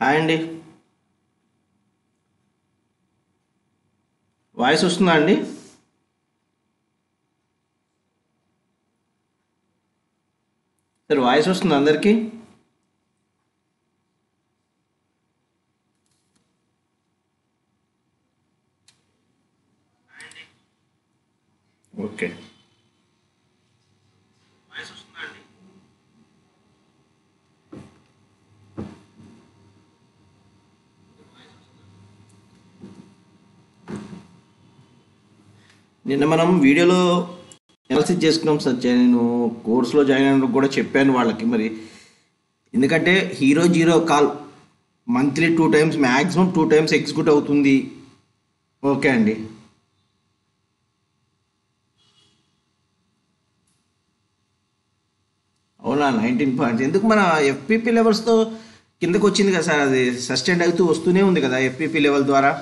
Hi అండి voice వస్తుందా అండి సార్ వాయిస్ వస్తుంది అందరికీ ఓకే వాయిస్ వస్తుందా అండి నిన్న మనం వీడియోలో అనాలిసిస్ చేసుకున్నాం సార్ జా- నేను కోర్సులో జాయిన్ అయినప్పుడు కూడా చెప్పాను వాళ్ళకి మరి ఎందుకంటే hero zero call monthly two times maximum two times execute అవుతుంది ఓకే అండి అవునా నైన్టీన్ పాయింట్స్ ఎందుకు మన ఎఫ్పిపి లెవెల్స్తో కిందకు వచ్చింది కదా సార్ అది సస్టైన్ అవుతూ వస్తూనే ఉంది కదా ఎఫ్పిపి లెవెల్ ద్వారా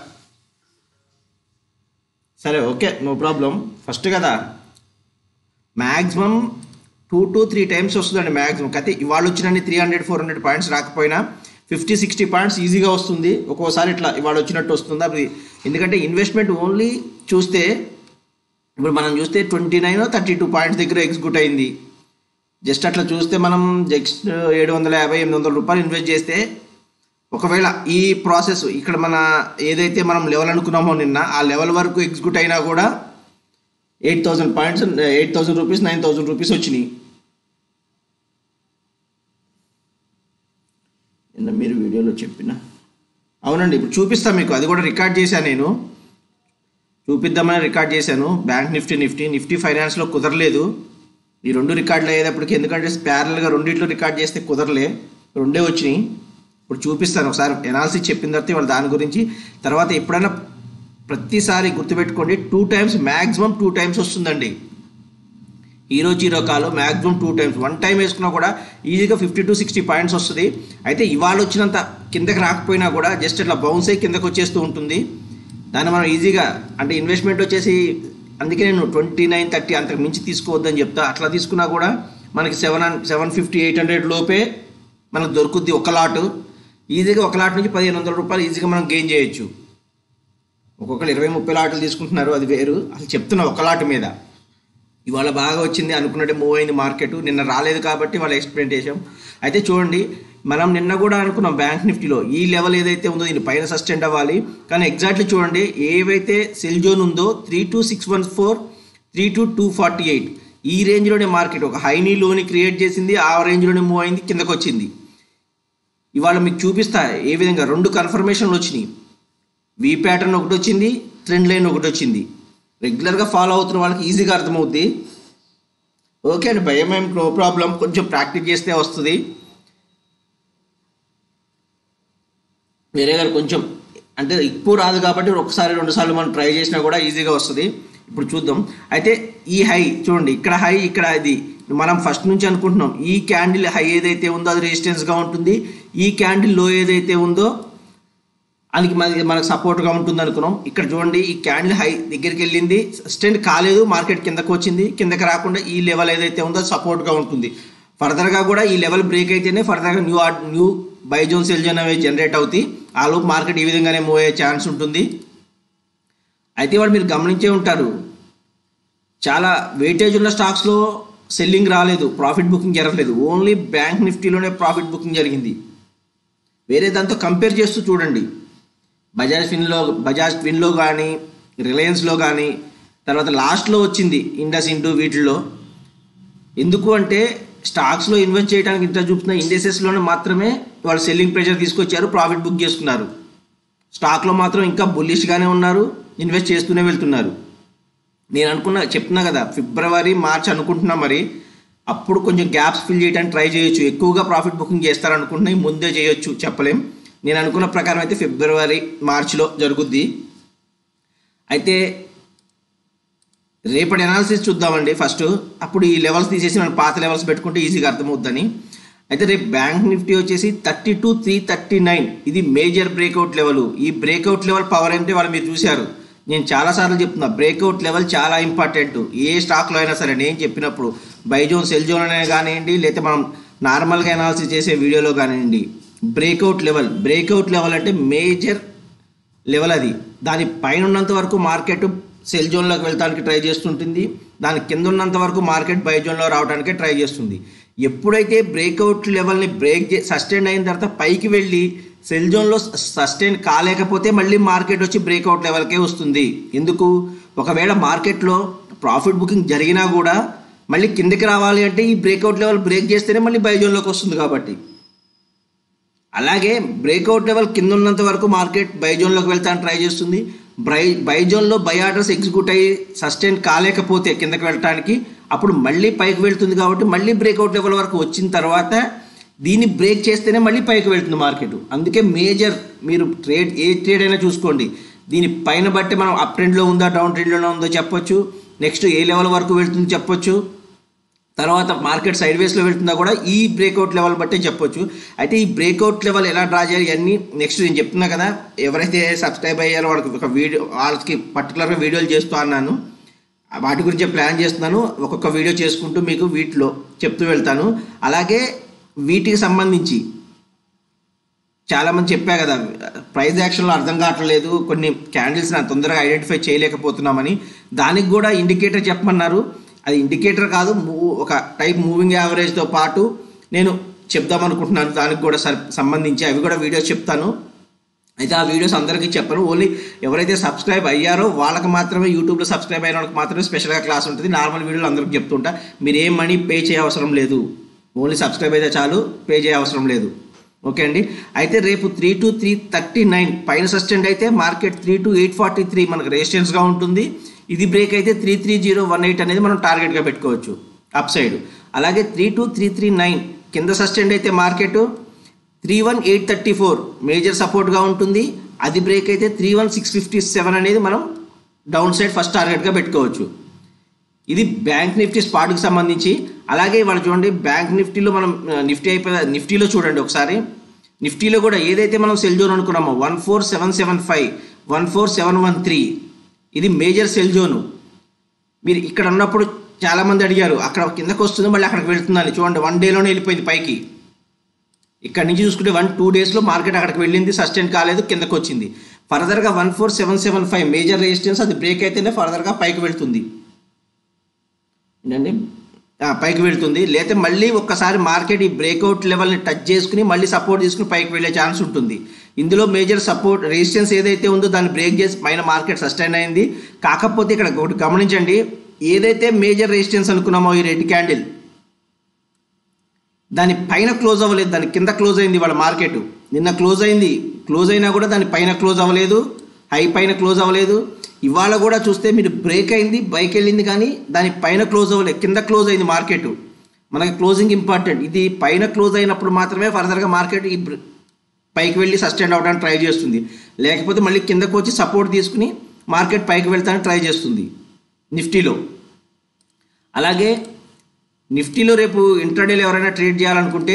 సరే ఓకే నో ప్రాబ్లం ఫస్ట్ కదా maximum two to three times వస్తుందండి మ్యాక్సిమం అయితే ఇవాళ వచ్చినండి three hundred four hundred points రాకపోయినా ఫిఫ్టీ సిక్స్టీ పాయింట్స్ ఈజీగా వస్తుంది ఒక్కోసారి ఇట్లా ఇవాళ వచ్చినట్టు వస్తుంది అది ఎందుకంటే ఇన్వెస్ట్మెంట్ ఓన్లీ చూస్తే ఇప్పుడు మనం చూస్తే twenty nine thirty two points దగ్గర ఎగ్జిక్యూట్ అయింది జస్ట్ అట్లా చూస్తే మనం జస్ట్ ఏడు వందల యాభై ఎనిమిది వందల రూపాయలు ఇన్వెస్ట్ చేస్తే ఒకవేళ ఈ ప్రాసెస్ ఇక్కడ మన ఏదైతే మనం లెవెల్ అనుకున్నామో నిన్న ఆ లెవెల్ వరకు ఎగ్జిక్యూట్ అయినా కూడా eight thousand points eight thousand rupees nine thousand rupees వచ్చినాయి నిన్న మీరు వీడియోలో చెప్పిన అవునండి ఇప్పుడు చూపిస్తాను మీకు అది కూడా రికార్డ్ చేశాను నేను చూపిద్దామని రికార్డ్ చేశాను బ్యాంక్ నిఫ్టీ నిఫ్టీ నిఫ్టీ ఫైనాన్స్లో కుదరలేదు ఈ రెండు రికార్డులు అయ్యేటప్పటికి ఎందుకంటే ప్యారల్గా రెండిట్లో రికార్డ్ చేస్తే కుదరలే రెండే వచ్చినాయి ఇప్పుడు చూపిస్తాను ఒకసారి ఎనాలిసిస్ చెప్పిన తర్వాత వాళ్ళు దాని గురించి తర్వాత ఎప్పుడైనా ప్రతిసారి గుర్తుపెట్టుకోండి two times maximum two times వస్తుందండి hero zero call maximum two times one time వేసుకున్నా కూడా ఈజీగా ఫిఫ్టీ టు సిక్స్టీ పాయింట్స్ వస్తుంది అయితే ఇవాళ వచ్చినంత కిందకి రాకపోయినా కూడా జస్ట్ ఇట్లా బౌన్స్ అయ్యి కిందకి వచ్చేస్తూ ఉంటుంది దాన్ని మనం ఈజీగా అంటే ఇన్వెస్ట్మెంట్ వచ్చేసి అందుకే నేను ట్వంటీ నైన్ థర్టీ అంతకు మించి తీసుకోవద్దని చెప్తా అట్లా తీసుకున్నా కూడా మనకి seven seven fifty eight hundred లోపే మనకు దొరుకుద్ది ఒక లాటు ఈజీగా ఒక లాట్ నుంచి పదిహేను వందల రూపాయలు ఈజీగా మనం గెయిన్ చేయొచ్చు ఒక్కొక్కరు ఇరవై ముప్పై లాట్లు తీసుకుంటున్నారు అది వేరు అసలు చెప్తున్నా ఒక లాట్ మీద ఇవాళ బాగా వచ్చింది అనుకున్నట్టే మూవ్ అయింది మార్కెట్ నిన్న రాలేదు కాబట్టి వాళ్ళ ఎక్స్ప్లెయిన్ చేసాం అయితే చూడండి మనం నిన్న కూడా అనుకున్నాం బ్యాంక్ నిఫ్టీలో ఈ లెవెల్ ఏదైతే ఉందో దీని పైన సస్టెండ్ అవ్వాలి కానీ ఎగ్జాక్ట్లీ చూడండి ఏవైతే సెల్ జోన్ ఉందో three two six one four three two two forty eight ఈ రేంజ్లోనే మార్కెట్ ఒక హైనీ లోని క్రియేట్ చేసింది ఆ రేంజ్లోనే మూవ్ అయింది కిందకు వచ్చింది ఇవాళ మీకు చూపిస్తా ఏ విధంగా రెండు కన్ఫర్మేషన్లు వచ్చినాయి వి ప్యాటర్న్ ఒకటి వచ్చింది ట్రెండ్ లైన్ ఒకటి వచ్చింది రెగ్యులర్గా ఫాలో అవుతున్న వాళ్ళకి ఈజీగా అర్థమవుద్ది ఓకే అండి భయం ఏం నో ప్రాబ్లం కొంచెం ప్రాక్టీస్ చేస్తే వస్తుంది వేరే గారు కొంచెం అంటే ఎక్కువ రాదు కాబట్టి ఒకసారి రెండు సార్లు మనం ట్రై చేసినా కూడా ఈజీగా వస్తుంది ఇప్పుడు చూద్దాం అయితే ఈ హై చూడండి ఇక్కడ హై ఇక్కడ ఇది మనం ఫస్ట్ నుంచి అనుకుంటున్నాం ఈ క్యాండిల్ హై ఏదైతే ఉందో అది రెసిస్టెన్స్గా ఉంటుంది ఈ క్యాండిల్ లో ఏదైతే ఉందో అందుకే మనకి మనకు సపోర్ట్గా ఉంటుంది అనుకున్నాం ఇక్కడ చూడండి ఈ క్యాండిల్ హై దగ్గరికి వెళ్ళింది సస్టెండ్ కాలేదు మార్కెట్ కిందకు వచ్చింది కిందకి రాకుండా ఈ లెవెల్ ఏదైతే ఉందో సపోర్ట్గా ఉంటుంది ఫర్దర్గా కూడా ఈ లెవెల్ బ్రేక్ అయితేనే ఫర్దర్గా న్యూ ఆర్డ్ న్యూ బైజోన్ సెల్ జోన్ అనేవి జనరేట్ అవుతాయి ఆ లోపు మార్కెట్ ఈ విధంగానే మూవ్ అయ్యే ఛాన్స్ ఉంటుంది అయితే వాళ్ళు మీరు గమనించే ఉంటారు చాలా వెయిటేజ్ ఉన్న స్టాక్స్లో సెల్లింగ్ రాలేదు ప్రాఫిట్ బుకింగ్ జరగలేదు ఓన్లీ బ్యాంక్ నిఫ్టీలోనే ప్రాఫిట్ బుకింగ్ జరిగింది వేరే దాంతో కంపేర్ చేస్తూ చూడండి బజాజ్ ఫిన్లో బజాజ్ ఫిన్లో కానీ రిలయన్స్లో కానీ తర్వాత లాస్ట్లో వచ్చింది ఇండస్ ఇంటూ వీటిల్లో ఎందుకు అంటే స్టాక్స్లో ఇన్వెస్ట్ చేయడానికి ఇంత చూపుతున్న ఇండెసెస్లోనే మాత్రమే వాళ్ళు సెల్లింగ్ ప్రెషర్ తీసుకొచ్చారు ప్రాఫిట్ బుక్ చేసుకున్నారు స్టాక్లో మాత్రం ఇంకా బుల్లిష్గానే ఉన్నారు ఇన్వెస్ట్ చేస్తూనే వెళ్తున్నారు నేను అనుకున్నా చెప్తున్నా కదా ఫిబ్రవరి మార్చ్ అనుకుంటున్నా మరి అప్పుడు కొంచెం గ్యాప్స్ ఫిల్ చేయడానికి ట్రై చేయొచ్చు ఎక్కువగా ప్రాఫిట్ బుకింగ్ చేస్తారనుకుంటున్నా ముందే చేయొచ్చు చెప్పలేం నేను అనుకున్న ప్రకారం అయితే ఫిబ్రవరి మార్చిలో జరుగుద్ది అయితే రేపటి అనాలిసిస్ చూద్దామండి ఫస్ట్ అప్పుడు ఈ లెవెల్స్ తీసేసి మనం పాత లెవెల్స్ పెట్టుకుంటే ఈజీగా అర్థమవుద్దని అయితే రేపు బ్యాంక్ నిఫ్టీ వచ్చేసి thirty two three thirty nine ఇది మేజర్ బ్రేక్అవుట్ లెవెల్ ఈ బ్రేక్అవుట్ లెవెల్ పవర్ అంటే వాళ్ళు మీరు చూశారు నేను చాలాసార్లు చెప్తున్నా బ్రేక్అవుట్ లెవెల్ చాలా ఇంపార్టెంట్ ఏ స్టాక్లో అయినా సరే నేను చెప్పినప్పుడు బైజోన్ సెల్ జోన్ అనే కానివ్వండి లేకపోతే మనం నార్మల్గా అనాలిసిస్ చేసే వీడియోలో కానివ్వండి బ్రేక్అవుట్ లెవెల్ బ్రేక్అవుట్ లెవెల్ అంటే మేజర్ లెవెల్ అది దాని పైన ఉన్నంత వరకు మార్కెట్ సెల్ జోన్లోకి వెళ్ళడానికి ట్రై చేస్తుంటుంది దాని కింద ఉన్నంత వరకు మార్కెట్ బై జోన్లో రావడానికి ట్రై చేస్తుంది ఎప్పుడైతే బ్రేక్అవుట్ లెవెల్ని బ్రేక్ చే సస్టైన్ అయిన తర్వాత పైకి వెళ్ళి సెల్ జోన్లో సస్టైన్ కాలేకపోతే మళ్ళీ మార్కెట్ వచ్చి బ్రేక్అవుట్ లెవెల్కే వస్తుంది ఎందుకు ఒకవేళ మార్కెట్లో ప్రాఫిట్ బుకింగ్ జరిగినా కూడా మళ్ళీ కిందకి రావాలి అంటే ఈ బ్రేక్అవుట్ లెవెల్ బ్రేక్ చేస్తేనే మళ్ళీ బై జోన్లోకి వస్తుంది కాబట్టి అలాగే బ్రేక్అవుట్ లెవెల్ కింద ఉన్నంత వరకు మార్కెట్ బై జోన్లోకి వెళ్తానికి ట్రై చేస్తుంది బై బై జోన్లో బై ఆర్డర్స్ ఎగ్జిక్యూట్ అయ్యి సస్టైన్ కాలేకపోతే కిందకి వెళ్ళటానికి అప్పుడు మళ్ళీ పైకి వెళ్తుంది కాబట్టి మళ్ళీ బ్రేక్అవుట్ లెవెల్ వరకు వచ్చిన తర్వాత దీన్ని బ్రేక్ చేస్తేనే మళ్ళీ పైకి వెళ్తుంది మార్కెట్ అందుకే మేజర్ మీరు ట్రేడ్ ఏ ట్రేడ్ అయినా చూసుకోండి దీని పైన బట్టి మనం అప్ ట్రెండ్లో ఉందా డౌన్ ట్రెండ్లో ఉందో చెప్పొచ్చు నెక్స్ట్ ఏ లెవెల్ వరకు వెళ్తుందో చెప్పొచ్చు తర్వాత మార్కెట్ సైడ్ వేస్లో వెళ్తుందా కూడా ఈ బ్రేక్అవుట్ లెవెల్ బట్టే చెప్పొచ్చు అయితే ఈ బ్రేక్అవుట్ లెవెల్ ఎలా డ్రా చేయాలి అన్నీ నెక్స్ట్ నేను చెప్తున్నా కదా ఎవరైతే సబ్స్క్రైబ్ అయ్యారో వాళ్ళకి ఒక వీడియో వాళ్ళకి పర్టికులర్గా వీడియోలు చేస్తూ అన్నాను వాటి గురించి ప్లాన్ చేస్తున్నాను ఒక్కొక్క వీడియో చేసుకుంటూ మీకు వీటిలో చెప్తూ వెళ్తాను అలాగే వీటికి సంబంధించి చాలామంది చెప్పా కదా ప్రైజ్ యాక్షన్లో అర్థం కావట్లేదు కొన్ని క్యాండిల్స్ నా తొందరగా ఐడెంటిఫై చేయలేకపోతున్నామని దానికి కూడా ఇండికేటర్ చెప్పమన్నారు అది ఇండికేటర్ కాదు మూ- ఒక టైప్ మూవింగ్ యావరేజ్తో పాటు నేను చెప్దాం అనుకుంటున్నాను దానికి కూడా సర్- సంబంధించి అవి కూడా వీడియోస్ చెప్తాను అయితే ఆ వీడియోస్ అందరికీ చెప్పను ఓన్లీ ఎవరైతే సబ్స్క్రైబ్ అయ్యారో వాళ్ళకి మాత్రమే యూట్యూబ్లో సబ్స్క్రైబ్ అయిన వాళ్ళకి మాత్రమే స్పెషల్గా క్లాస్ ఉంటుంది నార్మల్ వీడియోలు అందరికీ చెప్తుంటా మీరు ఏం మనీ పే చేయ అవసరం లేదు ఓన్లీ సబ్స్క్రైబ్ అయితే చాలు పే చేయ అవసరం లేదు ఓకే అండి అయితే రేపు three two three thirty nine పైన సస్టెండ్ అయితే market three two eight forty three మనకు రెసిస్టెన్స్గా ఉంటుంది ఇది బ్రేక్ అయితే three three zero one eight అనేది మనం టార్గెట్గా పెట్టుకోవచ్చు అప్ సైడ్ అలాగే three two three three nine కింద సస్టెండ్ అయితే market three one eight thirty four major సపోర్ట్గా ఉంటుంది అది బ్రేక్ అయితే three one six fifty seven అనేది మనం డౌన్ సైడ్ ఫస్ట్ టార్గెట్గా పెట్టుకోవచ్చు ఇది బ్యాంక్ నిఫ్టీ స్పాట్కి సంబంధించి అలాగే ఇవాళ చూడండి బ్యాంక్ నిఫ్టీలో మనం ఆ, నిఫ్టీ అయిపోయి నిఫ్టీలో చూడండి ఒకసారి నిఫ్టీలో కూడా ఏదైతే మనం సెల్ జోన్ అనుకున్నామో one four seven seven five one four seven one three ఇది మేజర్ సెల్ జోను మీరు ఇక్కడ ఉన్నప్పుడు చాలామంది అడిగారు అక్కడ కిందకు వస్తుంది మళ్ళీ అక్కడికి వెళ్తుందని చూడండి వన్ డేలోనే వెళ్ళిపోయింది పైకి ఇక్కడ నుంచి చూసుకుంటే వన్ టూ డేస్లో మార్కెట్ అక్కడికి వెళ్ళింది సస్టైన్ కాలేదు కిందకు వచ్చింది ఫర్దర్గా one four seven seven five major resistance అది బ్రేక్ అయితేనే ఫర్దర్గా పైకి వెళ్తుంది ఏంటండి ఆ, పైకి వెళ్తుంది లేకపోతే మళ్ళీ ఒక్కసారి మార్కెట్ ఈ బ్రేక్అవుట్ లెవెల్ని టచ్ చేసుకుని మళ్ళీ సపోర్ట్ తీసుకుని పైకి వెళ్ళే ఛాన్స్ ఉంటుంది ఇందులో మేజర్ సపోర్ట్ రెసిస్టెన్స్ ఏదైతే ఉందో దాన్ని బ్రేక్ చేసి పైన మార్కెట్ సస్టైన్ అయింది కాకపోతే ఇక్కడ ఒకటి గమనించండి ఏదైతే మేజర్ రెసిస్టెన్స్ అనుకున్నామో ఈ రెడ్ క్యాండిల్ దాని పైన క్లోజ్ అవ్వలేదు దాని కింద క్లోజ్ అయింది వాళ్ళ మార్కెట్ నిన్న క్లోజ్ అయింది క్లోజ్ అయినా కూడా దాని పైన క్లోజ్ అవ్వలేదు హై పైన క్లోజ్ అవ్వలేదు ఇవాళ కూడా చూస్తే మీరు బ్రేక్ అయింది బైక్ వెళ్ళింది కానీ దాని పైన క్లోజ్ అవ్వలేదు కింద క్లోజ్ అయింది మార్కెట్ మనకి క్లోజింగ్ ఇంపార్టెంట్ ఇది పైన క్లోజ్ అయినప్పుడు మాత్రమే ఫర్దర్గా మార్కెట్ ఈ బ్ర- పైకి వెళ్ళి సస్టైన్ అవ్వడానికి ట్రై చేస్తుంది లేకపోతే మళ్ళీ కిందకు వచ్చి సపోర్ట్ తీసుకుని మార్కెట్ పైకి వెళ్తానికి ట్రై చేస్తుంది నిఫ్టీలో అలాగే నిఫ్టీలో రేపు ఇంట్రాడేలో ఎవరైనా ట్రేడ్ చేయాలనుకుంటే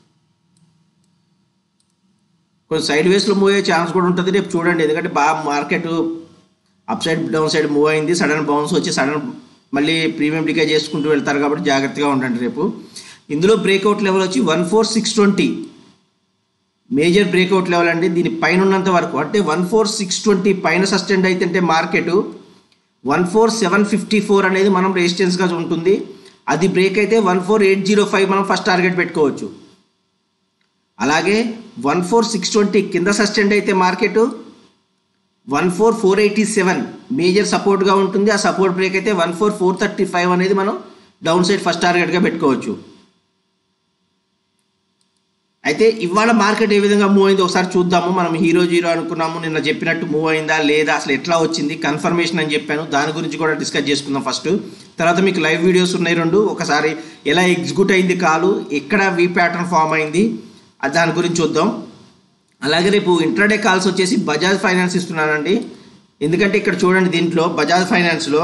కొంచెం సైడ్ వేస్లో మూవ్ అయ్యే ఛాన్స్ కూడా ఉంటుంది రేపు చూడండి ఎందుకంటే బాగా market up side down side move అయింది సడన్ బౌన్స్ వచ్చి సడన్ మళ్ళీ ప్రీమియం డికే చేసుకుంటూ వెళ్తారు కాబట్టి జాగ్రత్తగా ఉండండి రేపు ఇందులో బ్రేక్అవుట్ లెవెల్ వచ్చి one four six twenty major breakout level అండి దీని పైన ఉన్నంత వరకు అంటే వన్ ఫోర్ సిక్స్ ట్వంటీ పైన సస్టెండ్ అయితే market one four seven fifty four అనేది మనం రెసిస్టెన్స్గా ఉంటుంది అది బ్రేక్ అయితే one four eight zero five మనం ఫస్ట్ టార్గెట్ పెట్టుకోవచ్చు అలాగే వన్ ఫోర్ సిక్స్ ట్వంటీ కింద సస్టెండ్ అయితే market one four four eighty seven major సపోర్ట్గా ఉంటుంది ఆ సపోర్ట్ బ్రేక్ అయితే one four four thirty five అనేది మనం డౌన్ సైడ్ ఫస్ట్ టార్గెట్గా పెట్టుకోవచ్చు అయితే ఇవాళ మార్కెట్ ఏ విధంగా మూవ్ అయిందో ఒకసారి చూద్దాము మనం హీరో జీరో అనుకున్నాము నిన్న చెప్పినట్టు మూవ్ అయిందా లేదా అసలు ఎట్లా వచ్చింది కన్ఫర్మేషన్ అని చెప్పాను దాని గురించి కూడా డిస్కస్ చేసుకుందాం ఫస్ట్ తర్వాత మీకు లైవ్ వీడియోస్ ఉన్నాయి రెండు ఒకసారి ఎలా ఎగ్జిక్యూట్ అయింది కాలు ఎక్కడ వి ప్యాటర్న్ ఫామ్ అయింది అది దాని గురించి చూద్దాం అలాగే రేపు ఇంట్రాడే కాల్స్ వచ్చేసి బజాజ్ ఫైనాన్స్ ఇస్తున్నానండి ఎందుకంటే ఇక్కడ చూడండి దీంట్లో బజాజ్ ఫైనాన్స్లో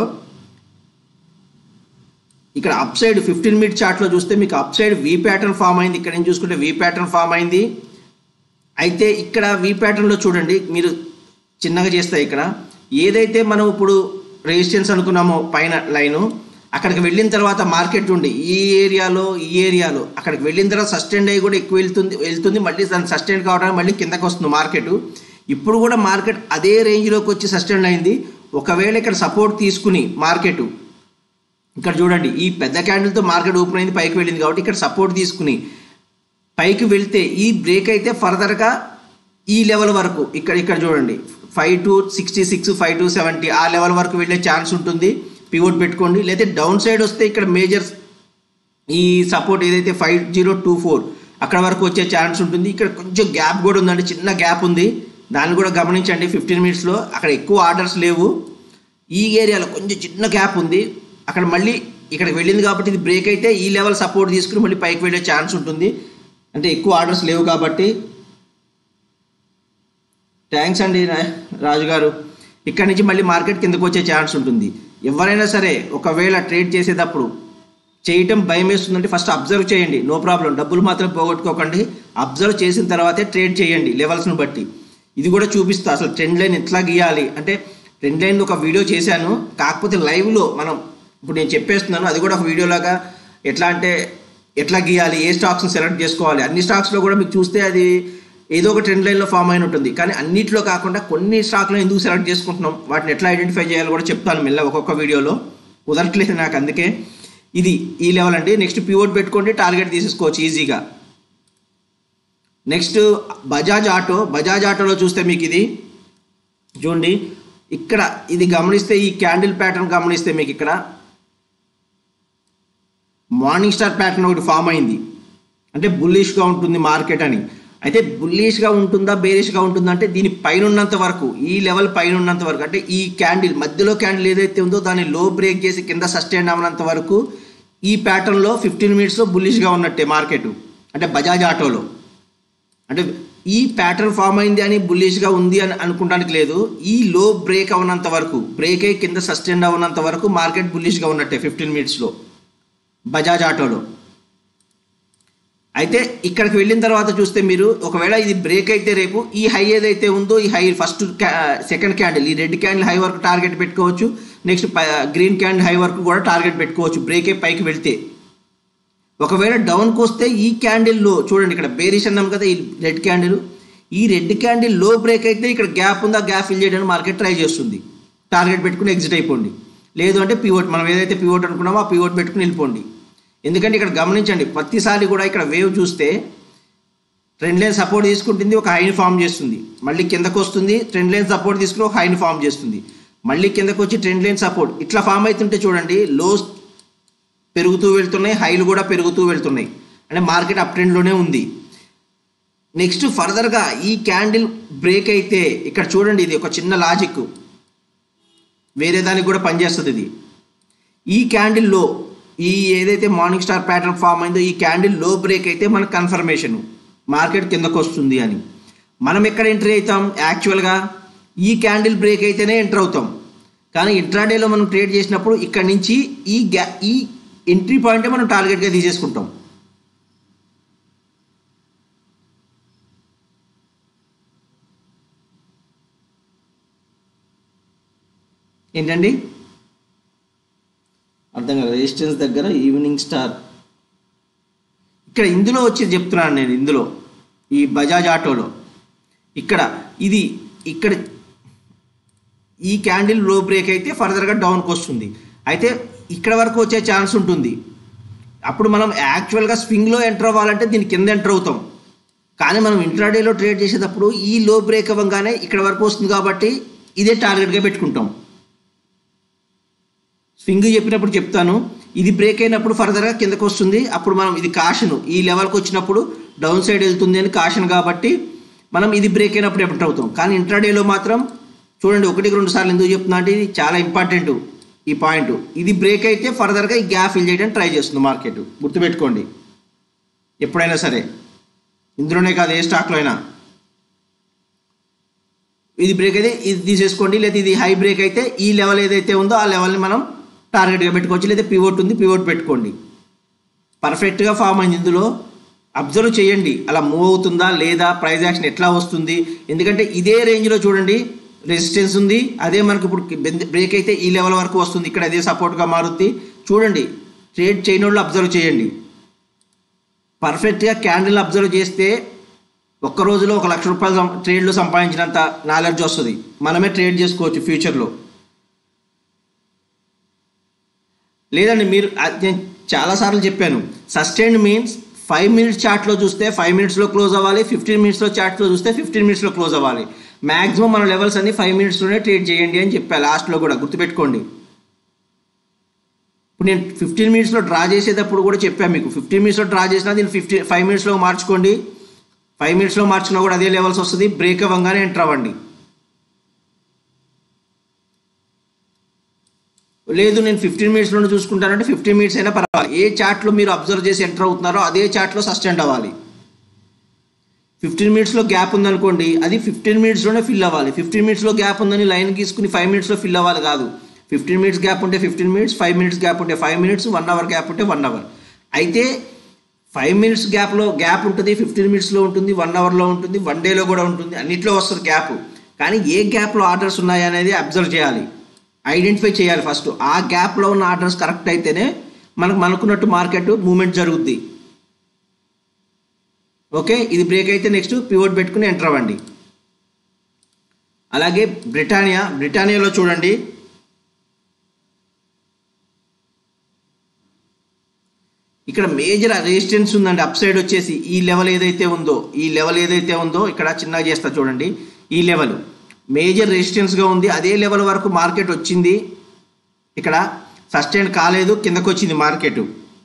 ఇక్కడ అప్ సైడ్ ఫిఫ్టీన్ మినిట్ చార్ట్లో చూస్తే మీకు up side V pattern form అయింది ఇక్కడ నుంచి చూసుకుంటే వి ప్యాటర్న్ ఫామ్ అయింది అయితే ఇక్కడ వి ప్యాటర్న్లో చూడండి మీరు చిన్నగా చేస్తే ఇక్కడ ఏదైతే మనం ఇప్పుడు రెసిస్టెన్స్ అనుకున్నామో పైన లైను అక్కడికి వెళ్ళిన తర్వాత మార్కెట్ ఉండి ఈ ఏరియాలో ఈ ఏరియాలో అక్కడికి వెళ్ళిన తర్వాత సస్టైన్ అయ్యి కూడా ఎక్కువ వెళ్తుంది వెళ్తుంది మళ్ళీ దాన్ని సస్టైన్ కావడానికి మళ్ళీ కిందకు వస్తుంది మార్కెట్ ఇప్పుడు కూడా మార్కెట్ అదే రేంజ్లోకి వచ్చి సస్టైన్ అయింది ఒకవేళ ఇక్కడ సపోర్ట్ తీసుకుని మార్కెట్ ఇక్కడ చూడండి ఈ పెద్ద క్యాండిల్తో మార్కెట్ ఓపెన్ అయింది పైకి వెళ్ళింది కాబట్టి ఇక్కడ సపోర్ట్ తీసుకుని పైకి వెళ్తే ఈ బ్రేక్ అయితే ఫర్దర్గా ఈ లెవెల్ వరకు ఇక్కడ ఇక్కడ చూడండి five two sixty six five two seventy ఆ లెవెల్ వరకు వెళ్ళే ఛాన్స్ ఉంటుంది పివోట్ పెట్టుకోండి లేకపోతే డౌన్ సైడ్ వస్తే ఇక్కడ మేజర్ ఈ సపోర్ట్ ఏదైతే ఫైవ్ జీరో టూ ఫోర్ అక్కడ వరకు వచ్చే ఛాన్స్ ఉంటుంది ఇక్కడ కొంచెం గ్యాప్ కూడా ఉందండి చిన్న గ్యాప్ ఉంది దాన్ని కూడా గమనించండి ఫిఫ్టీన్ మినిట్స్లో అక్కడ ఎక్కువ ఆర్డర్స్ లేవు ఈ ఏరియాలో కొంచెం చిన్న గ్యాప్ ఉంది అక్కడ మళ్ళీ ఇక్కడికి వెళ్ళింది కాబట్టి ఇది బ్రేక్ అయితే ఈ లెవెల్ సపోర్ట్ తీసుకుని మళ్ళీ పైకి వెళ్ళే ఛాన్స్ ఉంటుంది అంటే ఎక్కువ ఆర్డర్స్ లేవు కాబట్టి థ్యాంక్స్ అండి రా- రాజు గారు ఇక్కడ నుంచి మళ్ళీ మార్కెట్ కిందకు వచ్చే ఛాన్స్ ఉంటుంది ఎవరైనా సరే ఒకవేళ ట్రేడ్ చేసేటప్పుడు చేయటం భయం వేస్తుందంటే ఫస్ట్ అబ్జర్వ్ చేయండి నో ప్రాబ్లం డబ్బులు మాత్రం పోగొట్టుకోకండి అబ్జర్వ్ చేసిన తర్వాతే ట్రేడ్ చేయండి లెవెల్స్ని బట్టి ఇది కూడా చూపిస్తా అసలు ట్రెండ్ లైన్ ఎట్లా గీయాలి అంటే ట్రెండ్ లైన్ ఒక వీడియో చేశాను కాకపోతే లైవ్లో మనం ఇప్పుడు నేను చెప్పేస్తున్నాను అది కూడా ఒక వీడియో లాగా ఎట్లా అంటే ఎట్లా గీయాలి ఏ స్టాక్స్ని సెలెక్ట్ చేసుకోవాలి అన్ని స్టాక్స్లో కూడా మీకు చూస్తే అది ఏదో ఒక ట్రెండ్ లైన్లో ఫామ్ అయిన ఉంటుంది కానీ అన్నిట్లో కాకుండా కొన్ని స్టాక్లో ఎందుకు సెలెక్ట్ చేసుకుంటున్నాం వాటిని ఎట్లా ఐడెంటిఫై చేయాలో కూడా చెప్తాను మెల్ల ఒక్కొక్క వీడియోలో కుదరట్లేదు నాకు అందుకే ఇది ఈ లెవెల్ అండి నెక్స్ట్ పివోట్ పెట్టుకోండి టార్గెట్ తీసేసుకోవచ్చు ఈజీగా నెక్స్ట్ బజాజ్ ఆటో బజాజ్ ఆటోలో చూస్తే మీకు ఇది చూడండి ఇక్కడ ఇది గమనిస్తే ఈ క్యాండిల్ ప్యాటర్న్ గమనిస్తే మీకు ఇక్కడ మార్నింగ్ స్టార్ ప్యాటర్న్ ఒకటి ఫామ్ అయింది అంటే బుల్లిష్గా ఉంటుంది మార్కెట్ అని అయితే బుల్లిష్గా ఉంటుందా బేరిష్గా ఉంటుందా అంటే దీని పైన ఉన్నంత వరకు ఈ లెవెల్ పైన ఉన్నంత వరకు అంటే ఈ క్యాండిల్ మధ్యలో క్యాండిల్ ఏదైతే ఉందో దాన్ని లో బ్రేక్ చేసి కింద సస్టైన్ అవ్వనంత వరకు ఈ ప్యాటర్న్లో ఫిఫ్టీన్ మినిట్స్లో బుల్లిష్గా ఉన్నట్టే మార్కెట్ అంటే బజాజ్ ఆటోలో అంటే ఈ ప్యాటర్న్ ఫామ్ అయింది అని బుల్లిష్గా ఉంది అని అనుకోవడానికి లేదు ఈ లో బ్రేక్ అవునంత వరకు బ్రేక్ అయ్యి కింద సస్టైన్ అవునంత వరకు మార్కెట్ బుల్లిష్గా ఉన్నట్టే ఫిఫ్టీన్ మినిట్స్లో బజాజ్ ఆటోలో అయితే ఇక్కడికి వెళ్ళిన తర్వాత చూస్తే మీరు ఒకవేళ ఇది బ్రేక్ అయితే రేపు ఈ హై ఏదైతే ఉందో ఈ హై ఫస్ట్ సెకండ్ క్యాండిల్ ఈ రెడ్ క్యాండిల్ హై వరకు టార్గెట్ పెట్టుకోవచ్చు నెక్స్ట్ గ్రీన్ క్యాండిల్ హై వరకు కూడా టార్గెట్ పెట్టుకోవచ్చు బ్రేక్ అయి పైకి వెళ్తే ఒకవేళ డౌన్కి వస్తే ఈ క్యాండిల్లో చూడండి ఇక్కడ బేరిష్ అన్నాం కదా ఈ రెడ్ క్యాండిల్ ఈ రెడ్ క్యాండిల్ లో బ్రేక్ అయితే ఇక్కడ గ్యాప్ ఉంది ఆ గ్యాప్ ఫిల్ చేయడానికి మార్కెట్ ట్రై చేస్తుంది టార్గెట్ పెట్టుకుని ఎగ్జిట్ అయిపోండి లేదు అంటే పివోట్ మనం ఏదైతే పివోట్ అనుకున్నామో ఆ పివోట్ పెట్టుకుని వెళ్ళిపోండి ఎందుకంటే ఇక్కడ గమనించండి ప్రతిసారి కూడా ఇక్కడ వేవ్ చూస్తే ట్రెండ్ లైన్ సపోర్ట్ తీసుకుంటుంది ఒక హైని ఫామ్ చేస్తుంది మళ్ళీ కిందకు వస్తుంది ట్రెండ్ లైన్ సపోర్ట్ తీసుకుని ఒక హైని ఫామ్ చేస్తుంది మళ్ళీ కిందకు వచ్చి ట్రెండ్ లైన్ సపోర్ట్ ఇట్లా ఫామ్ అవుతుంటే చూడండి లోస్ పెరుగుతూ వెళ్తున్నాయి హైలు కూడా పెరుగుతూ వెళ్తున్నాయి అంటే మార్కెట్ అప్ ట్రెండ్లోనే ఉంది నెక్స్ట్ ఫర్దర్గా ఈ క్యాండిల్ బ్రేక్ అయితే ఇక్కడ చూడండి ఇది ఒక చిన్న లాజిక్ వేరే దానికి కూడా పనిచేస్తుంది ఇది ఈ క్యాండిల్లో ఈ ఏదైతే మార్నింగ్ స్టార్ ప్యాటర్న్ ఫామ్ అయిందో ఈ క్యాండిల్ లో బ్రేక్ అయితే మనకు కన్ఫర్మేషన్ మార్కెట్ కిందకు వస్తుంది అని మనం ఎక్కడ ఎంట్రీ అవుతాం యాక్చువల్గా ఈ క్యాండిల్ బ్రేక్ అయితేనే ఎంటర్ అవుతాం కానీ ఇంట్రాడేలో మనం ట్రేడ్ చేసినప్పుడు ఇక్కడ నుంచి ఈ గ్యా ఈ ఎంట్రీ పాయింటే మనం టార్గెట్గా తీసేసుకుంటాం ఏంటండి అర్థం కాదు రెసిస్టెన్స్ దగ్గర ఈవినింగ్ స్టార్ ఇక్కడ ఇందులో వచ్చి చెప్తున్నాను నేను ఇందులో ఈ బజాజ్ ఆటోలో ఇక్కడ ఇది ఇక్కడ ఈ క్యాండిల్ లో బ్రేక్ అయితే ఫర్దర్గా డౌన్కి వస్తుంది అయితే ఇక్కడ వరకు వచ్చే ఛాన్స్ ఉంటుంది అప్పుడు మనం యాక్చువల్గా స్వింగ్లో ఎంటర్ అవ్వాలంటే దీని కింద ఎంటర్ అవుతాం కానీ మనం ఇంట్రాడేలో ట్రేడ్ చేసేటప్పుడు ఈ లో బ్రేక్ అవ్వగానే ఇక్కడ వరకు వస్తుంది కాబట్టి ఇదే టార్గెట్గా పెట్టుకుంటాం స్వింగ్ చెప్పినప్పుడు చెప్తాను ఇది బ్రేక్ అయినప్పుడు ఫర్దర్గా కిందకు వస్తుంది అప్పుడు మనం ఇది కాషన్ ఈ లెవెల్కి వచ్చినప్పుడు డౌన్ సైడ్ వెళ్తుంది అని కాషన్ కాబట్టి మనం ఇది బ్రేక్ అయినప్పుడు ఎప్పుడు అవుతాం కానీ ఇంట్రాడేలో మాత్రం చూడండి ఒకటికి రెండు సార్లు ఎందుకు చెప్తున్నా అంటే ఇది చాలా ఇంపార్టెంట్ ఈ పాయింట్ ఇది బ్రేక్ అయితే ఫర్దర్గా ఈ గ్యాప్ ఫిల్ చేయడానికి ట్రై చేస్తుంది మార్కెట్ గుర్తుపెట్టుకోండి ఎప్పుడైనా సరే ఇందులోనే కాదు ఏ స్టాక్లో అయినా ఇది బ్రేక్ అయితే ఇది తీసేసుకోండి లేదా ఇది హై బ్రేక్ అయితే ఈ లెవెల్ ఏదైతే ఉందో ఆ లెవెల్ని మనం టార్గెట్గా పెట్టుకోవచ్చు లేదా పివోట్ ఉంది పివోట్ పెట్టుకోండి పర్ఫెక్ట్గా ఫామ్ అయింది ఇందులో అబ్జర్వ్ చేయండి అలా మూవ్ అవుతుందా లేదా ప్రైస్ యాక్షన్ ఎట్లా వస్తుంది ఎందుకంటే ఇదే రేంజ్లో చూడండి రెసిస్టెన్స్ ఉంది అదే మనకు ఇప్పుడు బ్రేక్ అయితే ఈ లెవెల్ వరకు వస్తుంది ఇక్కడ అదే సపోర్ట్గా మారుద్ది చూడండి ట్రేడ్ చేయని వాళ్ళు అబ్జర్వ్ చేయండి పర్ఫెక్ట్గా క్యాండిల్ అబ్జర్వ్ చేస్తే ఒక్క రోజులో ఒక లక్ష రూపాయలు సం- ట్రేడ్లో సంపాదించినంత నాలెడ్జ్ వస్తుంది మనమే ట్రేడ్ చేసుకోవచ్చు ఫ్యూచర్లో లేదండి మీరు అది నేను చాలాసార్లు చెప్పాను సస్టైన్ మీన్స్ ఫైవ్ మినిట్స్ చార్ట్లో చూస్తే ఫైవ్ మినిట్స్లో క్లోజ్ అవ్వాలి ఫిఫ్టీన్ మినిట్స్లో చార్ట్లో చూస్తే ఫిఫ్టీన్ మినిట్స్లో క్లోజ్ అవ్వాలి మ్యాక్సిమం మన లెవెల్స్ అన్ని ఫైవ్ మినిట్స్లోనే ట్రేడ్ చేయండి అని చెప్పా లాస్ట్లో కూడా గుర్తుపెట్టుకోండి ఇప్పుడు నేను ఫిఫ్టీన్ మినిట్స్లో డ్రా చేసేటప్పుడు కూడా చెప్పాను మీకు ఫిఫ్టీన్ మినిట్స్లో డ్రా చేసినా దీన్ని ఫిఫ్టీ ఫైవ్ మినిట్స్లో మార్చుకోండి ఫైవ్ మినిట్స్లో మార్చుకున్నా కూడా అదే లెవెల్స్ వస్తుంది బ్రేక్ అవ్వగానే ఎంటర్ అవ్వండి లేదు నేను ఫిఫ్టీన్ మినిట్స్లోనే చూసుకుంటానంటే ఫిఫ్టీన్ మినిట్స్ అయినా పర్వాలేదు ఏ చార్ట్లో మీరు అబ్జర్వ్ చేసి ఎంటర్ అవుతున్నారో అదే చార్ట్లో సస్టెండ్ అవ్వాలి ఫిఫ్టీన్ మినిట్స్లో గ్యాప్ ఉందనుకోండి అది ఫిఫ్టీన్ మినిట్స్లోనే ఫిల్ అవ్వాలి ఫిఫ్టీన్ మినిట్స్లో గ్యాప్ ఉందని లైన్ గీసుకుని ఫైవ్ మినిట్స్లో ఫిల్ అవ్వాలి కాదు ఫిఫ్టీన్ మినిట్స్ గ్యాప్ ఉంటే fifteen minutes five minutes gap ఉంటే five minutes one hour gap ఉంటే వన్ అవర్ అయితే ఫైవ్ మినిట్స్ గ్యాప్లో గ్యాప్ ఉంటుంది ఫిఫ్టీన్ మినిట్స్లో ఉంటుంది వన్ అవర్లో ఉంటుంది వన్ డేలో కూడా ఉంటుంది అన్నిట్లో వస్తుంది గ్యాప్ కానీ ఏ గ్యాప్లో ఆర్డర్స్ ఉన్నాయి అనేది అబ్జర్వ్ చేయాలి ఐడెంటిఫై చేయాలి ఫస్ట్ ఆ గ్యాప్లో ఉన్న ఆర్డర్స్ కరెక్ట్ అయితేనే మనకు మనకున్నట్టు మార్కెట్ మూమెంట్ జరుగుద్ది ఓకే ఇది బ్రేక్ అయితే నెక్స్ట్ పివోట్ పెట్టుకుని ఎంటర్ అవ్వండి అలాగే బ్రిటానియా బ్రిటానియాలో చూడండి ఇక్కడ మేజర్ రెసిస్టెన్స్ ఉందండి అప్ సైడ్ వచ్చేసి ఈ లెవెల్ ఏదైతే ఉందో ఈ లెవెల్ ఏదైతే ఉందో ఇక్కడ చిన్నగా చేస్తా చూడండి ఈ లెవెల్ మేజర్ రెసిస్టెన్స్గా ఉంది అదే లెవెల్ వరకు మార్కెట్ వచ్చింది ఇక్కడ సస్టైన్ కాలేదు కిందకు వచ్చింది మార్కెట్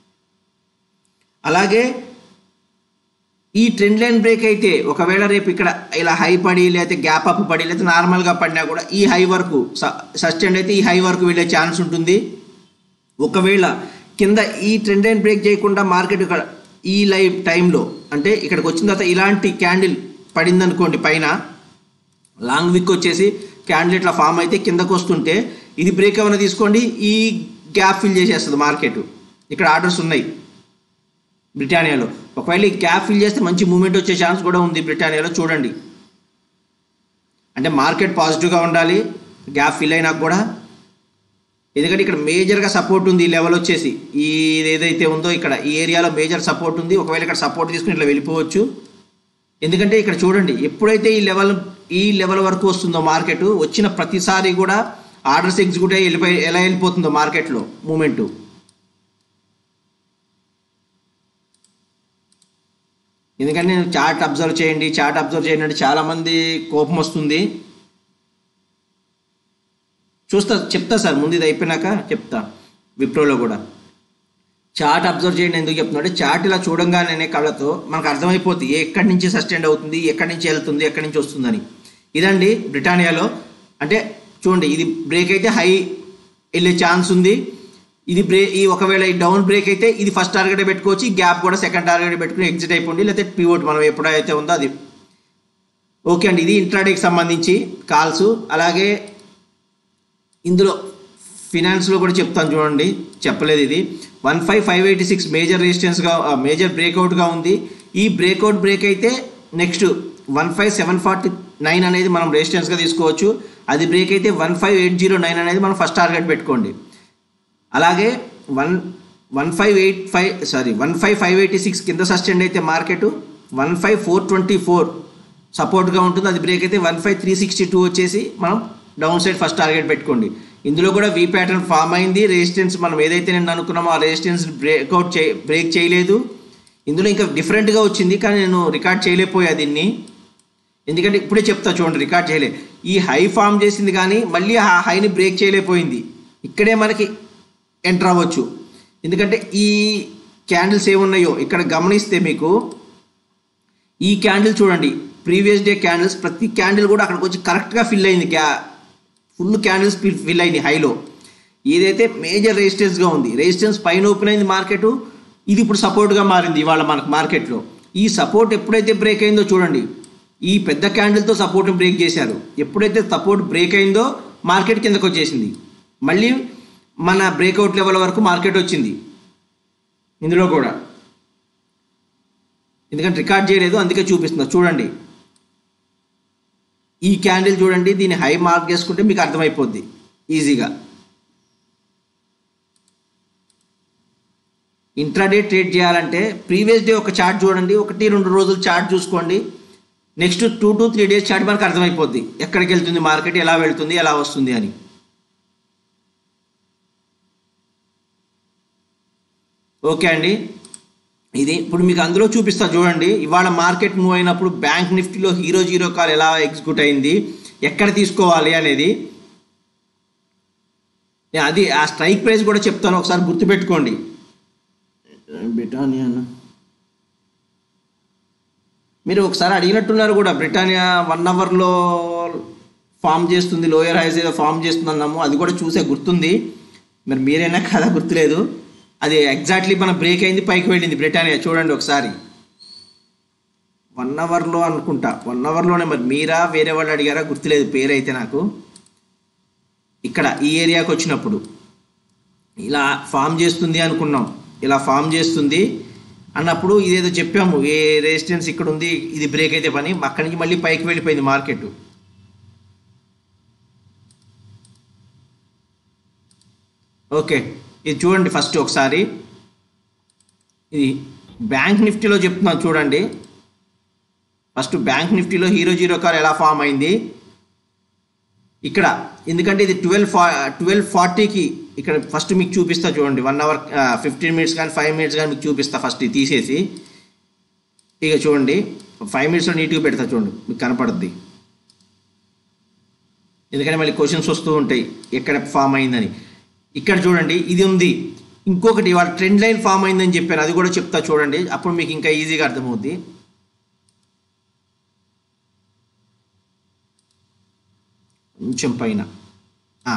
అలాగే ఈ ట్రెండ్ లైన్ బ్రేక్ అయితే ఒకవేళ రేపు ఇక్కడ ఇలా హై పడి లేకపోతే గ్యాప్ అప్ పడి లేకపోతే నార్మల్గా పడినా కూడా ఈ హై వరకు సస్టైన్ అయితే ఈ హై వరకు వెళ్ళే ఛాన్స్ ఉంటుంది ఒకవేళ కింద ఈ ట్రెండ్ లైన్ బ్రేక్ చేయకుండా మార్కెట్ ఇక్కడ ఈ లైవ్ టైంలో అంటే ఇక్కడికి వచ్చిన తర్వాత ఇలాంటి క్యాండిల్ పడింది అనుకోండి పైన లాంగ్ విక్ వచ్చేసి క్యాండిల్ ఇట్లా ఫామ్ అయితే కిందకు వస్తుంటే ఇది బ్రేక్ ఏమైనా తీసుకోండి ఈ గ్యాప్ ఫిల్ చేసేస్తుంది మార్కెట్ ఇక్కడ ఆర్డర్స్ ఉన్నాయి బ్రిటానియాలో ఒకవేళ ఈ గ్యాప్ ఫిల్ చేస్తే మంచి మూమెంట్ వచ్చే ఛాన్స్ కూడా ఉంది బ్రిటానియాలో చూడండి అంటే మార్కెట్ పాజిటివ్గా ఉండాలి గ్యాప్ ఫిల్ అయినా కూడా ఎందుకంటే ఇక్కడ మేజర్గా సపోర్ట్ ఉంది ఈ లెవెల్ వచ్చేసి ఈ ఏదైతే ఉందో ఇక్కడ ఈ ఏరియాలో మేజర్ సపోర్ట్ ఉంది ఒకవేళ ఇక్కడ సపోర్ట్ తీసుకుని ఇట్లా వెళ్ళిపోవచ్చు ఎందుకంటే ఇక్కడ చూడండి ఎప్పుడైతే ఈ లెవెల్ ఈ లెవెల్ వరకు వస్తుందో మార్కెట్ వచ్చిన ప్రతిసారి కూడా ఆర్డర్స్ ఎగ్జిక్యూట్ అయ్యి వెళ్ళిపోయి ఎలా వెళ్ళిపోతుందో మార్కెట్లో మూమెంటు ఎందుకంటే నేను చార్ట్ అబ్జర్వ్ చేయండి చార్ట్ అబ్జర్వ్ చేయండి అంటే చాలామంది కోపం వస్తుంది చూస్తా చెప్తా సార్ ముందు ఇది అయిపోయినాక చెప్తా విప్రోలో కూడా చార్ట్ అబ్జర్వ్ చేయండి ఎందుకు చెప్తున్నా అంటే చార్ట్ ఇలా చూడంగానే కళ్ళతో మనకు అర్థమైపోతుంది ఎక్కడి నుంచి సస్టైన్ అవుతుంది ఎక్కడి నుంచి వెళ్తుంది ఎక్కడి నుంచి వస్తుందని ఇదండి బ్రిటానియాలో అంటే చూడండి ఇది బ్రేక్ అయితే హై వెళ్ళే ఛాన్స్ ఉంది ఇది బ్రే ఈ ఒకవేళ ఈ డౌన్ బ్రేక్ అయితే ఇది ఫస్ట్ టార్గెట్ పెట్టుకోవచ్చు ఈ గ్యాప్ కూడా సెకండ్ టార్గెట్ పెట్టుకుని ఎగ్జిట్ అయిపోండి లేకపోతే పివోట్ మనం ఎప్పుడైతే ఉందో అది ఓకే అండి ఇది ఇంట్రాడేకి సంబంధించి కాల్స్ అలాగే ఇందులో ఫినాన్స్లో కూడా చెప్తాను చూడండి చెప్పలేదు ఇది one five five eighty six major రెసిస్టెన్స్గా మేజర్ బ్రేక్అవుట్గా ఉంది ఈ బ్రేక్అవుట్ బ్రేక్ అయితే next one five seven forty nine అనేది మనం రెసిస్టెన్స్గా తీసుకోవచ్చు అది బ్రేక్ అయితే one five eight zero nine అనేది మనం ఫస్ట్ టార్గెట్ పెట్టుకోండి అలాగే one one five eight five sorry one five five eighty six కింద సస్టెండ్ అయితే market one five four twenty four సపోర్ట్గా ఉంటుంది అది బ్రేక్ అయితే one five three sixty two వచ్చేసి మనం డౌన్ సైడ్ ఫస్ట్ టార్గెట్ పెట్టుకోండి ఇందులో కూడా వీ ప్యాటర్న్ ఫామ్ అయింది రెసిస్టెన్స్ మనం ఏదైతే నేను అనుకున్నామో ఆ రెసిస్టెన్స్ బ్రేక్అవుట్ చే బ్రేక్ చేయలేదు ఇందులో ఇంకా డిఫరెంట్గా వచ్చింది కానీ నేను రికార్డ్ చేయలేకపోయా దీన్ని ఎందుకంటే ఇప్పుడే చెప్తా చూడండి రికార్డ్ చేయలే ఈ హై ఫామ్ చేసింది కానీ మళ్ళీ ఆ హైని బ్రేక్ చేయలేకపోయింది ఇక్కడే మనకి ఎంటర్ అవ్వచ్చు ఎందుకంటే ఈ క్యాండిల్స్ ఏమున్నాయో ఇక్కడ గమనిస్తే మీకు ఈ క్యాండిల్ చూడండి ప్రీవియస్ డే క్యాండిల్స్ ప్రతి క్యాండిల్ కూడా అక్కడికి వచ్చి కరెక్ట్గా ఫిల్ అయింది క్యా ఫుల్ క్యాండిల్స్ ఫిల్ అయింది హైలో ఏదైతే మేజర్ రెసిస్టెన్స్గా ఉంది రెసిస్టెన్స్ పైన ఓపెన్ అయింది మార్కెట్ ఇది ఇప్పుడు సపోర్ట్గా మారింది ఇవాళ మనకు మార్కెట్లో ఈ సపోర్ట్ ఎప్పుడైతే బ్రేక్ అయిందో చూడండి ఈ పెద్ద క్యాండిల్తో సపోర్ట్ బ్రేక్ చేశారు ఎప్పుడైతే సపోర్ట్ బ్రేక్ అయిందో మార్కెట్ కిందకు వచ్చేసింది మళ్ళీ మన బ్రేక్అవుట్ లెవెల్ వరకు మార్కెట్ వచ్చింది ఇందులో కూడా ఎందుకంటే రికార్డ్ చేయలేదు అందుకే చూపిస్తున్నా చూడండి ఈ క్యాండిల్ చూడండి దీన్ని హై మార్క్ చేసుకుంటే మీకు అర్థమైపోద్ది ఈజీగా ఇంట్రాడే ట్రేడ్ చేయాలంటే ప్రీవియస్ డే ఒక చార్ట్ చూడండి ఒకటి రెండు రోజులు చార్ట్ చూసుకోండి next two to three days chart మనకు అర్థమైపోద్ది ఎక్కడికి వెళ్తుంది మార్కెట్ ఎలా వెళ్తుంది ఎలా వస్తుంది అని ఓకే అండి ఇది ఇప్పుడు మీకు అందులో చూపిస్తా చూడండి ఇవాళ మార్కెట్ మూవ్ అయినప్పుడు బ్యాంక్ నిఫ్టీలో హీరో జీరో కాల్ ఎలా ఎగ్జిక్యూట్ అయింది ఎక్కడ తీసుకోవాలి అనేది నేను అది ఆ స్ట్రైక్ ప్రైస్ కూడా చెప్తాను ఒకసారి గుర్తుపెట్టుకోండి బ్రిటానియా మీరు ఒకసారి అడిగినట్టున్నారు కూడా బ్రిటానియా వన్ అవర్లో ఫామ్ చేస్తుంది లోయర్ హైస్ ఏదో ఫామ్ చేస్తుంది అన్నాము అది కూడా చూసే గుర్తుంది మరి మీరైనా కదా గుర్తులేదు అది ఎగ్జాక్ట్లీ మన బ్రేక్ అయింది పైకి వెళ్ళింది బ్రిటానియా చూడండి ఒకసారి వన్ అవర్లో అనుకుంటా వన్ అవర్లోనే మరి మీరా వేరే వాళ్ళు అడిగారా గుర్తులేదు పేరు అయితే నాకు ఇక్కడ ఈ ఏరియాకి వచ్చినప్పుడు ఇలా ఫామ్ చేస్తుంది అనుకున్నాం ఇలా ఫామ్ చేస్తుంది అన్నప్పుడు ఇదేదో చెప్పాము ఏ రెసిస్టెన్స్ ఇక్కడ ఉంది ఇది బ్రేక్ అయితే పని అక్కడి నుంచి మళ్ళీ పైకి వెళ్ళిపోయింది మార్కెట్ ఓకే ఇది చూడండి ఫస్ట్ ఒకసారి ఇది బ్యాంక్ నిఫ్టీలో చెప్తున్నాను చూడండి ఫస్ట్ బ్యాంక్ నిఫ్టీలో హీరో జీరో కార్ ఎలా ఫామ్ అయింది ఇక్కడ ఎందుకంటే ఇది ట్వెల్వ్ ఫా ట్వెల్వ్ ఫార్టీకి ఇక్కడ ఫస్ట్ మీకు చూపిస్తా చూడండి వన్ అవర్ ఫిఫ్టీన్ మినిట్స్ కానీ ఫైవ్ మినిట్స్ కానీ మీకు చూపిస్తా ఫస్ట్ ఇది తీసేసి ఇక చూడండి ఫైవ్ మినిట్స్లో నీట్గా పెడతా చూడండి మీకు కనపడుద్ది ఎందుకంటే మళ్ళీ క్వశ్చన్స్ వస్తూ ఉంటాయి ఎక్కడ ఫామ్ అయిందని ఇక్కడ చూడండి ఇది ఉంది ఇంకొకటి వాళ్ళ ట్రెండ్ లైన్ ఫామ్ అయిందని చెప్పాను అది కూడా చెప్తా చూడండి అప్పుడు మీకు ఇంకా ఈజీగా అర్థమవుద్ది కొంచెం పైన ఆ.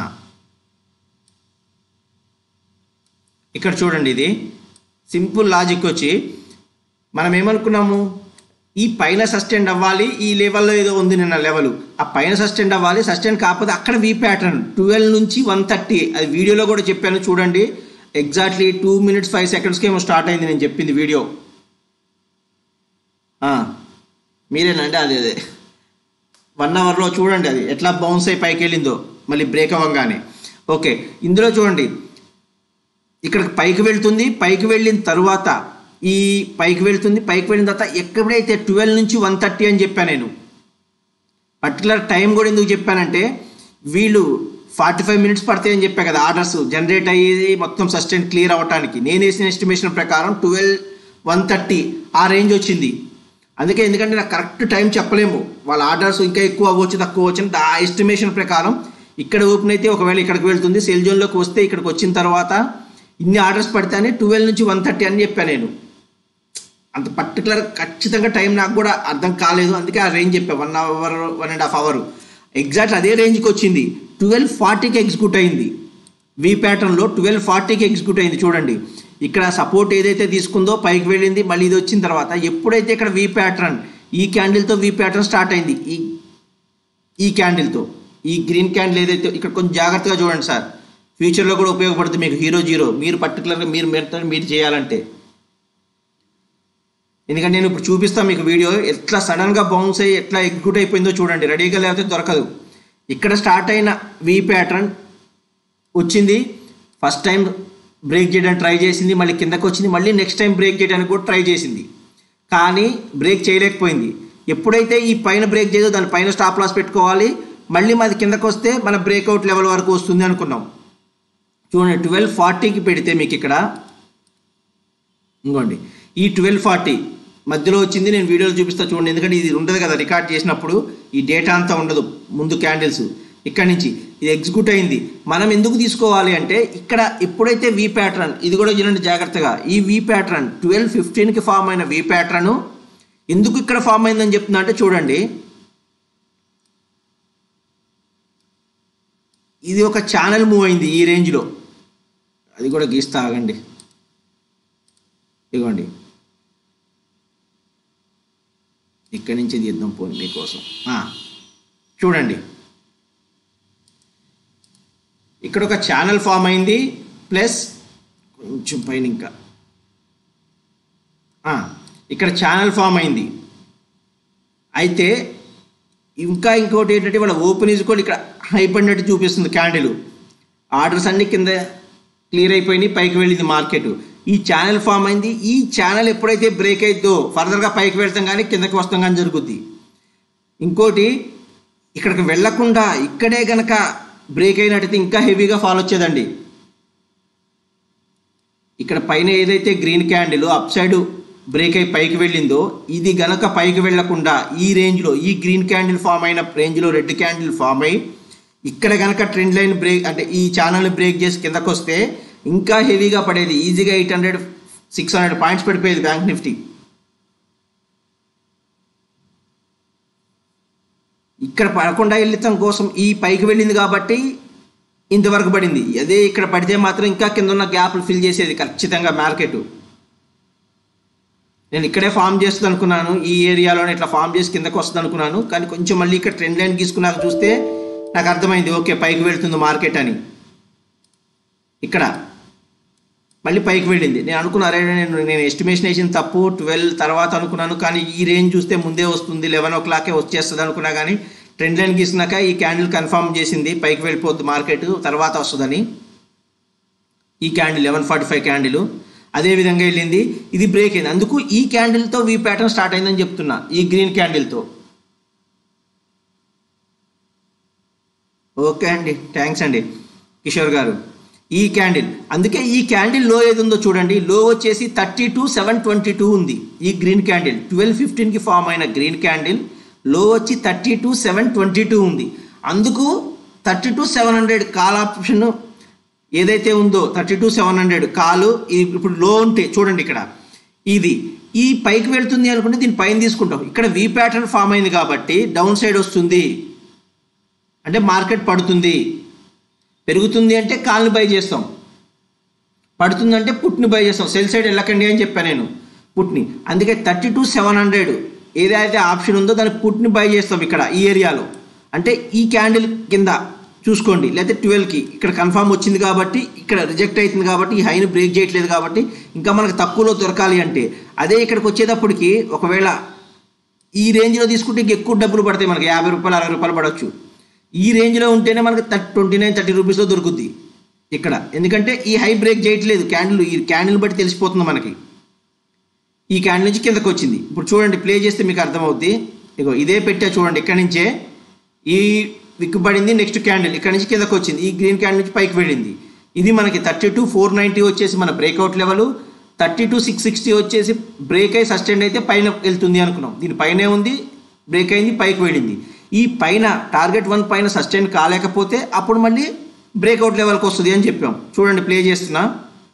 ఇక్కడ చూడండి ఇది సింపుల్ లాజిక్ వచ్చి మనం ఏమనుకున్నాము ఈ పైన సస్టెండ్ అవ్వాలి ఈ లెవెల్లో ఏదో ఉంది నిన్న లెవెల్ ఆ పైన సస్టెండ్ అవ్వాలి సస్టెండ్ కాకపోతే అక్కడ వీ ప్యాటర్న్ ట్వెల్వ్ నుంచి వన్ థర్టీ అది వీడియోలో కూడా చెప్పాను చూడండి ఎగ్జాక్ట్లీ టూ మినిట్స్ ఫైవ్ సెకండ్స్కి ఏమో స్టార్ట్ అయింది నేను చెప్పింది వీడియో ఆ, మీరేనండి అదే అదే వన్ అవర్లో చూడండి అది ఎట్లా బౌన్స్ అయి పైకి వెళ్ళిందో మళ్ళీ బ్రేక్ అవ్వగానే ఓకే ఇందులో చూడండి ఇక్కడికి పైకి వెళ్తుంది పైకి వెళ్ళిన తర్వాత ఈ పైకి వెళ్తుంది పైకి వెళ్ళిన తర్వాత ఎక్కడైతే ట్వెల్వ్ నుంచి వన్ థర్టీ అని చెప్పాను నేను పర్టికులర్ టైం కూడా ఎందుకు చెప్పానంటే వీళ్ళు ఫార్టీ ఫైవ్ మినిట్స్ పడతాయని చెప్పా కదా ఆర్డర్స్ జనరేట్ అయ్యేది మొత్తం సస్టెంట్ క్లియర్ అవ్వటానికి నేను వేసిన ఎస్టిమేషన్ ప్రకారం ట్వెల్వ్ వన్ థర్టీ ఆ రేంజ్ వచ్చింది అందుకే ఎందుకంటే నాకు కరెక్ట్ టైం చెప్పలేము వాళ్ళ ఆర్డర్స్ ఇంకా ఎక్కువ అవ్వచ్చు తక్కువ అవ్వచ్చు ఆ ఎస్టిమేషన్ ప్రకారం ఇక్కడ ఓపెన్ అయితే ఒకవేళ ఇక్కడికి వెళ్తుంది సెల్ జోన్లోకి వస్తే ఇక్కడికి వచ్చిన తర్వాత ఇన్ని ఆర్డర్స్ పడితేనే ట్వెల్వ్ నుంచి వన్ థర్టీ అని చెప్పాను నేను అంత పర్టికులర్ ఖచ్చితంగా టైం నాకు కూడా అర్థం కాలేదు అందుకే ఆ రేంజ్ చెప్పా one hour one and half hour exact అదే రేంజ్కి వచ్చింది ట్వెల్వ్ ఫార్టీకి ఎగ్జిక్యూట్ అయింది వి ప్యాటర్న్లో ట్వెల్వ్ ఫార్టీకి ఎగ్జిక్యూట్ అయింది చూడండి ఇక్కడ సపోర్ట్ ఏదైతే తీసుకుందో పైకి వెళ్ళింది మళ్ళీ ఇది వచ్చిన తర్వాత ఎప్పుడైతే ఇక్కడ వి ప్యాటర్న్ ఈ క్యాండిల్తో వి ప్యాటర్న్ స్టార్ట్ అయింది ఈ ఈ క్యాండిల్తో ఈ గ్రీన్ క్యాండిల్ ఏదైతే ఇక్కడ కొంచెం జాగ్రత్తగా చూడండి సార్ ఫ్యూచర్లో కూడా ఉపయోగపడుతుంది మీకు హీరో జీరో మీరు పర్టికులర్గా మీరు మీరు మీరు చేయాలంటే ఎందుకంటే నేను ఇప్పుడు చూపిస్తాను మీకు వీడియో ఎట్లా సడన్గా బౌన్స్ అయ్యి ఎట్లా ఎగ్జిక్యూట్ అయిపోయిందో చూడండి రెడీగా లేకపోతే దొరకదు ఇక్కడ స్టార్ట్ అయిన వి ప్యాటర్న్ వచ్చింది ఫస్ట్ టైం బ్రేక్ చేయడానికి ట్రై చేసింది మళ్ళీ కిందకు వచ్చింది మళ్ళీ నెక్స్ట్ టైం బ్రేక్ చేయడానికి కూడా ట్రై చేసింది కానీ బ్రేక్ చేయలేకపోయింది ఎప్పుడైతే ఈ పైన బ్రేక్ చేయదో దాని పైన స్టాప్ లాస్ పెట్టుకోవాలి మళ్ళీ మాది కిందకు వస్తే మన బ్రేక్అవుట్ లెవెల్ వరకు వస్తుంది అనుకున్నాం చూడండి ట్వెల్వ్ ఫార్టీకి పెడితే మీకు ఇక్కడ ఇంకోండి ఈ ట్వెల్వ్ ఫార్టీ మధ్యలో వచ్చింది నేను వీడియోలో చూపిస్తా చూడండి ఎందుకంటే ఇది ఉండదు కదా రికార్డ్ చేసినప్పుడు ఈ డేటా అంతా ఉండదు ముందు క్యాండిల్స్ ఇక్కడ నుంచి ఇది ఎగ్జిక్యూట్ అయింది మనం ఎందుకు తీసుకోవాలి అంటే ఇక్కడ ఎప్పుడైతే వి ప్యాటర్న్ ఇది కూడా చూడండి జాగ్రత్తగా ఈ వి ప్యాటర్న్ ట్వెల్వ్ ఫిఫ్టీన్కి ఫామ్ అయిన వి ప్యాటర్న్ ఎందుకు ఇక్కడ ఫామ్ అయిందని చెప్తున్నా అంటే చూడండి ఇది ఒక ఛానల్ మూవ్ అయింది ఈ రేంజ్లో అది కూడా గీస్తా ఆగండి ఇదిగోండి ఇక్కడి నుంచి తీద్దాం పోయి మీకోసం ఆ, చూడండి ఇక్కడ ఒక ఛానల్ ఫామ్ అయింది ప్లస్ కొంచెం పైన ఇంకా ఆ, ఇక్కడ ఛానల్ ఫామ్ అయింది అయితే ఇంకా ఇంకోటి ఏంటంటే వాళ్ళ ఓపెన్ ఈజ్ కూడా ఇక్కడ హై పడినట్టు చూపిస్తుంది క్యాండిల్ ఆర్డర్స్ అన్ని కింద క్లియర్ అయిపోయినాయి పైకి వెళ్ళింది మార్కెట్ ఈ ఛానల్ ఫామ్ అయింది ఈ ఛానల్ ఎప్పుడైతే బ్రేక్ అయిద్దో ఫర్దర్గా పైకి వెళ్తాం కానీ కిందకి వస్తాం కానీ జరుగుద్ది ఇంకోటి ఇక్కడికి వెళ్లకుండా ఇక్కడే గనక బ్రేక్ అయినట్టయితే ఇంకా హెవీగా ఫాల్ వచ్చేదండి ఇక్కడ పైన ఏదైతే green candle up side break అయి పైకి వెళ్ళిందో ఇది గనక పైకి వెళ్లకుండా ఈ రేంజ్లో ఈ గ్రీన్ క్యాండిల్ ఫామ్ అయిన రేంజ్లో రెడ్ క్యాండిల్ ఫామ్ అయి ఇక్కడ గనక ట్రెండ్ లైన్ బ్రేక్ అంటే ఈ ఛానల్ బ్రేక్ చేసి కిందకు వస్తే ఇంకా హెవీగా పడేది ఈజీగా eight hundred six hundred points పడిపోయేది బ్యాంక్ నిఫ్టీ ఇక్కడ పడకుండా వెళ్ళటం కోసం ఈ పైకి వెళ్ళింది కాబట్టి ఇంతవరకు పడింది అదే ఇక్కడ పడితే మాత్రం ఇంకా కింద ఉన్న గ్యాప్లు ఫిల్ చేసేది ఖచ్చితంగా మార్కెట్ నేను ఇక్కడే ఫామ్ చేస్తుంది అనుకున్నాను ఈ ఏరియాలోనే ఇట్లా ఫామ్ చేసి కిందకు వస్తుంది అనుకున్నాను కానీ కొంచెం మళ్ళీ ఇక్కడ ట్రెండ్ లైన్ గీసుకున్నాక చూస్తే నాకు అర్థమైంది ఓకే పైకి వెళ్తుంది మార్కెట్ అని ఇక్కడ మళ్ళీ పైకి వెళ్ళింది నేను అనుకున్నా అరే నేను నేను ఎస్టిమేషన్ వేసిన తప్పు ట్వెల్వ్ తర్వాత అనుకున్నాను కానీ ఈ రేంజ్ చూస్తే ముందే వస్తుంది లెవెన్ ఓ క్లాకే వచ్చేస్తుంది అనుకున్నా కానీ ట్రెండ్ లైన్ గీసినాక ఈ క్యాండిల్ కన్ఫర్మ్ చేసింది పైకి వెళ్ళిపోద్ది మార్కెట్ తర్వాత వస్తుందని ఈ candle eleven forty five candle అదే విధంగా వెళ్ళింది ఇది బ్రేక్ అయింది అందుకు ఈ క్యాండిల్తో వీ ప్యాటర్న్ స్టార్ట్ అయిందని చెప్తున్నా ఈ గ్రీన్ క్యాండిల్తో ఓకే అండి థ్యాంక్స్ అండి కిషోర్ గారు ఈ క్యాండిల్ అందుకే ఈ క్యాండిల్ లో ఏది ఉందో చూడండి లో వచ్చేసి thirty two seven twenty two ఉంది ఈ గ్రీన్ క్యాండిల్ ట్వెల్వ్ ఫిఫ్టీన్కి ఫామ్ అయిన గ్రీన్ క్యాండిల్ లో వచ్చి thirty two seven twenty two ఉంది అందుకు thirty two seven hundred call option ఏదైతే ఉందో థర్టీ టూ సెవెన్ హండ్రెడ్ కాలు ఇది ఇప్పుడు లో ఉంటే చూడండి ఇక్కడ ఇది ఈ పైకి వెళ్తుంది అనుకుంటే దీని పైన తీసుకుంటాం ఇక్కడ వి ప్యాటర్న్ ఫామ్ అయింది కాబట్టి డౌన్ సైడ్ వస్తుంది అంటే మార్కెట్ పడుతుంది పెరుగుతుంది అంటే కాల్ని బై చేస్తాం పడుతుంది అంటే పుట్ని బై చేస్తాం సెల్ సైడ్ వెళ్ళకండి అని చెప్పాను నేను పుట్ని అందుకే థర్టీ టు సెవెన్ హండ్రెడ్ ఏదైతే ఆప్షన్ ఉందో దానికి పుట్ని బై చేస్తాం ఇక్కడ ఈ ఏరియాలో అంటే ఈ క్యాండిల్ కింద చూసుకోండి లేకపోతే ట్వెల్వ్కి ఇక్కడ కన్ఫామ్ వచ్చింది కాబట్టి ఇక్కడ రిజెక్ట్ అవుతుంది కాబట్టి ఈ హైని బ్రేక్ చేయట్లేదు కాబట్టి ఇంకా మనకు తక్కువలో దొరకాలి అంటే అదే ఇక్కడికి వచ్చేటప్పటికి ఒకవేళ ఈ రేంజ్లో తీసుకుంటే ఇంక ఎక్కువ డబ్బులు పడతాయి మనకి యాభై రూపాయలు అరవై రూపాయలు పడవచ్చు ఈ రేంజ్లో ఉంటేనే మనకి థర్టీ ట్వంటీ నైన్ థర్టీ రూపీస్లో దొరుకుద్ది ఇక్కడ ఎందుకంటే ఈ హై బ్రేక్ చేయట్లేదు క్యాండిల్ ఈ క్యాండిల్ బట్టి తెలిసిపోతుంది మనకి ఈ క్యాండిల్ నుంచి కిందకు వచ్చింది ఇప్పుడు చూడండి ప్లే చేస్తే మీకు అర్థమవుద్ది ఇగో ఇదే పెట్టా చూడండి ఇక్కడ నుంచే ఈ విక్కు పడింది నెక్స్ట్ క్యాండిల్ ఇక్కడ నుంచి కిందకు వచ్చింది ఈ గ్రీన్ క్యాండిల్ నుంచి పైకి వెళ్ళింది ఇది మనకి థర్టీ టు ఫోర్ నైంటీ వచ్చేసి మన breakout level thirty two six sixty వచ్చేసి బ్రేక్ అయి సస్టైన్ అయితే పైన వెళ్తుంది అనుకున్నాం దీని పైనే ఉంది బ్రేక్ అయింది పైకి వెళ్ళింది ఈ పైన టార్గెట్ వన్ పైన సస్టైన్ కాలేకపోతే అప్పుడు మళ్ళీ బ్రేక్అవుట్ లెవెల్కి వస్తుంది అని చెప్పాం చూడండి ప్లే చేస్తున్నా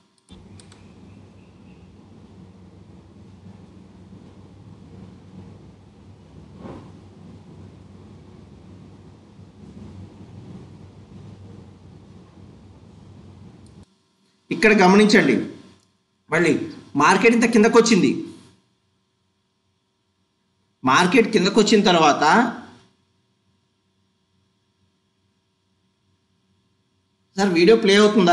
ఇక్కడ గమనించండి మళ్ళీ మార్కెట్ ఇంత కిందకు వచ్చింది మార్కెట్ కిందకు వచ్చిన తర్వాత సార్ వీడియో ప్లే అవుతుందా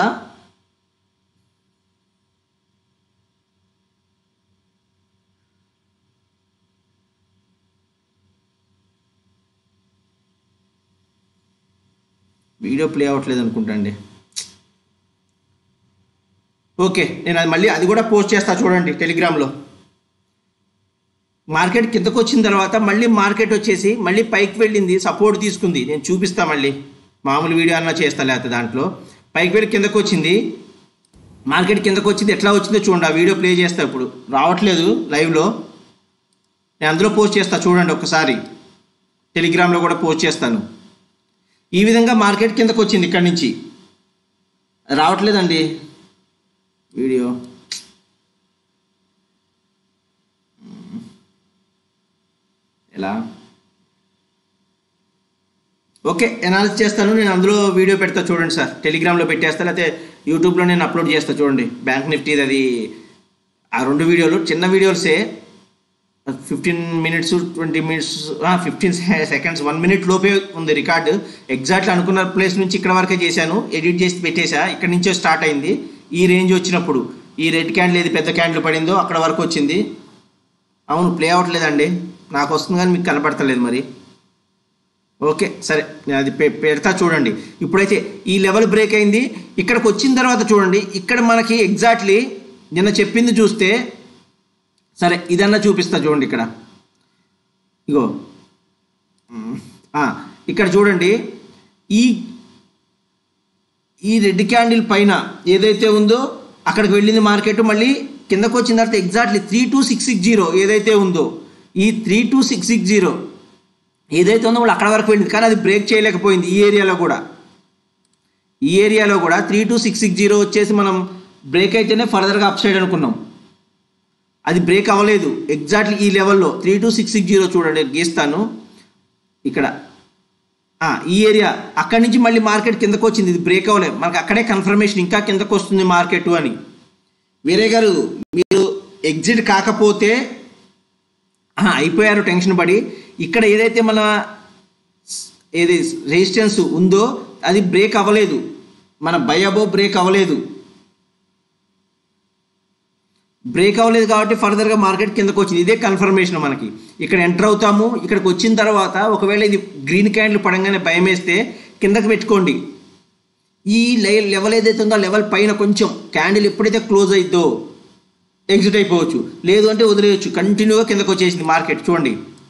వీడియో ప్లే అవ్వట్లేదు అనుకుంటా అండి ఓకే నేను అది మళ్ళీ అది కూడా పోస్ట్ చేస్తా చూడండి టెలిగ్రామ్లో మార్కెట్ కిందకు వచ్చిన తర్వాత మళ్ళీ మార్కెట్ వచ్చేసి మళ్ళీ పైకి వెళ్ళింది సపోర్ట్ తీసుకుంది నేను చూపిస్తా మళ్ళీ మామూలు వీడియో అన్నా చేస్తా లేకపోతే దాంట్లో పైకి వెళ్ళి కిందకు వచ్చింది మార్కెట్ కిందకు వచ్చింది ఎట్లా వచ్చిందో చూడండి ఆ వీడియో ప్లే చేస్తా ఇప్పుడు రావట్లేదు లైవ్లో నేను అందులో పోస్ట్ చేస్తా చూడండి ఒకసారి టెలిగ్రామ్లో కూడా పోస్ట్ చేస్తాను ఈ విధంగా మార్కెట్ కిందకు వచ్చింది ఇక్కడి నుంచి రావట్లేదండి వీడియో ఎలా ఓకే ఎనాలిసిస్ చేస్తాను నేను అందులో వీడియో పెడతా చూడండి సార్ టెలిగ్రామ్లో పెట్టేస్తా లేకపోతే యూట్యూబ్లో నేను అప్లోడ్ చేస్తా చూడండి బ్యాంక్ నిఫ్టీది అది ఆ రెండు వీడియోలు చిన్న వీడియోసే fifteen minutes twenty minutes fifteen seconds one minute లోపే ఉంది రికార్డు ఎగ్జాక్ట్లీ అనుకున్న ప్లేస్ నుంచి ఇక్కడ వరకే చేశాను ఎడిట్ చేసి పెట్టేశా ఇక్కడ నుంచే స్టార్ట్ అయింది ఈ రేంజ్ వచ్చినప్పుడు ఈ రెడ్ క్యాండిల్ ఏది పెద్ద క్యాండిల్ పడిందో అక్కడ వరకు వచ్చింది అవును ప్లే అవ్వట్లేదండి నాకు వస్తుంది కానీ మీకు కనపడతలేదు మరి ఓకే సరే నేను అది పె- పెడతా చూడండి ఇప్పుడైతే ఈ లెవెల్ బ్రేక్ అయింది ఇక్కడికి వచ్చిన తర్వాత చూడండి ఇక్కడ మనకి ఎగ్జాక్ట్లీ నిన్న చెప్పింది చూస్తే సరే ఇదన్నా చూపిస్తా చూడండి ఇక్కడ ఇగో మ్, ఆ, ఇక్కడ చూడండి ఈ ఈ రెడ్ క్యాండిల్ పైన ఏదైతే ఉందో అక్కడికి వెళ్ళింది మార్కెట్ మళ్ళీ కిందకు వచ్చిన తర్వాత exactly three two six six zero ఏదైతే ఉందో ఈ three two six six zero ఏదైతే ఉందో వాళ్ళు అక్కడ వరకు వెళ్ళింది కానీ అది బ్రేక్ చేయలేకపోయింది ఈ ఏరియాలో కూడా ఈ ఏరియాలో కూడా three two six six zero వచ్చేసి మనం బ్రేక్ అయితేనే ఫర్దర్గా అప్ సైడ్ అనుకున్నాం అది బ్రేక్ అవ్వలేదు ఎగ్జాక్ట్లీ ఈ లెవెల్లో three two six six zero చూడండి గీస్తాను ఇక్కడ ఆ, ఈ ఏరియా అక్కడి నుంచి మళ్ళీ మార్కెట్ కిందకు వచ్చింది ఇది బ్రేక్ అవ్వలేదు మనకు అక్కడే కన్ఫర్మేషన్ ఇంకా కిందకు వస్తుంది మార్కెట్ అని వేరే గారు మీరు ఎగ్జిట్ కాకపోతే ఆ, అయిపోయారు టెన్షన్ పడి ఇక్కడ ఏదైతే మన ఏది రెసిస్టెన్స్ ఉందో అది బ్రేక్ అవ్వలేదు మన బై అబో బ్రేక్ అవ్వలేదు బ్రేక్ అవ్వలేదు కాబట్టి ఫర్దర్గా మార్కెట్ కిందకు వచ్చింది ఇదే కన్ఫర్మేషన్ మనకి ఇక్కడ ఎంటర్ అవుతాము ఇక్కడికి వచ్చిన తర్వాత ఒకవేళ ఇది గ్రీన్ క్యాండిల్ పడంగానే భయం వేస్తే కిందకి పెట్టుకోండి ఈ లె- లెవెల్ ఏదైతే ఉందో ఆ లెవెల్ పైన కొంచెం క్యాండిల్ ఎప్పుడైతే క్లోజ్ అయిద్దో ఎగ్జిట్ అయిపోవచ్చు లేదు అంటే వదిలేయచ్చు కంటిన్యూగా కిందకు వచ్చేసింది మార్కెట్ చూడండి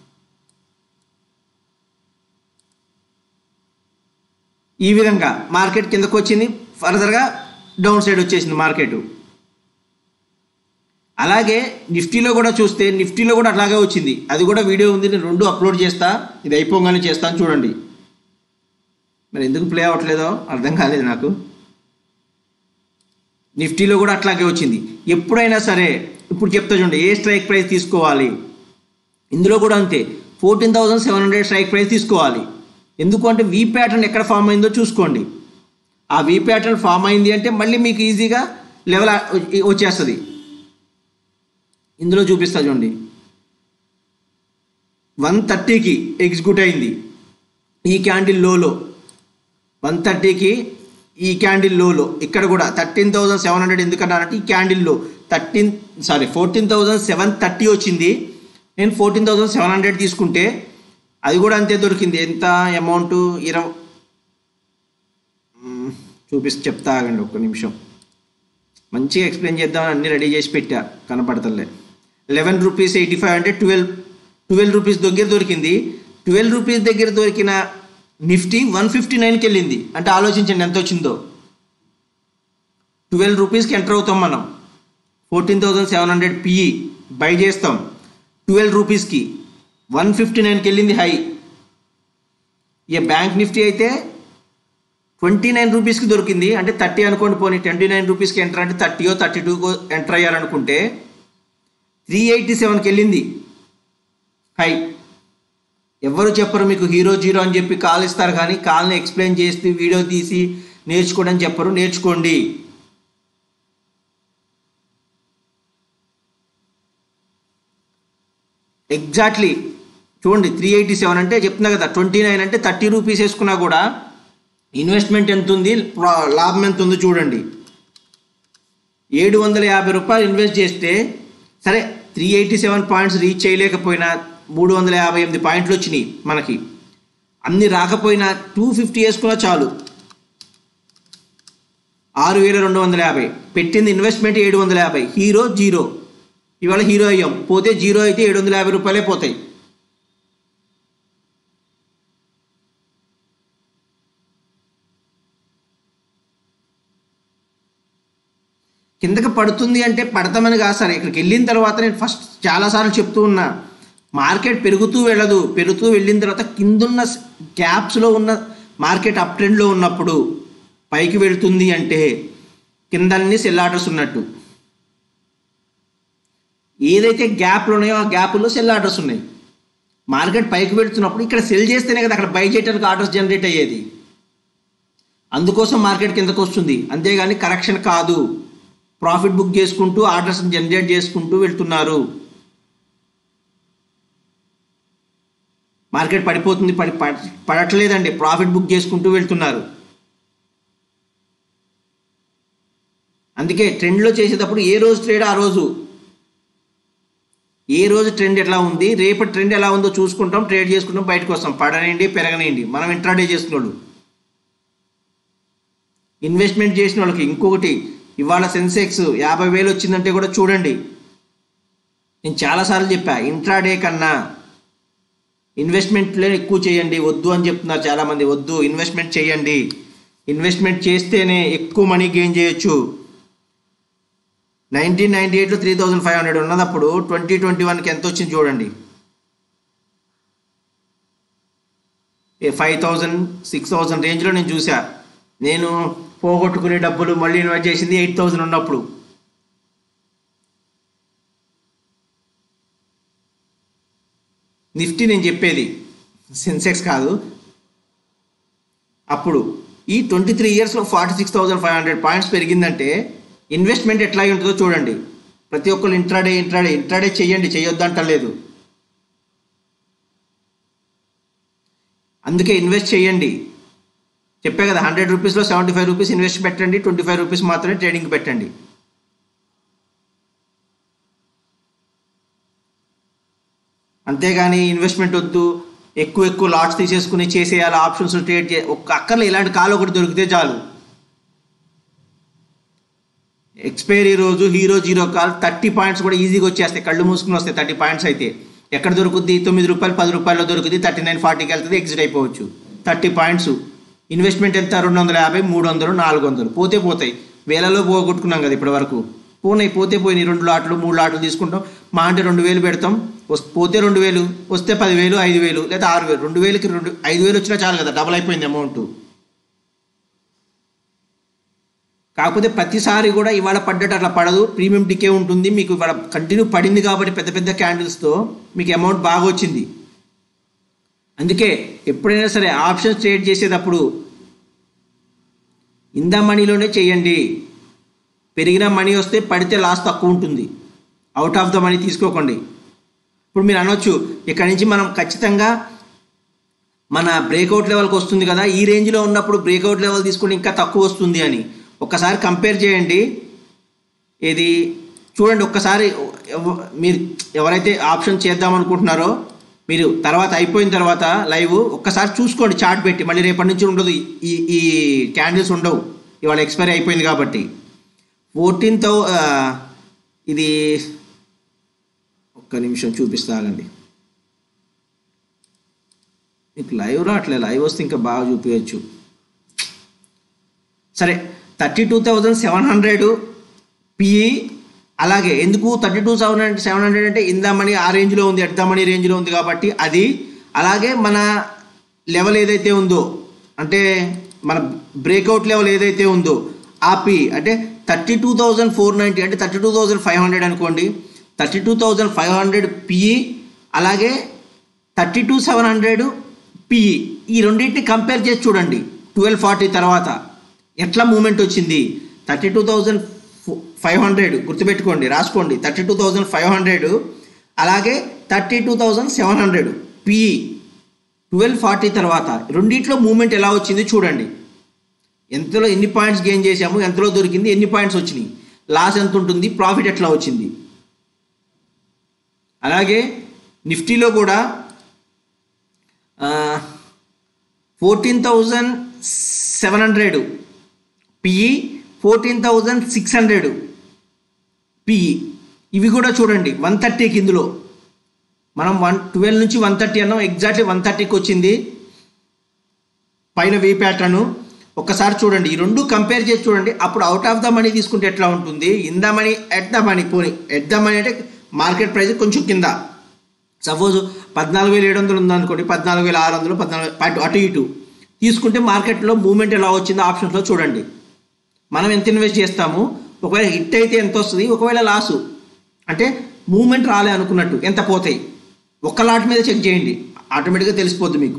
ఈ విధంగా మార్కెట్ కిందకు వచ్చింది ఫర్దర్గా డౌన్ సైడ్ వచ్చేసింది మార్కెట్ అలాగే నిఫ్టీలో కూడా చూస్తే నిఫ్టీలో కూడా అట్లాగే వచ్చింది అది కూడా వీడియో ఉంది నేను రెండు అప్లోడ్ చేస్తా ఇది అయిపోగానే చేస్తాను చూడండి మరి ఎందుకు ప్లే అవ్వట్లేదో అర్థం కాలేదు నాకు నిఫ్టీలో కూడా అట్లాగే వచ్చింది ఎప్పుడైనా సరే ఇప్పుడు చెప్తా చూడండి ఏ స్ట్రైక్ ప్రైస్ తీసుకోవాలి ఇందులో కూడా అంతే fourteen thousand seven hundred strike price తీసుకోవాలి ఎందుకు అంటే వీ ప్యాటర్న్ ఎక్కడ ఫామ్ అయిందో చూసుకోండి ఆ వీ ప్యాటర్న్ ఫామ్ అయింది అంటే మళ్ళీ మీకు ఈజీగా లెవెల్ వచ్చేస్తుంది ఇందులో చూపిస్తా చూడండి వన్ థర్టీకి ఎగ్జిక్యూట్ అయింది ఈ క్యాండిల్ లోలో వన్ థర్టీకి ఈ క్యాండిల్ లోలో ఇక్కడ కూడా థర్టీన్ థౌజండ్ సెవెన్ హండ్రెడ్ ఎందుకన్నానంటే ఈ క్యాండిల్లో thirteen sorry fourteen thousand seven thirty వచ్చింది నేను ఫోర్టీన్ థౌజండ్ సెవెన్ హండ్రెడ్ తీసుకుంటే అది కూడా అంతే దొరికింది ఎంత అమౌంట్ ఇరవై మ్మ్, చూపిస్తే చెప్తా ఆగండి ఒక్క నిమిషం మంచిగా ఎక్స్ప్లెయిన్ చేద్దామని అన్ని రెడీ చేసి పెట్టా కనపడతలే లెవెన్ రూపీస్ ఎయిటీ ఫైవ్ అంటే ట్వెల్వ్ ట్వెల్వ్ రూపీస్ దగ్గర దొరికింది ట్వెల్వ్ రూపీస్ దగ్గర దొరికిన నిఫ్టీ వన్ ఫిఫ్టీ నైన్కి వెళ్ళింది అంటే ఆలోచించండి ఎంత వచ్చిందో ట్వెల్వ్ రూపీస్కి ఎంటర్ అవుతాం మనం fourteen thousand seven hundred PE buy చేస్తాం ట్వెల్వ్ రూపీస్కి వన్ ఫిఫ్టీ నైన్కి వెళ్ళింది హై ఇక బ్యాంక్ నిఫ్టీ అయితే ట్వంటీ నైన్ రూపీస్కి దొరికింది అంటే థర్టీ అనుకోండి పోనీ ట్వంటీ నైన్ రూపీస్కి ఎంటర్ అంటే థర్టీయో థర్టీ టూకో ఎంటర్ అయ్యారనుకుంటే త్రీ ఎయిటీ సెవెన్కి వెళ్ళింది హై ఎవరు చెప్పరు మీకు హీరో జీరో అని చెప్పి కాల్ ఇస్తారు కానీ కాల్ని ఎక్స్ప్లెయిన్ చేసి వీడియో తీసి నేర్చుకోవడం చెప్పరు నేర్చుకోండి ఎగ్జాక్ట్లీ చూడండి త్రీ ఎయిటీ సెవెన్ అంటే చెప్తున్నా కదా ట్వంటీ నైన్ అంటే థర్టీ రూపీస్ వేసుకున్నా కూడా ఇన్వెస్ట్మెంట్ ఎంత ఉంది ప్రా- లాభం ఎంత ఉందో చూడండి ఏడు వందల యాభై రూపాయలు ఇన్వెస్ట్ చేస్తే సరే three eighty seven points reach చేయలేకపోయినా మూడు వందల యాభై ఎనిమిది పాయింట్లు వచ్చినాయి మనకి అన్ని రాకపోయినా టూ ఫిఫ్టీ వేసుకున్నా చాలు ఆరు వేల రెండు వందల యాభై పెట్టింది ఇన్వెస్ట్మెంట్ ఏడు వందల యాభై హీరో జీరో ఇవాళ హీరో అయ్యాం పోతే జీరో అయితే ఏడు వందల యాభై రూపాయలే పోతాయి కిందకి పడుతుంది అంటే పడతామని కాదు సార్ ఇక్కడికి వెళ్ళిన తర్వాత నేను ఫస్ట్ చాలాసార్లు చెప్తూ ఉన్నా మార్కెట్ పెరుగుతూ వెళ్ళదు పెరుగుతూ వెళ్ళిన తర్వాత కిందున్న గ్యాప్స్లో ఉన్న మార్కెట్ అప్ ట్రెండ్లో ఉన్నప్పుడు పైకి వెళ్తుంది అంటే కిందన్ని సెల్ ఆర్డర్స్ ఉన్నట్టు ఏదైతే గ్యాప్లు ఉన్నాయో ఆ గ్యాప్లో సెల్ ఆర్డర్స్ ఉన్నాయి మార్కెట్ పైకి వెళ్తున్నప్పుడు ఇక్కడ సెల్ చేస్తేనే కదా అక్కడ బై చేయడానికి ఆర్డర్స్ జనరేట్ అయ్యేది అందుకోసం మార్కెట్ కిందకు వస్తుంది అంతేగాని కరెక్షన్ కాదు ప్రాఫిట్ బుక్ చేసుకుంటూ ఆర్డర్స్ జనరేట్ చేసుకుంటూ వెళ్తున్నారు మార్కెట్ పడిపోతుంది పడి పడ- పడట్లేదండి ప్రాఫిట్ బుక్ చేసుకుంటూ వెళ్తున్నారు అందుకే ట్రెండ్లో చేసేటప్పుడు ఏ రోజు ట్రేడ్ ఆ రోజు ఏ రోజు ట్రెండ్ ఎట్లా ఉంది రేపటి ట్రెండ్ ఎలా ఉందో చూసుకుంటాం ట్రేడ్ చేసుకుంటాం బయటకు వస్తాం పడనండి పెరగనండి మనం ఇంట్రాడే చేసిన వాళ్ళు ఇన్వెస్ట్మెంట్ చేసిన వాళ్ళకి ఇంకొకటి ఇవాళ సెన్సెక్స్ యాభై వేలు వచ్చిందంటే కూడా చూడండి నేను చాలాసార్లు చెప్పా ఇంట్రాడే కన్నా ఇన్వెస్ట్మెంట్లే ఎక్కువ చేయండి వద్దు అని చెప్తున్నారు చాలామంది వద్దు ఇన్వెస్ట్మెంట్ చేయండి ఇన్వెస్ట్మెంట్ చేస్తేనే ఎక్కువ మనీ గెయిన్ చేయొచ్చు నైన్టీన్ నైన్టీ ఎయిట్లో త్రీ థౌజండ్ ఫైవ్ హండ్రెడ్ ఉన్నదప్పుడు ట్వంటీ ట్వంటీ వన్కి ఎంత వచ్చింది చూడండి ఫైవ్ థౌజండ్ సిక్స్ థౌజండ్ రేంజ్లో నేను చూసా నేను పోగొట్టుకునే డబ్బులు మళ్ళీ ఇన్వెస్ట్ చేసింది ఎయిట్ థౌజండ్ ఉన్నప్పుడు నిఫ్టీ నేను చెప్పేది సెన్సెక్స్ కాదు అప్పుడు ఈ ట్వంటీ త్రీ ఇయర్స్లో forty six thousand five hundred points పెరిగిందంటే ఇన్వెస్ట్మెంట్ ఎట్లా ఉంటుందో చూడండి ప్రతి ఒక్కరు ఇంట్రాడే ఇంట్రాడే ఇంట్రాడే చెయ్యండి చేయొద్దంటలేదు అందుకే ఇన్వెస్ట్ చేయండి చెప్పే కదా హండ్రెడ్ రూపీస్లో సెవెంటీ ఫైవ్ రూపీస్ ఇన్వెస్ట్ పెట్టండి ట్వంటీ ఫైవ్ రూపీస్ మాత్రమే ట్రేడింగ్ పెట్టండి అంతేగాని ఇన్వెస్ట్మెంట్ వద్దు ఎక్కువ ఎక్కువ లాట్స్ తీసేసుకుని చేసేయాలి ఆప్షన్స్ ట్రేడ్ చే ఒక్క అక్కర్లో ఇలాంటి కాలు ఒకటి దొరికితే చాలు ఎక్స్పైరీ రోజు hero zero call thirty points కూడా ఈజీగా వచ్చేస్తాయి కళ్ళు మూసుకుని వస్తాయి థర్టీ పాయింట్స్ అయితే ఎక్కడ దొరుకుద్ది తొమ్మిది రూపాయలు పది రూపాయల్లో దొరుకుతుంది థర్టీ నైన్ ఫార్టీకి వెళ్తుంది ఎగ్జిట్ అయిపోవచ్చు థర్టీ పాయింట్స్ ఇన్వెస్ట్మెంట్ ఎంత రెండు వందల యాభై మూడు వందలు నాలుగు వందలు పోతే పోతాయి వేలలో పోగొట్టుకున్నాం కదా ఇప్పటి వరకు పోనాయి పోతే పోయినాయి రెండు లాట్లు మూడు లాట్లు తీసుకుంటాం మా అంటే రెండు వేలు పెడతాం వస్ పోతే రెండు వేలు వస్తే పదివేలు ఐదు వేలు లేదా ఆరు వేలు రెండు వేలకి రెండు ఐదు వేలు వచ్చినా చాలు కదా డబల్ అయిపోయింది అమౌంట్ కాకపోతే ప్రతిసారి కూడా ఇవాళ పడ్డట్టు అట్లా పడదు ప్రీమియం డికే ఉంటుంది మీకు ఇవాళ కంటిన్యూ పడింది కాబట్టి పెద్ద పెద్ద క్యాండిల్స్తో మీకు అమౌంట్ బాగా వచ్చింది అందుకే ఎప్పుడైనా సరే ఆప్షన్స్ ట్రేడ్ చేసేటప్పుడు ఇందా మనీలోనే చేయండి పెరిగిన మనీ వస్తే పడితే లాస్ తక్కువ ఉంటుంది అవుట్ ఆఫ్ ద మనీ తీసుకోకండి ఇప్పుడు మీరు అనొచ్చు ఇక్కడ నుంచి మనం ఖచ్చితంగా మన బ్రేక్అవుట్ లెవెల్కి వస్తుంది కదా ఈ రేంజ్లో ఉన్నప్పుడు బ్రేక్అవుట్ లెవెల్ తీసుకుంటే ఇంకా తక్కువ వస్తుంది అని ఒక్కసారి కంపేర్ చేయండి ఇది చూడండి ఒక్కసారి ఎవ- మీరు ఎవరైతే ఆప్షన్ చేద్దాం అనుకుంటున్నారో మీరు తర్వాత అయిపోయిన తర్వాత లైవ్ ఒక్కసారి చూసుకోండి చార్ట్ పెట్టి మళ్ళీ రేపటి నుంచి ఉండదు ఈ ఈ క్యాండిల్స్ ఉండవు ఇవాళ ఎక్స్పైరీ అయిపోయింది కాబట్టి ఫోర్టీన్ థౌ ఇది ఒక్క నిమిషం చూపిస్తానండి మీకు లైవ్ రావట్లేదు లైవ్ వస్తే ఇంకా బాగా చూపించచ్చు సరే thirty two thousand seven hundred PE అలాగే ఎందుకు thirty two seven hundred seven hundred అంటే ఇందామని ఆ రేంజ్లో ఉంది ఎడ్దామని రేంజ్లో ఉంది కాబట్టి అది అలాగే మన లెవెల్ ఏదైతే ఉందో అంటే మన బ్రేక్అవుట్ లెవెల్ ఏదైతే ఉందో ఆ పి అంటే thirty two thousand four ninety అంటే thirty two thousand five hundred అనుకోండి thirty two thousand five hundred PE అలాగే thirty two seven hundred PE ఈ రెండింటిని కంపేర్ చేసి చూడండి ట్వెల్వ్ ఫార్టీ తర్వాత ఎట్లా మూమెంట్ వచ్చింది thirty two thousand five hundred గుర్తుపెట్టుకోండి రాసుకోండి thirty two thousand five hundred అలాగే thirty two thousand seven hundred PE twelve forty తర్వాత రెండిట్లో మూమెంట్ ఎలా వచ్చింది చూడండి ఎంతలో ఎన్ని పాయింట్స్ గెయిన్ చేసాము ఎంతలో దొరికింది ఎన్ని పాయింట్స్ వచ్చినాయి లాస్ ఎంత ఉంటుంది ప్రాఫిట్ ఎట్లా వచ్చింది అలాగే నిఫ్టీలో కూడా fourteen thousand seven hundred PE fourteen thousand six hundred PE ఇవి కూడా చూడండి వన్ థర్టీకి ఇందులో మనం వన్ ట్వెల్వ్ నుంచి వన్ థర్టీ అన్నాం ఎగ్జాక్ట్లీ వన్ థర్టీకి వచ్చింది పైన వీ ప్యాటర్న్ ఒక్కసారి చూడండి ఈ రెండు కంపేర్ చేసి చూడండి అప్పుడు అవుట్ ఆఫ్ ద మనీ తీసుకుంటే ఎట్లా ఉంటుంది in the money at the money పోనీ ఎట్ ద మనీ అంటే మార్కెట్ ప్రైస్ కొంచెం కింద సపోజ్ పద్నాలుగు వేల ఏడు వందలు ఉందనుకోండి పద్నాలుగు వేల ఆరు వందలు పద్నాలుగు అటు అటు ఇటు తీసుకుంటే మార్కెట్లో మూమెంట్ ఎలా వచ్చిందో ఆప్షన్స్లో చూడండి మనం ఎంత ఇన్వెస్ట్ చేస్తాము ఒకవేళ హిట్ అయితే ఎంత వస్తుంది ఒకవేళ లాసు అంటే మూమెంట్ రాలే అనుకున్నట్టు ఎంత పోతాయి ఒక్క లాట్ మీద చెక్ చేయండి ఆటోమేటిక్గా తెలిసిపోద్ది మీకు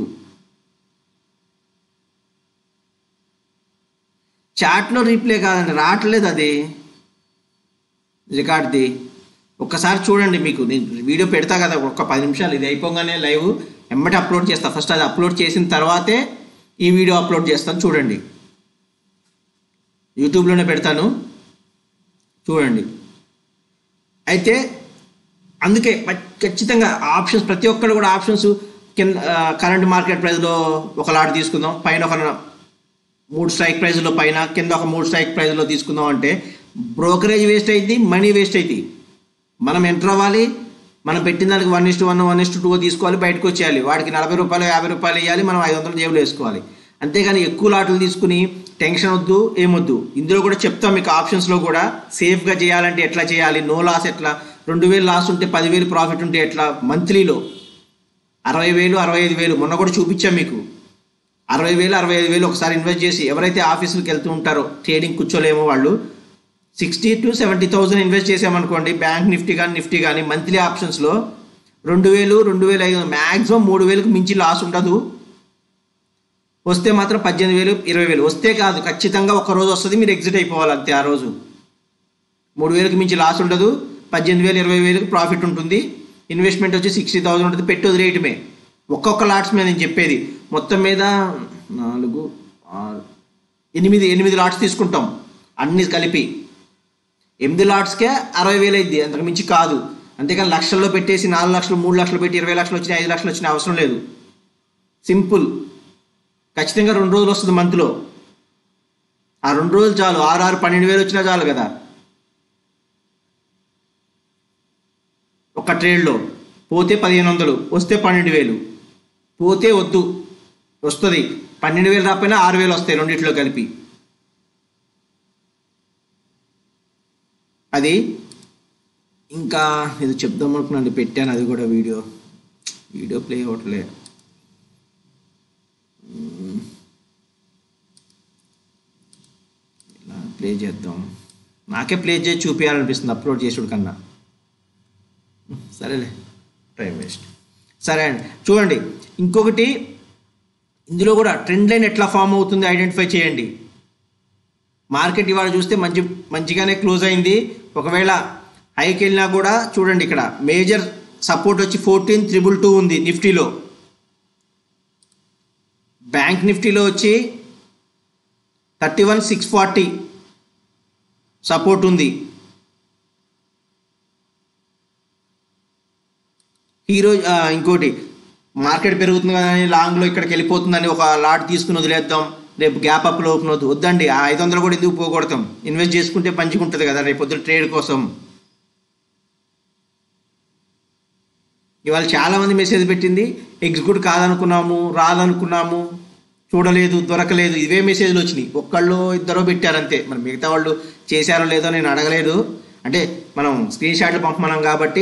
చాట్లో రీప్లే కాదండి రావట్లేదు అది రికార్డ్ది ఒక్కసారి చూడండి మీకు నేను వీడియో పెడతా కదా ఒక పది నిమిషాలు ఇది అయిపోగానే లైవ్ ఎమ్మటి అప్లోడ్ చేస్తా ఫస్ట్ అది అప్లోడ్ చేసిన తర్వాతే ఈ వీడియో అప్లోడ్ చేస్తాను చూడండి యూట్యూబ్లోనే పెడతాను చూడండి అయితే అందుకే ప- ఖచ్చితంగా ఆప్షన్స్ ప్రతి ఒక్కరు కూడా ఆప్షన్స్ కింద కరెంట్ మార్కెట్ ప్రైస్లో ఒక లాట్ తీసుకుందాం పైన ఒక మూడు స్ట్రైక్ ప్రైజ్లో పైన కింద ఒక మూడు స్ట్రైక్ ప్రైజ్లో తీసుకుందాం అంటే బ్రోకరేజ్ వేస్ట్ అయింది మనీ వేస్ట్ అయింది మనం ఎంటర్ అవ్వాలి మనం పెట్టిన దానికి one is to one one is to two తీసుకోవాలి బయటకు వచ్చేయాలి వాడికి నలభై రూపాయలు యాభై రూపాయలు ఇవ్వాలి మనం ఐదు వందలు జేబులో వేసుకోవాలి అంతేగాని ఎక్కువ లాట్లు తీసుకుని టెన్షన్ వద్దు ఏమొద్దు ఇందులో కూడా చెప్తాం మీకు ఆప్షన్స్లో కూడా సేఫ్గా చేయాలంటే ఎట్లా చేయాలి నో లాస్ ఎట్లా రెండు వేలు లాస్ ఉంటే పదివేలు ప్రాఫిట్ ఉంటే ఎట్లా మంత్లీలో అరవై వేలు అరవై ఐదు వేలు మొన్న కూడా చూపించాం మీకు అరవై వేలు అరవై ఐదు వేలు ఒకసారి ఇన్వెస్ట్ చేసి ఎవరైతే ఆఫీసులకు వెళ్తూ ఉంటారో ట్రేడింగ్ కూర్చోలేమో వాళ్ళు sixty to seventy thousand invest చేసామనుకోండి బ్యాంక్ నిఫ్టీ కానీ నిఫ్టీ కానీ మంత్లీ ఆప్షన్స్లో రెండు వేలు రెండు వేల ఐదు మ్యాక్సిమం మూడు వేలకు మించి లాస్ ఉండదు వస్తే మాత్రం పద్దెనిమిది వేలు ఇరవై వేలు వస్తే కాదు ఖచ్చితంగా ఒక రోజు వస్తుంది మీరు ఎగ్జిట్ అయిపోవాలి అంతే ఆ రోజు మూడు వేలకు మించి లాస్ ఉండదు పద్దెనిమిది వేలు ఇరవై వేలకు ప్రాఫిట్ ఉంటుంది ఇన్వెస్ట్మెంట్ వచ్చి సిక్స్టీ థౌసండ్ ఉంటుంది పెట్టి వదిలేయటమే ఒక్కొక్క లాట్స్ మీద నేను చెప్పేది మొత్తం మీద నాలుగు ఆరు ఎనిమిది ఎనిమిది లాట్స్ తీసుకుంటాం అన్ని కలిపి ఎనిమిది లాట్స్కే అరవై వేలు అయింది అంతకు మించి కాదు అంతేకాని లక్షల్లో పెట్టేసి నాలుగు లక్షలు మూడు లక్షలు పెట్టి ఇరవై లక్షలు వచ్చినాయి ఐదు లక్షలు వచ్చిన అవసరం లేదు సింపుల్ ఖచ్చితంగా రెండు రోజులు వస్తుంది మంత్లో ఆ రెండు రోజులు చాలు ఆరు ఆరు పన్నెండు వేలు వచ్చినా చాలు కదా ఒక ట్రేడ్లో పోతే పదిహేను వందలు వస్తే పన్నెండు వేలు పోతే వద్దు వస్తుంది పన్నెండు వేలు రాకపోయినా ఆరు వేలు వస్తాయి రెండిట్లో కలిపి అది ఇంకా ఇది చెప్దాం అనుకున్నాను పెట్టాను అది కూడా వీడియో వీడియో ప్లే అవ్వట్లే మ్మ్. ఇలా ప్లే చేద్దాం నాకే ప్లే చేసి చూపించాలనిపిస్తుంది అప్లోడ్ చేసుడు కన్నా సరేలే టైం వేస్ట్ సరే అండి చూడండి ఇంకొకటి ఇందులో కూడా ట్రెండ్ లైన్ ఎట్లా ఫామ్ అవుతుంది ఐడెంటిఫై చేయండి మార్కెట్ ఇవాళ చూస్తే మంచి మంచిగానే క్లోజ్ అయింది ఒకవేళ హైకి వెళ్ళినా కూడా చూడండి ఇక్కడ మేజర్ సపోర్ట్ వచ్చి ఫోర్టీన్ త్రిబుల్ టూ ఉంది నిఫ్టీలో బ్యాంక్ నిఫ్టీలో వచ్చి thirty one six forty support ఉంది ఈరోజు ఇంకోటి మార్కెట్ పెరుగుతుంది కదా అని లాంగ్లో ఇక్కడికి వెళ్ళిపోతుందని ఒక లాట్ తీసుకుని వదిలేద్దాం రేపు గ్యాప్ అప్లో ఓపెన్ అవుతుంది వద్దండి ఆ ఐదు వందలు కూడా ఎందుకు పోగొడతాం ఇన్వెస్ట్ చేసుకుంటే మంచిగా ఉంటుంది కదా రేపు పొద్దున ట్రేడ్ కోసం ఇవాళ చాలామంది మెసేజ్ పెట్టింది ఎగ్జిక్యూట్ కాదనుకున్నాము రాదనుకున్నాము చూడలేదు దొరకలేదు ఇవే మెసేజ్లు వచ్చినాయి ఒక్కళ్ళు ఇద్దరో పెట్టారంతే మరి మిగతా వాళ్ళు చేశారో లేదో నేను అడగలేదు అంటే మనం స్క్రీన్ షాట్లు పంపమన్నాం కాబట్టి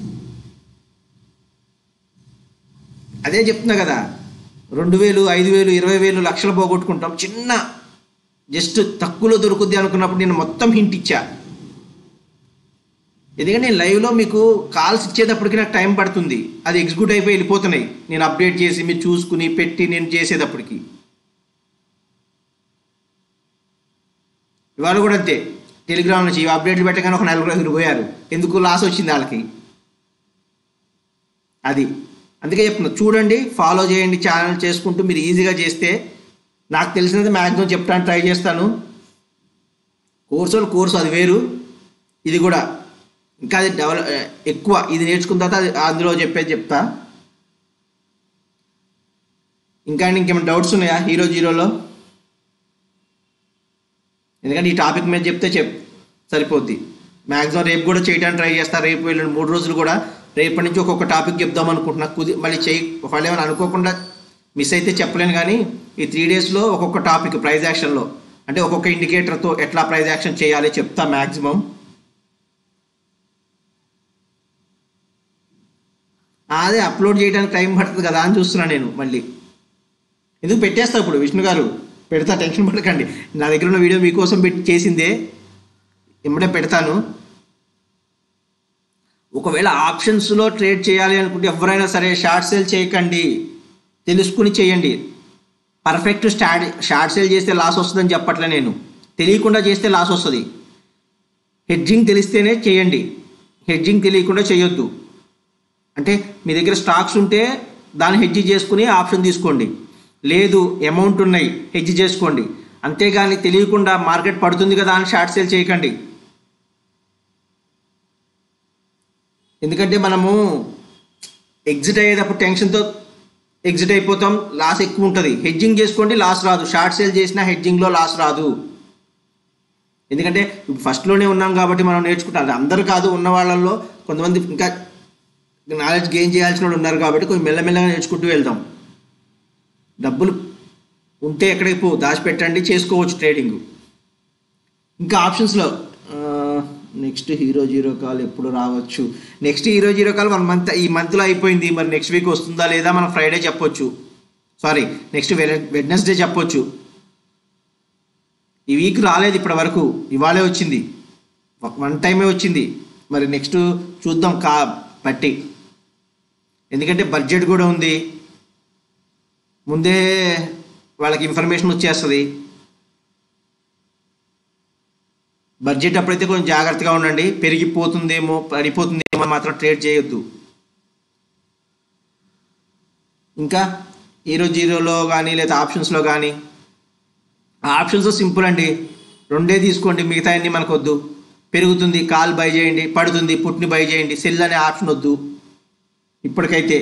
అదే చెప్తున్నా కదా రెండు వేలు ఐదు వేలు ఇరవై వేలు లక్షలు పోగొట్టుకుంటాం చిన్న జస్ట్ తక్కువలో దొరుకుద్ది అనుకున్నప్పుడు నేను మొత్తం హింట్ ఇచ్చా ఎందుకంటే నేను లైవ్లో మీకు కాల్స్ ఇచ్చేటప్పటికి నాకు టైం పడుతుంది అది ఎగ్జిక్యూట్ అయిపోయి వెళ్ళిపోతున్నాయి నేను అప్డేట్ చేసి మీరు చూసుకుని పెట్టి నేను చేసేటప్పటికి ఇవాళ కూడా అంతే టెలిగ్రామ్ నుంచి ఈ అప్డేట్లు పెట్టగానే ఒక నలుగురు ఐదుగురు పోయారు ఎందుకు లాస్ వచ్చింది వాళ్ళకి అది అందుకే చెప్తున్నా చూడండి ఫాలో చేయండి ఛానల్ చేసుకుంటూ మీరు ఈజీగా చేస్తే నాకు తెలిసినది మ్యాక్సిమం చెప్పడానికి ట్రై చేస్తాను కోర్సు కోర్సు అది వేరు ఇది కూడా ఇంకా అది డెవలప్ ఎక్కువ ఇది నేర్చుకున్న తర్వాత అది అందులో చెప్పేది చెప్తా ఇంకా అండి ఇంకేమైనా డౌట్స్ ఉన్నాయా హీరో జీరోలో ఎందుకంటే ఈ టాపిక్ మీద చెప్తే చెప్ సరిపోద్ది మ్యాక్సిమం రేపు కూడా చేయడానికి ట్రై చేస్తా రేపు వెళ్ళిన మూడు రోజులు కూడా రేపటి నుంచి ఒక్కొక్క టాపిక్ చెప్దాం అనుకుంటున్నా కుది మళ్ళీ చేయి ఒకవేళ ఏమైనా అనుకోకుండా మిస్ అయితే చెప్పలేను కానీ ఈ త్రీ డేస్లో ఒక్కొక్క టాపిక్ ప్రైజ్ యాక్షన్లో అంటే ఒక్కొక్క ఇండికేటర్తో ఎట్లా ప్రైజ్ యాక్షన్ చేయాలి చెప్తా మ్యాక్సిమం అదే అప్లోడ్ చేయడానికి టైం పడుతుంది కదా అని చూస్తున్నాను నేను మళ్ళీ ఎందుకు పెట్టేస్తా ఇప్పుడు విష్ణు గారు పెడతా టెన్షన్ పడకండి నా దగ్గర ఉన్న వీడియో మీకోసం పెట్టి చేసిందే ఇమ్మడే పెడతాను ఒకవేళ ఆప్షన్స్లో ట్రేడ్ చేయాలి అనుకుంటే ఎవరైనా సరే షార్ట్ సేల్ చేయకండి తెలుసుకుని చేయండి పర్ఫెక్ట్ స్టార్ట్ షార్ట్ సేల్ చేస్తే లాస్ వస్తుందని చెప్పట్లే నేను తెలియకుండా చేస్తే లాస్ వస్తుంది హెడ్జింగ్ తెలిస్తేనే చేయండి హెడ్జింగ్ తెలియకుండా చేయొద్దు అంటే మీ దగ్గర స్టాక్స్ ఉంటే దాన్ని హెడ్జ్ చేసుకుని ఆప్షన్ తీసుకోండి లేదు అమౌంట్ ఉన్నాయి హెడ్జ్ చేసుకోండి అంతేగాని తెలియకుండా మార్కెట్ పడుతుంది కదా అని షార్ట్ సేల్ చేయకండి ఎందుకంటే మనము ఎగ్జిట్ అయ్యేటప్పుడు టెన్షన్తో ఎగ్జిట్ అయిపోతాం లాస్ ఎక్కువ ఉంటుంది హెడ్జింగ్ చేసుకోండి లాస్ రాదు షార్ట్ సేల్ చేసినా హెడ్జింగ్లో లాస్ రాదు ఎందుకంటే ఇప్పుడు ఫస్ట్లోనే ఉన్నాం కాబట్టి మనం నేర్చుకుంటాం అందరూ కాదు ఉన్న వాళ్ళల్లో కొంతమంది ఇంకా నాలెడ్జ్ గెయిన్ చేయాల్సిన వాళ్ళు ఉన్నారు కాబట్టి కొంచెం మెల్లమెల్లగా నేర్చుకుంటూ వెళ్దాం డబ్బులు ఉంటే ఎక్కడికి పో దాచిపెట్టండి చేసుకోవచ్చు ట్రేడింగ్ ఇంకా ఆప్షన్స్లో నెక్స్ట్ హీరో జీరో కాల్ ఎప్పుడు రావచ్చు next hero zero call one month ఈ మంత్లో అయిపోయింది మరి నెక్స్ట్ వీక్ వస్తుందా లేదా మనం ఫ్రైడే చెప్పొచ్చు సారీ నెక్స్ట్ వెడ్నెస్డే చెప్పొచ్చు ఈ వీక్ రాలేదు ఇప్పటి వరకు ఇవాళే వచ్చింది వన్ టైమే వచ్చింది మరి నెక్స్ట్ చూద్దాం కా బట్టి ఎందుకంటే బడ్జెట్ కూడా ఉంది ముందే వాళ్ళకి ఇన్ఫర్మేషన్ వచ్చేస్తుంది బడ్జెట్ అప్పుడైతే కొంచెం జాగ్రత్తగా ఉండండి పెరిగిపోతుందేమో పడిపోతుందేమో అని మాత్రం ట్రేడ్ చేయొద్దు ఇంకా హీరో జీరోలో కానీ లేదా ఆప్షన్స్లో కానీ ఆ ఆప్షన్స్ సింపుల్ అండి రెండే తీసుకోండి మిగతా అన్ని మనకు వద్దు పెరుగుతుంది కాల్ బై చేయండి పడుతుంది పుట్ని బై చేయండి సెల్ అనే ఆప్షన్ వద్దు ఇప్పటికైతే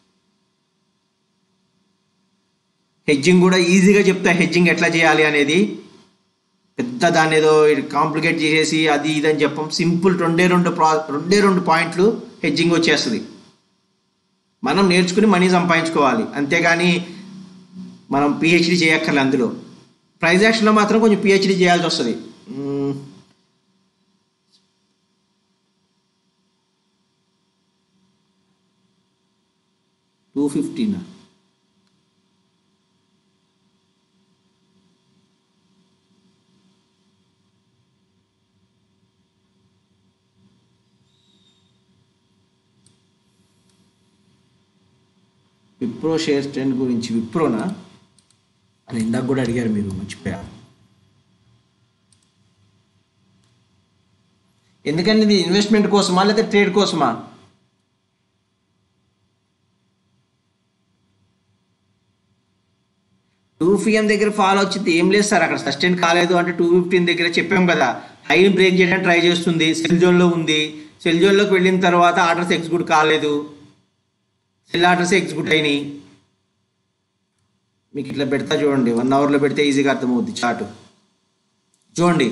హెడ్జింగ్ కూడా ఈజీగా చెప్తా హెడ్జింగ్ ఎట్లా చేయాలి అనేది పెద్ద దాన్ని ఏదో కాంప్లికేట్ చేసేసి అది ఇది అని చెప్పం సింపుల్ రెండే రెండు ప్రా రెండే రెండు పాయింట్లు హెడ్జింగ్ వచ్చేస్తుంది మనం నేర్చుకుని మనీ సంపాదించుకోవాలి అంతేగాని మనం పిహెచ్డి చేయక్కర్లే అందులో ప్రైజ్ యాక్షన్లో మాత్రం కొంచెం పిహెచ్డి చేయాల్సి వస్తుంది టూ ఫిఫ్టీనా విప్రో షేర్ ట్రెండ్ గురించి విప్రోనా అని ఇందాక కూడా అడిగారు మీరు మర్చిపోయా ఎందుకంటే ఇది ఇన్వెస్ట్మెంట్ కోసమా లేదా ట్రేడ్ కోసమా టూ పిఎం దగ్గర ఫాలో వచ్చింది ఏం లేదు సార్ అక్కడ సస్టైన్ కాలేదు అంటే టూ ఫిఫ్టీన్ దగ్గర చెప్పాం కదా హై బ్రేక్ చేయడానికి ట్రై చేస్తుంది సెల్ జోన్లో ఉంది సెల్ జోన్లోకి వెళ్ళిన తర్వాత ఆర్డర్స్ ఎగ్జిక్యూట్ కాలేదు సెల్ ఆర్డర్స్ ఎగ్జిక్యూట్ అయినాయి మీకు ఇట్లా పెడతా చూడండి వన్ అవర్లో పెడితే ఈజీగా అర్థమవుద్ది చాటు చూడండి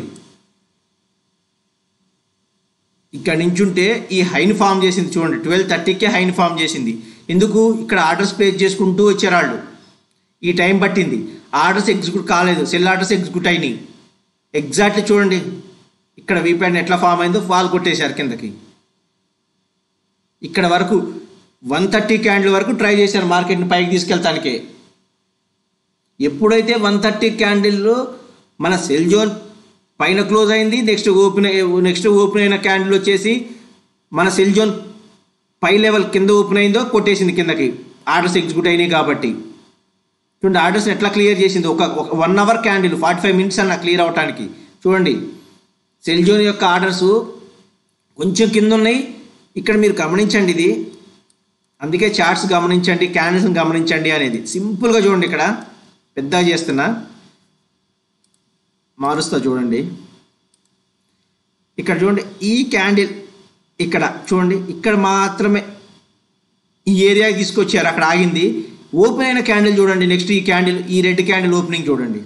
ఇక్కడ నించుంటే ఈ హైన్ ఫామ్ చేసింది చూడండి ట్వెల్వ్ థర్టీకే హైన్ ఫామ్ చేసింది ఎందుకు ఇక్కడ ఆర్డర్స్ ప్లేస్ చేసుకుంటూ వచ్చారు వాళ్ళు ఈ టైం పట్టింది ఆర్డర్స్ ఎగ్జిక్యూట్ కాలేదు సెల్ ఆర్డర్స్ ఎగ్జిక్యూట్ అయినాయి ఎగ్జాక్ట్లీ చూడండి ఇక్కడ వీపీఐన్ ఎట్లా ఫామ్ అయిందో ఫాల్ కొట్టేశారు కిందకి ఇక్కడ వరకు వన్ థర్టీ క్యాండిల్ వరకు ట్రై చేశారు మార్కెట్ని పైకి తీసుకెళ్తానికే ఎప్పుడైతే వన్ థర్టీ క్యాండిల్లో మన సెల్ జోన్ పైన క్లోజ్ అయింది నెక్స్ట్ ఓపెన్ నెక్స్ట్ ఓపెన్ అయిన క్యాండిల్ వచ్చేసి మన సెల్ జోన్ పై లెవెల్ కింద ఓపెన్ అయిందో కొట్టేసింది కిందకి ఆర్డర్స్ ఎగ్జిక్యూట్ అయినాయి కాబట్టి చూడండి ఆర్డర్స్ ఎట్లా క్లియర్ చేసింది ఒక one hour candle forty five minutes అన్న క్లియర్ అవడానికి చూడండి సెల్ జోన్ యొక్క ఆర్డర్స్ కొంచెం కింద ఉన్నాయి ఇక్కడ మీరు గమనించండి ఇది అందుకే చార్ట్స్ గమనించండి క్యాండిల్స్ గమనించండి అనేది సింపుల్గా చూడండి ఇక్కడ పెద్దగా చేస్తున్నా మారుస్తా చూడండి ఇక్కడ చూడండి ఈ క్యాండిల్ ఇక్కడ చూడండి ఇక్కడ మాత్రమే ఈ ఏరియాకి తీసుకొచ్చారు అక్కడ ఆగింది ఓపెన్ అయిన క్యాండిల్ చూడండి నెక్స్ట్ ఈ క్యాండిల్ ఈ రెడ్ క్యాండిల్ ఓపెనింగ్ చూడండి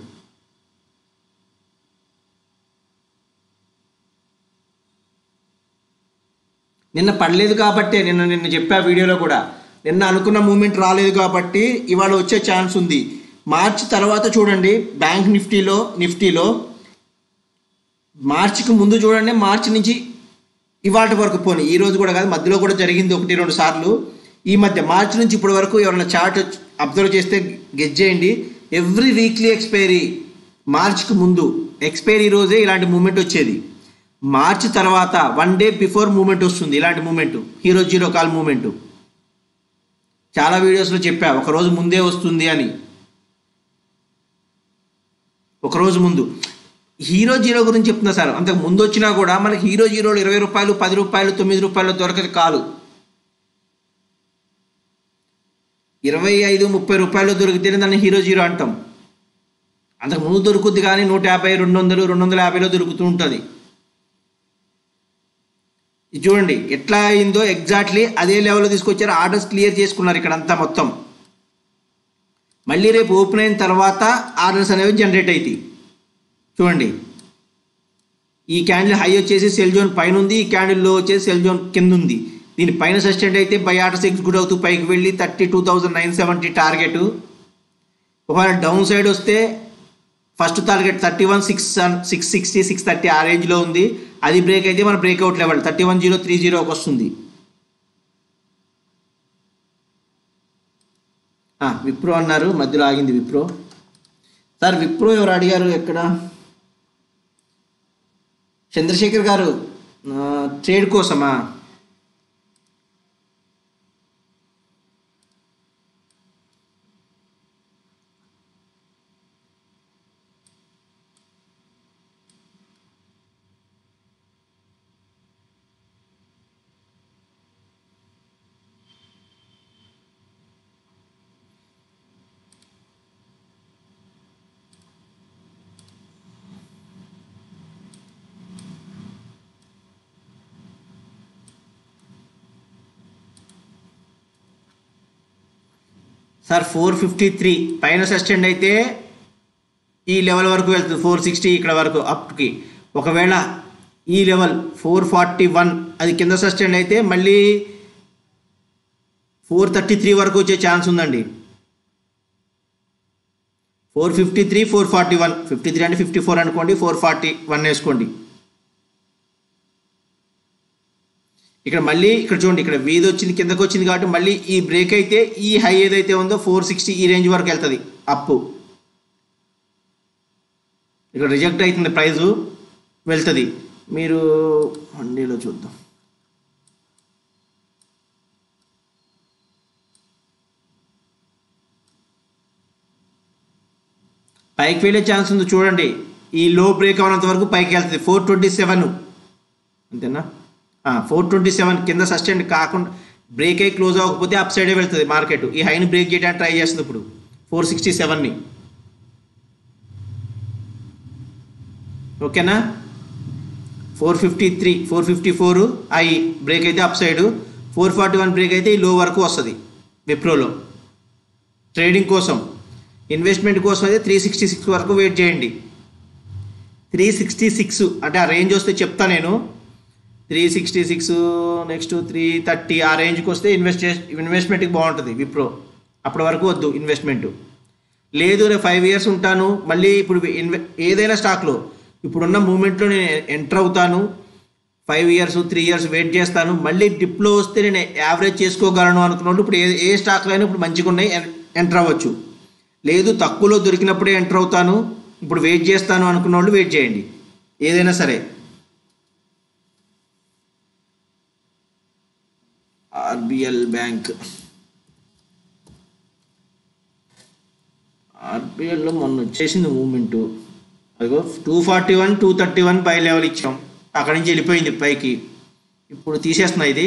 నిన్న పడలేదు కాబట్టే నిన్న నిన్న చెప్పా వీడియోలో కూడా నిన్న అనుకున్న మూమెంట్ రాలేదు కాబట్టి ఇవాళ వచ్చే ఛాన్స్ ఉంది మార్చి తర్వాత చూడండి బ్యాంక్ నిఫ్టీలో నిఫ్టీలో మార్చికి ముందు చూడండి మార్చి నుంచి ఇవాటి వరకు పోనీ ఈ రోజు కూడా కాదు మధ్యలో కూడా జరిగింది ఒకటి రెండు సార్లు ఈ మధ్య మార్చి నుంచి ఇప్పటి వరకు ఎవరైనా చార్ట్ అబ్జర్వ్ చేస్తే గెస్ చేయండి ఎవ్రీ వీక్లీ ఎక్స్పైరీ మార్చికి ముందు ఎక్స్పైరీ రోజే ఇలాంటి మూమెంట్ వచ్చేది మార్చి తర్వాత వన్ డే బిఫోర్ మూమెంట్ వస్తుంది ఇలాంటి moment hero zero call moment చాలా వీడియోస్లో చెప్పా ఒక రోజు ముందే వస్తుంది అని ఒక రోజు ముందు హీరో జీరో గురించి చెప్తున్నా సార్ అంతకు ముందు వచ్చినా కూడా మనకి హీరో జీరోలు ఇరవై రూపాయలు పది రూపాయలు తొమ్మిది రూపాయలు దొరకదు కాదు ఇరవై ఐదు ముప్పై రూపాయలు దొరికితేనే దాన్ని హీరో జీరో అంటాం అంతకు ముందు దొరుకుద్ది కానీ నూట యాభై రెండు వందలు రెండు వందల యాభైలో దొరుకుతూ ఉంటుంది ఇది చూడండి ఎట్లా అయిందో ఎగ్జాక్ట్లీ అదే లెవెల్లో తీసుకొచ్చారు ఆర్డర్స్ క్లియర్ చేసుకున్నారు ఇక్కడ అంతా మొత్తం మళ్ళీ రేపు ఓపెన్ అయిన తర్వాత ఆర్డర్స్ అనేవి జనరేట్ అవుతాయి చూడండి ఈ క్యాండిల్ హై వచ్చేసి సెల్ జోన్ పైన ఉంది ఈ క్యాండిల్ లో వచ్చేసి సెల్ జోన్ కింద ఉంది దీని పైన సస్టెంట్ అయితే బై ఆర్డర్స్ ఎగ్జిక్యూట్ అవుతూ పైకి వెళ్ళి thirty two thousand nine seventy target ఒకవేళ డౌన్ సైడ్ వస్తే first target thirty one six six sixty six thirty ఆ రేంజ్లో ఉంది అది బ్రేక్ అయితే మన breakout level thirty one zero three జీరోకి వస్తుంది ఆ, విప్రో అన్నారు మధ్యలో ఆగింది విప్రో సార్ విప్రో ఎవరు అడిగారు ఎక్కడ చంద్రశేఖర్ గారు ఆ, ట్రేడ్ కోసమా సార్ ఫోర్ ఫిఫ్టీ త్రీ పైన సస్టెండ్ అయితే ఈ లెవెల్ వరకు వెళ్తుంది ఫోర్ సిక్స్టీ ఇక్కడ వరకు అప్కి ఒకవేళ ఈ లెవెల్ ఫోర్ ఫార్టీ వన్ అది కింద సస్టెండ్ అయితే మళ్ళీ ఫోర్ థర్టీ త్రీ వరకు వచ్చే ఛాన్స్ ఉందండి four fifty three four forty one fifty three అంటే ఫిఫ్టీ ఫోర్ అనుకోండి ఫోర్ ఫార్టీ వన్ వేసుకోండి ఇక్కడ మళ్ళీ ఇక్కడ చూడండి ఇక్కడ వీధి వచ్చింది కిందకు వచ్చింది కాబట్టి మళ్ళీ ఈ బ్రేక్ అయితే ఈ హై ఏదైతే ఉందో ఫోర్ సిక్స్టీ ఈ రేంజ్ వరకు వెళ్తుంది అప్పు ఇక్కడ రిజెక్ట్ అవుతుంది ప్రైజు వెళ్తుంది మీరు మండీలో చూద్దాం పైకి వెళ్ళే ఛాన్స్ ఉంది చూడండి ఈ లో బ్రేక్ అవనంత వరకు పైకి వెళ్తుంది ఫోర్ ట్వంటీ సెవెన్ అంతేనా ఫోర్ ట్వంటీ సెవెన్ కింద సస్టెండ్ కాకుండా బ్రేక్ అయి క్లోజ్ అవ్వకపోతే అప్ సైడే వెళ్తుంది మార్కెట్ ఈ హైని బ్రేక్ చేయడానికి ట్రై చేస్తుంది ఇప్పుడు ఫోర్ సిక్స్టీ సెవెన్ని ఓకేనా four fifty three four fifty four ఐ బ్రేక్ అయితే up side four forty one break అయితే ఈ లో వరకు వస్తుంది విప్రోలో ట్రేడింగ్ కోసం ఇన్వెస్ట్మెంట్ కోసం అయితే త్రీ సిక్స్టీ సిక్స్ వరకు వెయిట్ చేయండి త్రీ సిక్స్టీ సిక్స్ అంటే ఆ రేంజ్ వస్తే చెప్తా నేను three sixty six next three thirty ఆ రేంజ్కి వస్తే ఇన్వెస్ట్ చే ఇన్వెస్ట్మెంట్కి బాగుంటుంది విప్రో అప్పటి వరకు వద్దు ఇన్వెస్ట్మెంట్ లేదు నేను ఫైవ్ ఇయర్స్ ఉంటాను మళ్ళీ ఇప్పుడు ఇన్వె ఏదైనా స్టాక్లో ఇప్పుడున్న మూమెంట్లో నేను ఎంటర్ అవుతాను five years three years wait చేస్తాను మళ్ళీ డిప్లో వస్తే నేను యావరేజ్ చేసుకోగలను అనుకున్నప్పుడు ఇప్పుడు ఏ ఏ స్టాక్లో అయినా ఇప్పుడు మంచిగా ఉన్నాయి ఎంటర్ అవ్వచ్చు లేదు తక్కువలో దొరికినప్పుడే ఎంటర్ అవుతాను ఇప్పుడు వెయిట్ చేస్తాను అనుకున్న వాళ్ళు వెయిట్ చేయండి ఏదైనా సరే ఆర్బిఎల్ బ్యాంక్ ఆర్బిఎల్లో మొన్న వచ్చేసింది మూమెంట్ అదిగో two forty one two thirty one పై లెవెల్ ఇచ్చాం అక్కడి నుంచి వెళ్ళిపోయింది పైకి ఇప్పుడు తీసేస్తున్నా ఇది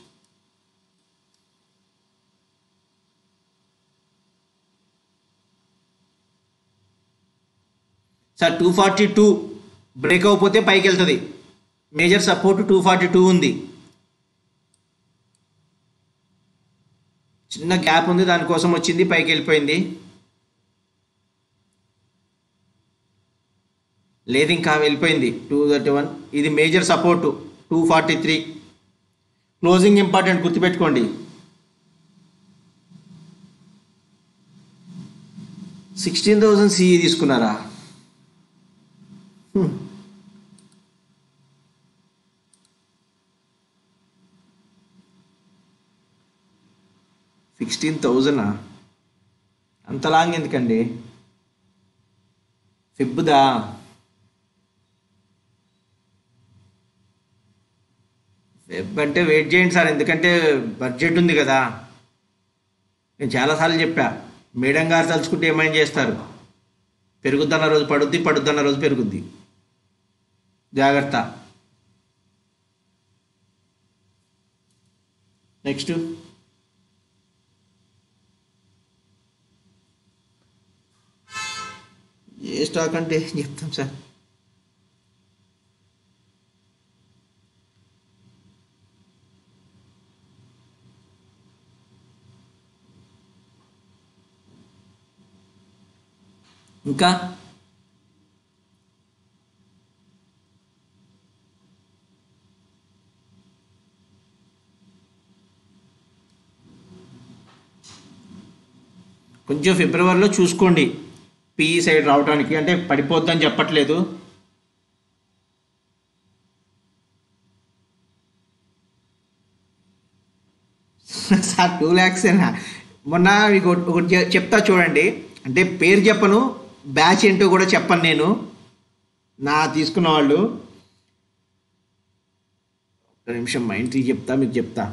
sir two forty two break అవ్వకపోతే పైకి వెళ్తుంది major support two forty two ఉంది చిన్న గ్యాప్ ఉంది దానికోసం వచ్చింది పైకి వెళ్ళిపోయింది లేదు ఇంకా వెళ్ళిపోయింది టూ థర్టీ వన్ ఇది major support two forty three closing important గుర్తుపెట్టుకోండి సిక్స్టీన్ థౌజండ్ సిఈ తీసుకున్నారా హ్మ్. సిక్స్టీన్ థౌజండా అంత లాంగ్ ఎందుకండి ఫిబ్దా ఫెబ్ అంటే వెయిట్ చేయండి సార్ ఎందుకంటే బడ్జెట్ ఉంది కదా నేను చాలాసార్లు చెప్పా మేడం గారు తలుచుకుంటే ఏమైనా చేస్తారు పెరుగుద్దన్న రోజు పడుద్ది పడుద్దన్న రోజు పెరుగుద్ది జాగ్రత్త నెక్స్ట్ ఏ స్టాక్ అంటే ఏం చెప్తాం సార్ ఇంకా కొంచెం ఫిబ్రవరిలో చూసుకోండి పిఈ సైడ్ రావడానికి అంటే పడిపోద్దని చెప్పట్లేదు సార్ టూ ల్యాక్స్ మొన్న మీకు ఒకటి- ఒకటి చె- చెప్తా చూడండి అంటే పేరు చెప్పను బ్యాచ్ ఏంటో కూడా చెప్పను నేను నా తీసుకున్న వాళ్ళు ఒక నిమిషం మా ఇంటికి చెప్తా మీకు చెప్తా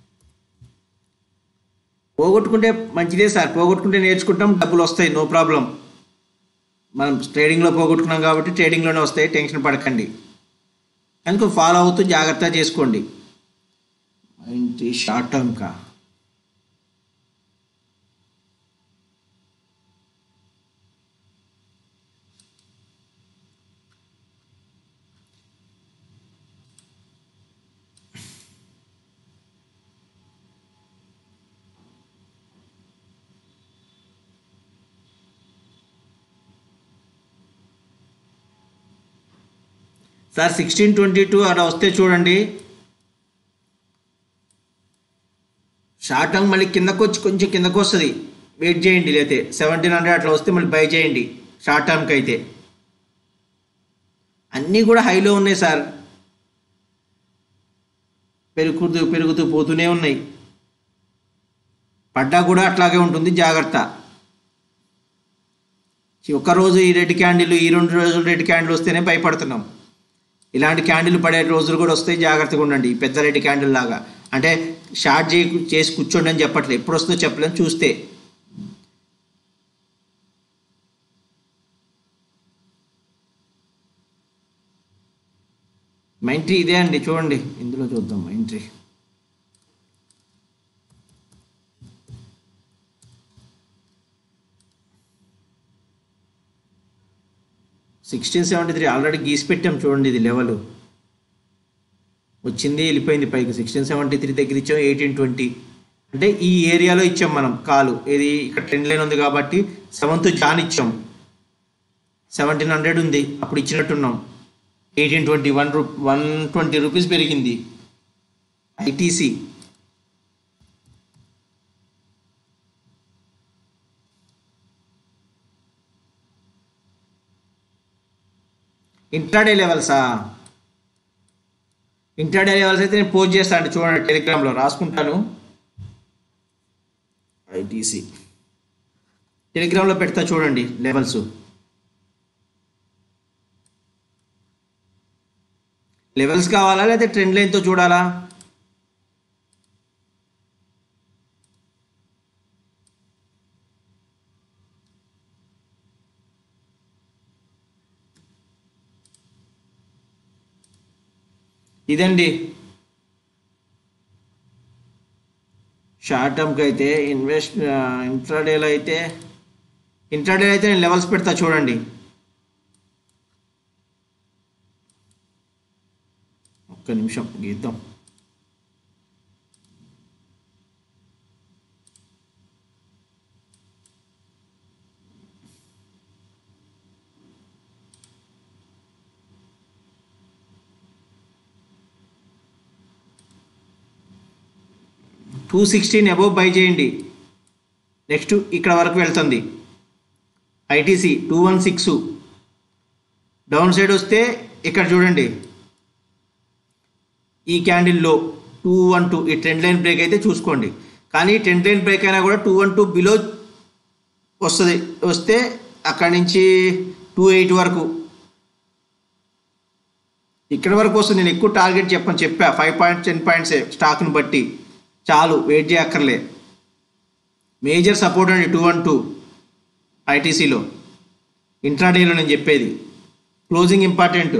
పోగొట్టుకుంటే మంచిదే సార్ పోగొట్టుకుంటే నేర్చుకుంటాం డబ్బులు వస్తాయి నో ప్రాబ్లం మనం ట్రేడింగ్లో పోగొట్టుకున్నాం కాబట్టి ట్రేడింగ్లోనే వస్తాయి టెన్షన్ పడకండి కనుక ఫాలో అవుతూ జాగ్రత్త చేసుకోండి ఏంటి షార్ట్ టర్మ్ కా సార్ సిక్స్టీన్ ట్వంటీ టూ అలా వస్తే చూడండి షార్ట్ టర్మ్ మళ్ళీ కిందకు వచ్చి కొంచెం కిందకు వస్తుంది వెయిట్ చేయండి లేతే సెవెంటీన్ హండ్రెడ్ అట్లా వస్తే మళ్ళీ బై చేయండి షార్ట్ టర్మ్కి అయితే అన్నీ కూడా హైలో ఉన్నాయి సార్ పెరుగుతూ పెరుగుతూ పోతూనే ఉన్నాయి పడ్డా కూడా అట్లాగే ఉంటుంది జాగ్రత్త ఒక రోజు ఈ రెడ్ క్యాండిల్ ఈ రెండు రోజులు రెడ్ క్యాండిల్ వస్తేనే భయపడుతున్నాం ఇలాంటి క్యాండిల్ పడే రోజులు కూడా వస్తాయి జాగ్రత్తగా ఉండండి ఈ పెద్ద రెడ్ క్యాండిల్ లాగా అంటే షార్ట్ చేయి చేసి కూర్చోండి అని చెప్పట్లేదు ఎప్పుడు వస్తుందో చెప్పలేము చూస్తే మైంట్రీ ఇదే అండి చూడండి ఇందులో చూద్దాం Mindtree sixteen seventy three already గీసి పెట్టాం చూడండి ఇది లెవెల్ వచ్చింది వెళ్ళిపోయింది పైకి సిక్స్టీన్ సెవెంటీ త్రీ దగ్గర ఇచ్చాం ఎయిటీన్ ట్వంటీ అంటే ఈ ఏరియాలో ఇచ్చాం మనం కాలు ఇది ఇక్కడ ట్రెండ్ లైన్ ఉంది కాబట్టి సెవెంత్ జాన్ ఇచ్చాం సెవెంటీన్ హండ్రెడ్ ఉంది అప్పుడు ఇచ్చినట్టున్నాం ఎయిటీన్ ట్వంటీ వన్ రూ వన్ ట్వంటీ రూపీస్ పెరిగింది ఐటీసీ ఇంట్రాడే లెవెల్సా ఇంట్రాడే లెవెల్స్ అయితే నేను పోస్ట్ చేస్తాను చూడండి టెలిగ్రామ్లో రాసుకుంటాను ఐటీసీ టెలిగ్రామ్లో పెడతా చూడండి లెవెల్స్ లెవెల్స్ కావాలా లేదా ట్రెండ్ లైన్తో చూడాలా ఇదండి షార్ట్ టర్మ్కి అయితే ఇన్వెస్ట్ ఇంట్రాడేలో అయితే ఇంట్రాడేలో అయితే నేను లెవెల్స్ పెడతా చూడండి ఒక్క నిమిషం గీద్దాం టూ సిక్స్టీన్ అబోవ్ బై చేయండి నెక్స్ట్ ఇక్కడ వరకు వెళ్తుంది ITC two one six down side వస్తే ఇక్కడ చూడండి ఈ క్యాండిల్లో టూ వన్ టూ ఈ ట్రెండ్ లైన్ బ్రేక్ అయితే చూసుకోండి కానీ ట్రెండ్ లైన్ బ్రేక్ అయినా కూడా టూ వన్ టూ బిలో వస్తుంది వస్తే అక్కడి నుంచి టూ ఎయిట్ వరకు ఇక్కడ వరకు వస్తుంది నేను ఎక్కువ టార్గెట్ చెప్పని చెప్పా ఫైవ్ పాయింట్ టెన్ పాయింట్సే స్టాక్ని బట్టి చాలు వెయిట్ చేయక్కర్లే మేజర్ సపోర్ట్ అండి టూ వన్ టూ ఐటీసీలో ఇంట్రాడేలో నేను చెప్పేది క్లోజింగ్ ఇంపార్టెంట్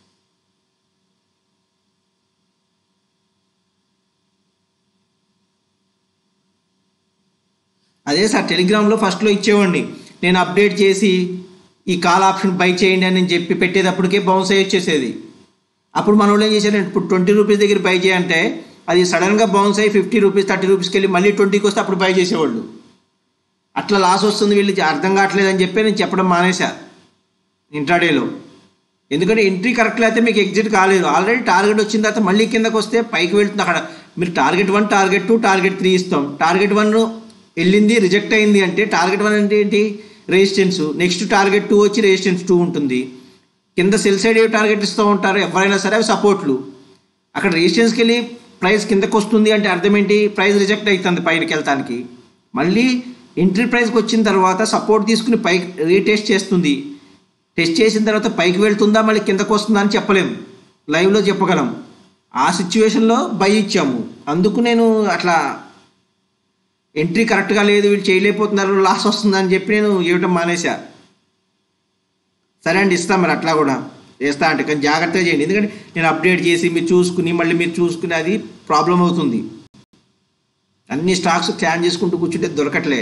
అదే సార్ టెలిగ్రామ్లో ఫస్ట్లో ఇచ్చేవాడిని నేను అప్డేట్ చేసి ఈ కాల్ ఆప్షన్ బై చేయండి అని నేను చెప్పి పెట్టేటప్పటికే బౌన్స్ అయ్యి వచ్చేసేది అప్పుడు మన వాళ్ళు ఏం చేశారు ఇప్పుడు ట్వంటీ రూపీస్ దగ్గర బై చేయంటే అది సడన్గా బౌన్స్ అయ్యి ఫిఫ్టీ రూపీస్ థర్టీ రూపీస్కి వెళ్ళి మళ్ళీ ట్వంటీకి వస్తే అప్పుడు బై చేసేవాళ్ళు అట్లా లాస్ వస్తుంది వీళ్ళు అర్థం కావట్లేదు అని చెప్పి నేను చెప్పడం మానేశా ఇంట్రాడేలో ఎందుకంటే ఎంట్రీ కరెక్ట్లో అయితే మీకు ఎగ్జిట్ కాలేదు ఆల్రెడీ టార్గెట్ వచ్చిన తర్వాత మళ్ళీ కిందకు వస్తే పైకి వెళ్తుంది అక్కడ మీరు target one target two target three ఇస్తాం టార్గెట్ వన్ వెళ్ళింది రిజెక్ట్ అయింది అంటే టార్గెట్ వన్ అంటే ఏంటి రెసిస్టెన్స్ నెక్స్ట్ టార్గెట్ టూ వచ్చి రెసిస్టెన్స్ టూ ఉంటుంది కింద సెల్ సైడ్ ఏ టార్గెట్ ఇస్తూ ఉంటారు ఎవరైనా సరే అవి సపోర్ట్లు అక్కడ రెసిస్టెన్స్కి వెళ్ళి ప్రైస్ కిందకు వస్తుంది అంటే అర్థం ఏంటి ప్రైస్ రిజెక్ట్ అవుతుంది పైకి వెళ్తానికి మళ్ళీ ఎంట్రీ ప్రైస్కి వచ్చిన తర్వాత సపోర్ట్ తీసుకుని పైకి రీటెస్ట్ చేస్తుంది టెస్ట్ చేసిన తర్వాత పైకి వెళ్తుందా మళ్ళీ కిందకు వస్తుందా అని చెప్పలేం లైవ్లో చెప్పగలం ఆ సిచ్యువేషన్లో బై ఇచ్చాము అందుకు నేను అట్లా ఎంట్రీ కరెక్ట్గా లేదు వీళ్ళు చేయలేకపోతున్నారు లాస్ వస్తుందని చెప్పి నేను ఇవ్వటం మానేశా సరే అండి ఇస్తాం మరి అట్లా కూడా చేస్తా అంటే కానీ జాగ్రత్తగా చేయండి ఎందుకంటే నేను అప్డేట్ చేసి మీరు చూసుకుని మళ్ళీ మీరు చూసుకుని అది ప్రాబ్లం అవుతుంది అన్ని స్టాక్స్ క్యాన్ చేసుకుంటూ కూర్చుంటే దొరకట్లే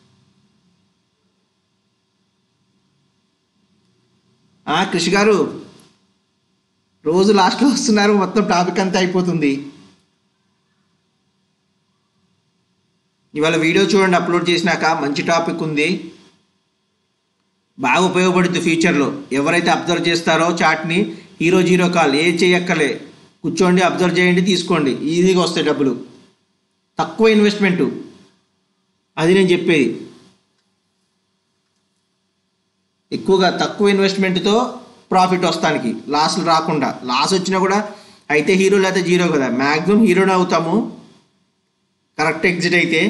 ఆ, కృషి గారు రోజు లాస్ట్లో వస్తున్నారు మొత్తం టాపిక్ అంతా అయిపోతుంది ఇవాళ వీడియో చూడండి అప్లోడ్ చేసినాక మంచి టాపిక్ ఉంది బాగా ఉపయోగపడుతుంది ఫ్యూచర్లో ఎవరైతే అబ్జర్వ్ చేస్తారో చాట్ని హీరో జీరో కాల్ ఏ చేయక్కలే కూర్చోండి అబ్జర్వ్ చేయండి తీసుకోండి ఈజీగా వస్తాయి డబ్బులు తక్కువ ఇన్వెస్ట్మెంటు అది నేను చెప్పేది ఎక్కువగా తక్కువ ఇన్వెస్ట్మెంట్తో ప్రాఫిట్ వస్తానికి లాస్లు రాకుండా లాస్ వచ్చినా కూడా అయితే హీరో లేకపోతే జీరో కదా మ్యాక్సిమం హీరోనే అవుతాము కరెక్ట్ ఎగ్జిట్ అయితే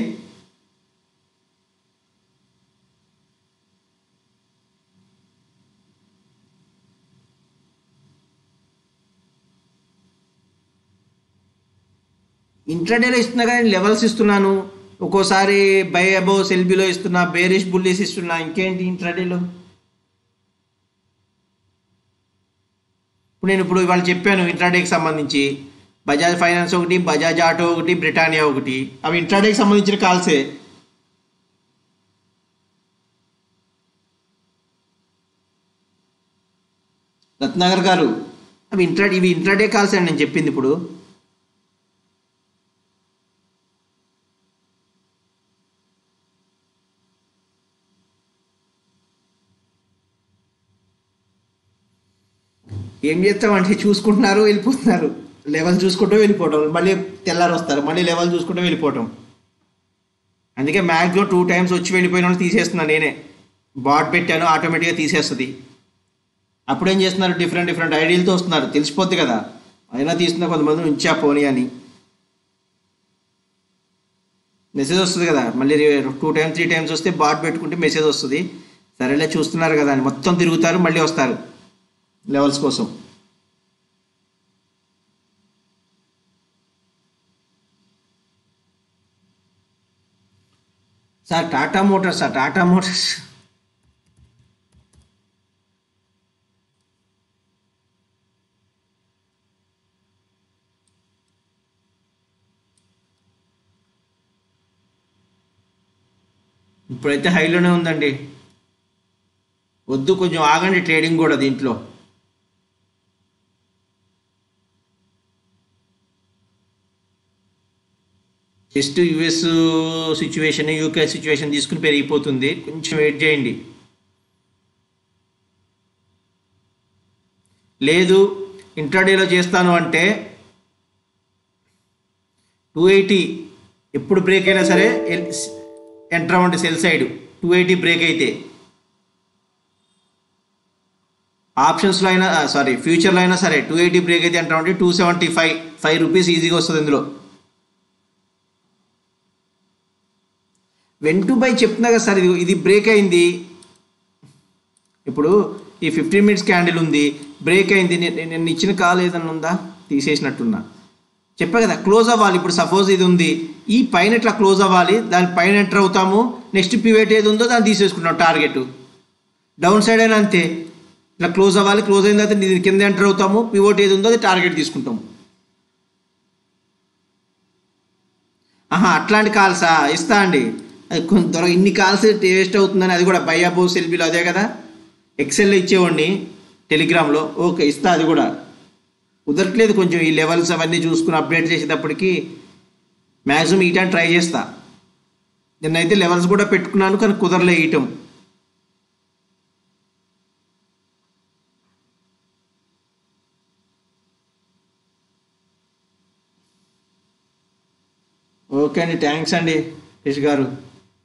ఇంట్రాడేలో ఇస్తున్నా కానీ లెవెల్స్ ఇస్తున్నాను ఒక్కోసారి బై అబో సెల్బీలో ఇస్తున్నా బేరిష్ బుల్లీస్ ఇస్తున్నా ఇంకేంటి ఇంట్రాడేలో ఇప్పుడు నేను ఇప్పుడు ఇవాళ చెప్పాను ఇంట్రాడేకి సంబంధించి బజాజ్ ఫైనాన్స్ ఒకటి బజాజ్ ఆటో ఒకటి బ్రిటానియా ఒకటి అవి ఇంట్రాడేకి సంబంధించిన కాల్సే రత్నాగర్ గారు అవి ఇంట్రా ఇవి ఇంట్రాడే కాల్స్ అని నేను చెప్పింది ఇప్పుడు ఏం చేస్తామంటే చూసుకుంటున్నారు వెళ్ళిపోతున్నారు లెవెల్ చూసుకుంటూ వెళ్ళిపోవటం మళ్ళీ తెల్లారు వస్తారు మళ్ళీ లెవెల్ చూసుకుంటూ వెళ్ళిపోవటం అందుకే మ్యాక్సిమం టూ టైమ్స్ వచ్చి వెళ్ళిపోయిన వాళ్ళు తీసేస్తున్నాను నేనే బాట్ పెట్టాను ఆటోమేటిక్గా తీసేస్తుంది అప్పుడేం చేస్తున్నారు డిఫరెంట్ డిఫరెంట్ ఐడియాలతో వస్తున్నారు తెలిసిపోద్ది కదా అయినా తీస్తున్నా కొంతమంది ఉంచా పోనీ అని మెసేజ్ వస్తుంది కదా మళ్ళీ టూ టైమ్స్ త్రీ టైమ్స్ వస్తే బాట్ పెట్టుకుంటే మెసేజ్ వస్తుంది సరేలే చూస్తున్నారు కదా అని మొత్తం తిరుగుతారు మళ్ళీ వస్తారు లెవెల్స్ కోసం sir Tata Motors sir Tata Motors ఇప్పుడైతే హైలోనే ఉందండి వద్దు కొంచెం ఆగండి ట్రేడింగ్ కూడా దీంట్లో just US situation UK situation తీసుకుని పెరిగిపోతుంది కొంచెం వెయిట్ చేయండి లేదు ఇంట్రాడేలో చేస్తాను అంటే టూ ఎయిటీ ఎప్పుడు బ్రేక్ అయినా సరే ఎంటర్ అవ్వండి sell side two eighty break అయితే ఆప్షన్స్లో అయినా సారీ ఫ్యూచర్లో అయినా సరే టూ ఎయిటీ బ్రేక్ అయితే ఎంటర్ అవ్వండి two seventy five five rupees ఈజీగా వస్తుంది ఇందులో వెన్ టు బై చెప్తున్నా కదా సార్ ఇది ఇది బ్రేక్ అయింది ఇప్పుడు ఈ ఫిఫ్టీన్ మినిట్స్ క్యాండిల్ ఉంది బ్రేక్ అయింది నేను నేను ఇచ్చిన కాల్ ఏదన్నా ఉందా తీసేసినట్టున్నా చెప్పా కదా క్లోజ్ అవ్వాలి ఇప్పుడు సపోజ్ ఇది ఉంది ఈ పైన ఇట్లా క్లోజ్ అవ్వాలి దాని పైన ఎంటర్ అవుతాము నెక్స్ట్ పివేట్ ఏది ఉందో దాన్ని తీసేసుకుంటాం టార్గెట్ డౌన్ సైడ్ అయినా అంతే ఇట్లా క్లోజ్ అవ్వాలి క్లోజ్ అయిన తర్వాత దీని కింద ఎంటర్ అవుతాము పివోట్ ఏది ఉందో అది టార్గెట్ తీసుకుంటాము ఆహా అట్లాంటి కాల్సా ఇస్తా అండి అది కొంత ఇన్ని కాల్స్ వేస్ట్ అవుతుందని అది కూడా బై అబో సెల్ఫీలో అదే కదా ఎక్సెల్లో ఇచ్చేవాడిని టెలిగ్రామ్లో ఓకే ఇస్తా అది కూడా కుదరట్లేదు కొంచెం ఈ లెవెల్స్ అవన్నీ చూసుకుని అప్డేట్ చేసేటప్పటికి మ్యాక్సిమం ఇయటానికి ట్రై చేస్తా నిన్నైతే లెవెల్స్ కూడా పెట్టుకున్నాను కానీ కుదరలే ఇయటం ఓకే అండి థ్యాంక్స్ అండి యష్ గారు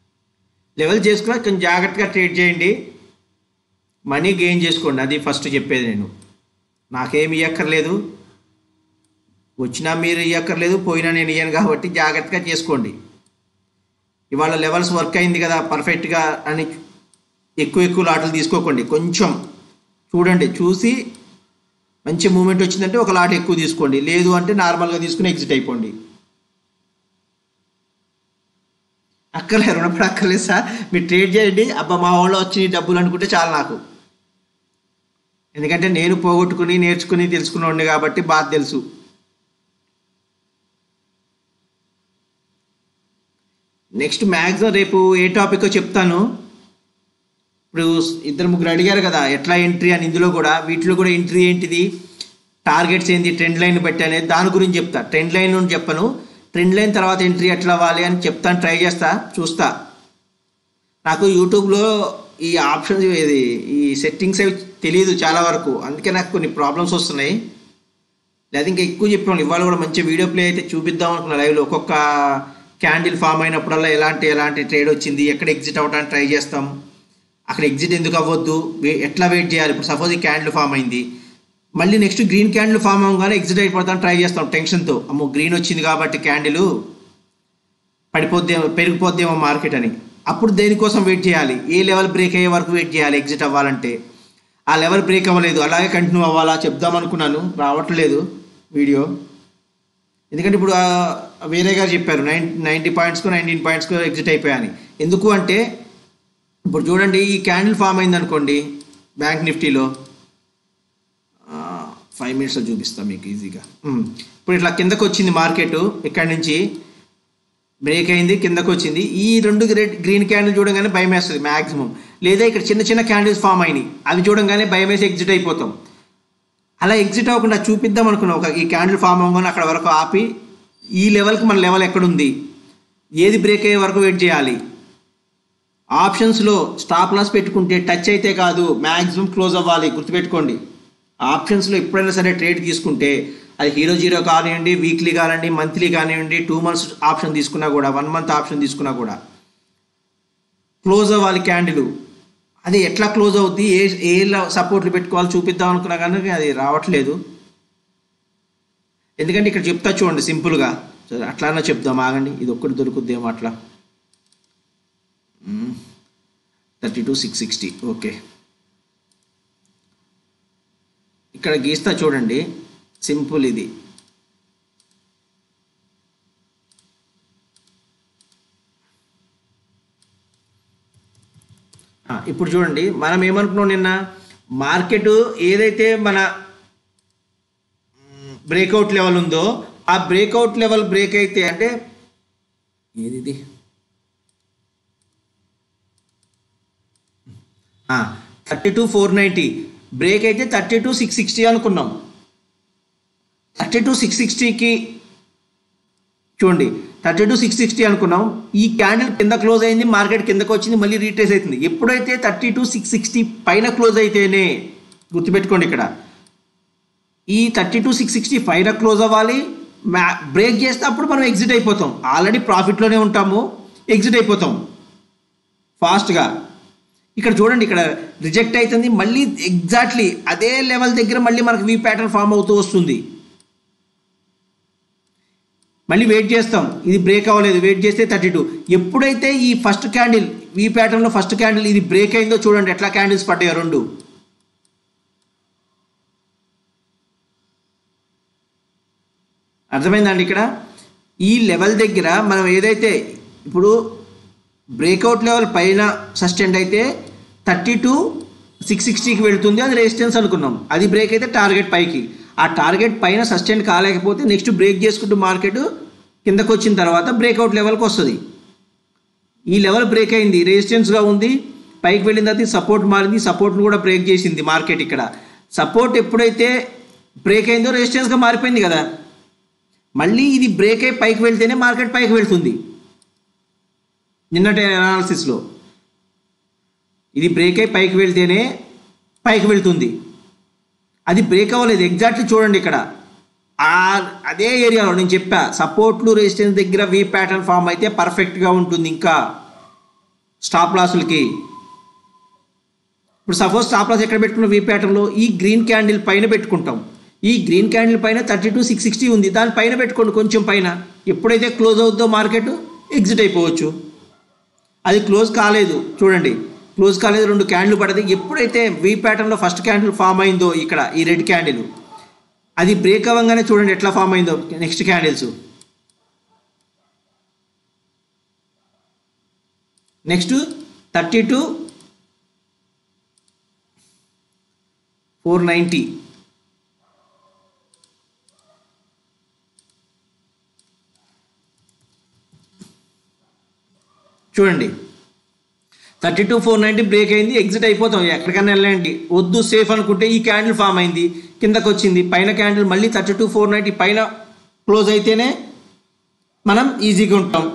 లెవెల్ చేసుకుని కొంచెం జాగ్రత్తగా ట్రేడ్ చేయండి మనీ గెయిన్ చేసుకోండి అది ఫస్ట్ చెప్పేది నేను నాకేమి ఇవ్వక్కర్లేదు వచ్చినా మీరు ఇవ్వక్కర్లేదు పోయినా నేను ఇయ్యను కాబట్టి జాగ్రత్తగా చేసుకోండి ఇవాళ లెవెల్స్ వర్క్ అయింది కదా పర్ఫెక్ట్గా అని ఎక్కువ ఎక్కువ లాటలు తీసుకోకండి కొంచెం చూడండి చూసి మంచి మూమెంట్ వచ్చిందంటే ఒక లాట్ ఎక్కువ తీసుకోండి లేదు అంటే నార్మల్గా తీసుకుని ఎగ్జిట్ అయిపోండి అక్కర్లేదు రుణపడి అక్కర్లేదు సార్ మీరు ట్రేడ్ చేయండి అబ్బా మా వాళ్ళు వచ్చి డబ్బులు అనుకుంటే చాలు నాకు ఎందుకంటే నేను పోగొట్టుకుని నేర్చుకుని తెలుసుకున్నాండి కాబట్టి బాగా తెలుసు నెక్స్ట్ మ్యాక్సిమం రేపు ఏ టాపిక్ చెప్తాను ఇప్పుడు ఇద్దరు ముగ్గురు అడిగారు కదా ఎట్లా ఎంట్రీ అని ఇందులో కూడా వీటిలో కూడా ఎంట్రీ ఏంటిది టార్గెట్స్ ఏంటి ట్రెండ్ లైన్ బట్టి అనేది దాని గురించి చెప్తా ట్రెండ్ లైన్ నుండి చెప్పను ట్రెండ్ లైన్ తర్వాత ఎంట్రీ ఎట్లా అవ్వాలి అని చెప్తాను ట్రై చేస్తా చూస్తా నాకు యూట్యూబ్లో ఈ ఆప్షన్స్ ఇది ఈ సెట్టింగ్స్ అవి తెలియదు చాలా వరకు అందుకే నాకు కొన్ని ప్రాబ్లమ్స్ వస్తున్నాయి లేదా ఇంకా ఎక్కువ చెప్పాను ఇవాళ కూడా మంచి వీడియో ప్లే అయితే చూపిద్దాం అనుకున్నా లైవ్లో ఒక్కొక్క క్యాండిల్ ఫామ్ అయినప్పుడల్లా ఎలాంటి ఎలాంటి ట్రేడ్ వచ్చింది ఎక్కడ ఎగ్జిట్ అవ్వడానికి ట్రై చేస్తాం అక్కడ ఎగ్జిట్ ఎందుకు అవ్వద్దు వే- ఎట్లా వెయిట్ చేయాలి ఇప్పుడు సపోజ్ ఈ క్యాండిల్ ఫామ్ అయింది మళ్ళీ నెక్స్ట్ గ్రీన్ క్యాండిల్ ఫామ్ అవ్వగానే ఎగ్జిట్ అయిపోతాం ట్రై చేస్తాం టెన్షన్తో అమ్మో గ్రీన్ వచ్చింది కాబట్టి క్యాండిల్ పడిపోద్దేమో పెరిగిపోద్దేమో మార్కెట్ అని అప్పుడు దేనికోసం వెయిట్ చేయాలి ఏ లెవెల్ బ్రేక్ అయ్యే వరకు వెయిట్ చేయాలి ఎగ్జిట్ అవ్వాలంటే ఆ లెవెల్ బ్రేక్ అవ్వలేదు అలాగే కంటిన్యూ అవ్వాలా చెప్దాం అనుకున్నాను రావట్లేదు వీడియో ఎందుకంటే ఇప్పుడు ఆ వేరే గారు చెప్పారు నైన్ నైంటీ పాయింట్స్కు నైన్టీన్ పాయింట్స్కు ఎగ్జిట్ అయిపోయాని ఎందుకు అంటే ఇప్పుడు చూడండి ఈ క్యాండిల్ ఫామ్ అయింది అనుకోండి బ్యాంక్ నిఫ్టీలో ఫైవ్ మినిట్స్లో చూపిస్తాం మీకు ఈజీగా ఉమ్. ఇప్పుడు ఇట్లా కిందకు వచ్చింది మార్కెట్ ఇక్కడి నుంచి బ్రేక్ అయింది కిందకు వచ్చింది ఈ రెండు రెడ్ గ్రీన్ క్యాండిల్ చూడగానే భయం వేస్తుంది మ్యాక్సిమం లేదా ఇక్కడ చిన్న చిన్న క్యాండిల్స్ ఫామ్ అయినాయి అవి చూడంగానే భయం వేసి ఎగ్జిట్ అయిపోతాం అలా ఎగ్జిట్ అవ్వకుండా చూపిద్దాం అనుకున్నాం ఒక ఈ క్యాండిల్ ఫామ్ అవ్వగానే అక్కడ వరకు ఆపి ఈ లెవెల్కి మన లెవెల్ ఎక్కడుంది ఏది బ్రేక్ అయ్యే వరకు వెయిట్ చేయాలి ఆప్షన్స్లో స్టాప్ లాస్ పెట్టుకుంటే టచ్ అయితే కాదు మ్యాక్సిమం క్లోజ్ అవ్వాలి గుర్తుపెట్టుకోండి ఆప్షన్స్లో ఎప్పుడైనా సరే ట్రేడ్ తీసుకుంటే అది హీరో జీరో కానివ్వండి వీక్లీ కానివ్వండి మంత్లీ కానివ్వండి టూ మంత్స్ ఆప్షన్ తీసుకున్నా కూడా వన్ మంత్ ఆప్షన్ తీసుకున్నా కూడా క్లోజ్ అవ్వాలి క్యాండిల్ అది ఎట్లా క్లోజ్ అవుద్ది ఏ ఏ సపోర్ట్లు పెట్టుకోవాలి చూపిద్దాం అనుకున్నా కానీ అది రావట్లేదు ఎందుకంటే ఇక్కడ చెప్తా చూడండి సింపుల్గా సరే అట్లానే చెప్దాం ఆగండి ఇది ఒక్కటి దొరుకుద్దేమో అట్లా thirty two six sixty okay ఇక్కడ గీస్తా చూడండి సింపుల్ ఇది ఆ, ఇప్పుడు చూడండి మనం ఏమనుకున్నాం నిన్న మార్కెట్ ఏదైతే మన బ్రేక్అవుట్ లెవెల్ ఉందో ఆ బ్రేక్అవుట్ లెవెల్ బ్రేక్ అయితే అంటే ఏది ఇది thirty two four ninety break అయితే థర్టీ టూ సిక్స్ సిక్స్టీ అనుకున్నాం థర్టీ టూ సిక్స్ సిక్స్టీకి చూడండి థర్టీ టూ సిక్స్ సిక్స్టీ అనుకున్నాం ఈ క్యాండిల్ కింద క్లోజ్ అయింది మార్కెట్ కిందకు వచ్చింది మళ్ళీ రీట్రేస్ అవుతుంది ఎప్పుడైతే థర్టీ టూ సిక్స్ సిక్స్టీ పైన క్లోజ్ అయితేనే గుర్తుపెట్టుకోండి ఇక్కడ ఈ థర్టీ టూ సిక్స్ సిక్స్టీ పైన క్లోజ్ అవ్వాలి మ్యా బ్రేక్ చేస్తే అప్పుడు మనం ఎగ్జిట్ అయిపోతాం ఆల్రెడీ ప్రాఫిట్లోనే ఉంటాము ఎగ్జిట్ అయిపోతాం ఫాస్ట్గా ఇక్కడ చూడండి ఇక్కడ రిజెక్ట్ అవుతుంది మళ్ళీ ఎగ్జాక్ట్లీ అదే లెవెల్ దగ్గర మళ్ళీ మనకు వీ ప్యాటర్న్ ఫామ్ అవుతూ వస్తుంది మళ్ళీ వెయిట్ చేస్తాం ఇది బ్రేక్ అవ్వలేదు వెయిట్ చేస్తే థర్టీ టూ ఎప్పుడైతే ఈ ఫస్ట్ క్యాండిల్ వీ ప్యాటర్న్లో ఫస్ట్ క్యాండిల్ ఇది బ్రేక్ అయిందో చూడండి ఎట్లా క్యాండిల్స్ పడ్డాయో రెండు అర్థమైందండి ఇక్కడ ఈ లెవెల్ దగ్గర మనం ఏదైతే ఇప్పుడు బ్రేక్అవుట్ లెవెల్ పైన సస్టెండ్ అయితే థర్టీ టు సిక్స్ సిక్స్టీకి వెళ్తుంది అది రెసిస్టెన్స్ అనుకున్నాం అది బ్రేక్ అయితే టార్గెట్ పైకి ఆ టార్గెట్ పైన సస్టెండ్ కాలేకపోతే నెక్స్ట్ బ్రేక్ చేసుకుంటూ మార్కెట్ కిందకు వచ్చిన తర్వాత బ్రేక్అవుట్ లెవెల్కి వస్తుంది ఈ లెవెల్ బ్రేక్ అయింది రెసిస్టెన్స్గా ఉంది పైకి వెళ్ళిన తర్వాత సపోర్ట్ మారింది సపోర్ట్ను కూడా బ్రేక్ చేసింది మార్కెట్ ఇక్కడ సపోర్ట్ ఎప్పుడైతే బ్రేక్ అయిందో రెసిస్టెన్స్గా మారిపోయింది కదా మళ్ళీ ఇది బ్రేక్ అయి పైకి వెళ్తేనే మార్కెట్ పైకి వెళ్తుంది నిన్నటి అనాలిసిస్లో ఇది బ్రేక్ అయి పైకి వెళ్తేనే పైకి వెళ్తుంది అది బ్రేక్ అవ్వలేదు ఎగ్జాక్ట్లీ చూడండి ఇక్కడ ఆ అదే ఏరియాలో నేను చెప్పా సపోర్ట్లు రెసిస్టెన్స్ దగ్గర వీ ప్యాటర్న్ ఫామ్ అయితే పర్ఫెక్ట్గా ఉంటుంది ఇంకా స్టాప్ లాసులకి ఇప్పుడు సపోజ్ స్టాప్ లాస్ ఎక్కడ పెట్టుకున్న వీ ప్యాటర్న్లో ఈ గ్రీన్ క్యాండిల్ పైన పెట్టుకుంటాం ఈ గ్రీన్ క్యాండిల్ పైన థర్టీ టు సిక్స్ సిక్స్టీ ఉంది దాని పైన పెట్టుకోండి కొంచెం పైన ఎప్పుడైతే క్లోజ్ అవుతుందో మార్కెట్ ఎగ్జిట్ అయిపోవచ్చు అది క్లోజ్ కాలేదు చూడండి క్లోజ్ కాలేదు రెండు క్యాండిల్ పడదు ఎప్పుడైతే వీ ప్యాటర్న్లో ఫస్ట్ క్యాండిల్ ఫామ్ అయిందో ఇక్కడ ఈ రెడ్ క్యాండిల్ అది బ్రేక్ అవ్వగానే చూడండి ఎట్లా ఫామ్ అయిందో next candles next thirty two four ninety చూడండి thirty two four ninety break అయింది ఎగ్జిట్ అయిపోతాం ఎక్కడికైనా వెళ్ళండి వద్దు సేఫ్ అనుకుంటే ఈ క్యాండిల్ ఫామ్ అయింది కిందకు వచ్చింది పైన క్యాండిల్ మళ్ళీ థర్టీ టూ ఫోర్ నైంటీ పైన క్లోజ్ అయితేనే మనం ఈజీగా ఉంటాం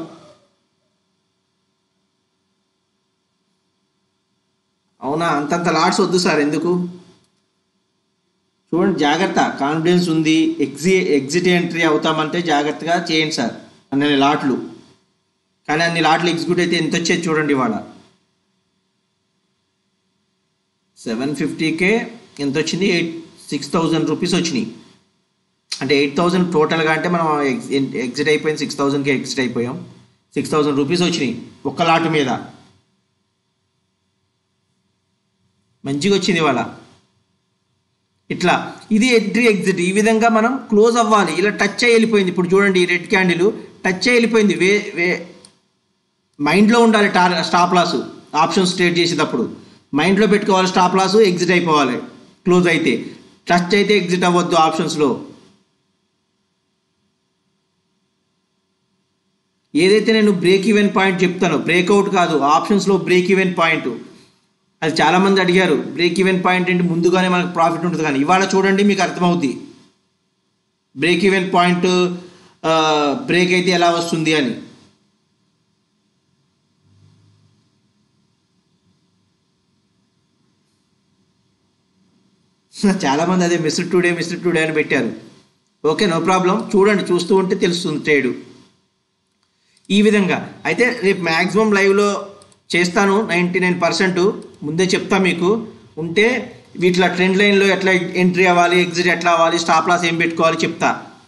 అవునా అంతంత లాట్స్ వద్దు సార్ ఎందుకు చూడండి జాగ్రత్త కాన్ఫిడెన్స్ ఉంది ఎగ్జి ఎగ్జిట్ ఎంట్రీ అవుతామంటే జాగ్రత్తగా చేయండి సార్ అన్ని లాట్లు కానీ అన్ని లాట్లు ఎగ్జిక్యూట్ అయితే ఎంత వచ్చేది చూడండి ఇవాళ సెవెన్ ఫిఫ్టీకే ఎంత వచ్చింది ఎయిట్ సిక్స్ థౌజండ్ రూపీస్ వచ్చినాయి అంటే ఎయిట్ థౌజండ్ టోటల్గా అంటే మనం ఎగ్జిట్ అయిపోయింది సిక్స్ థౌజండ్కి ఎగ్జిట్ అయిపోయాం సిక్స్ థౌజండ్ రూపీస్ వచ్చినాయి ఒక్క లాట్ మీద మంచిగా వచ్చింది ఇవాళ ఇట్లా ఇది ఎంట్రీ ఎగ్జిట్ ఈ విధంగా మనం క్లోజ్ అవ్వాలి ఇలా టచ్ అయ్యి వెళ్ళిపోయింది ఇప్పుడు చూడండి ఈ రెడ్ క్యాండిల్ టచ్ అయ్యి వెళ్ళిపోయింది వే వే మైండ్లో ఉండాలి టార్ స్టాప్ లాస్ ఆప్షన్స్ ట్రేడ్ చేసేటప్పుడు మైండ్లో పెట్టుకోవాలి స్టాప్ లాస్ ఎగ్జిట్ అయిపోవాలి క్లోజ్ అయితే టచ్ అయితే ఎగ్జిట్ అవ్వద్దు ఆప్షన్స్లో ఏదైతే నేను బ్రేక్ ఈవెన్ పాయింట్ చెప్తానో బ్రేక్అవుట్ కాదు ఆప్షన్స్లో బ్రేక్ ఈవెన్ పాయింట్ అది చాలామంది అడిగారు బ్రేక్ ఈవెన్ పాయింట్ ఏంటి ముందుగానే మనకు ప్రాఫిట్ ఉంటుంది కానీ ఇవాళ చూడండి మీకు అర్థమవుద్ది బ్రేక్ ఈవెన్ పాయింట్ బ్రేక్ అయితే ఎలా వస్తుంది అని చాలామంది అదే మిస్డ్ టుడే మిస్డ్ టుడే అని పెట్టారు ఓకే నో ప్రాబ్లం చూడండి చూస్తూ ఉంటే తెలుస్తుంది ట్రేడు ఈ విధంగా అయితే రేపు మ్యాక్సిమం లైవ్లో చేస్తాను నైంటీ నైన్ పర్సెంట్ ముందే చెప్తా మీకు ఉంటే వీటిలో ట్రెండ్ లైన్లో ఎట్లా ఎంట్రీ అవ్వాలి ఎగ్జిట్ ఎట్లా అవ్వాలి స్టాప్ లాస్ ఏం పెట్టుకోవాలి చెప్తా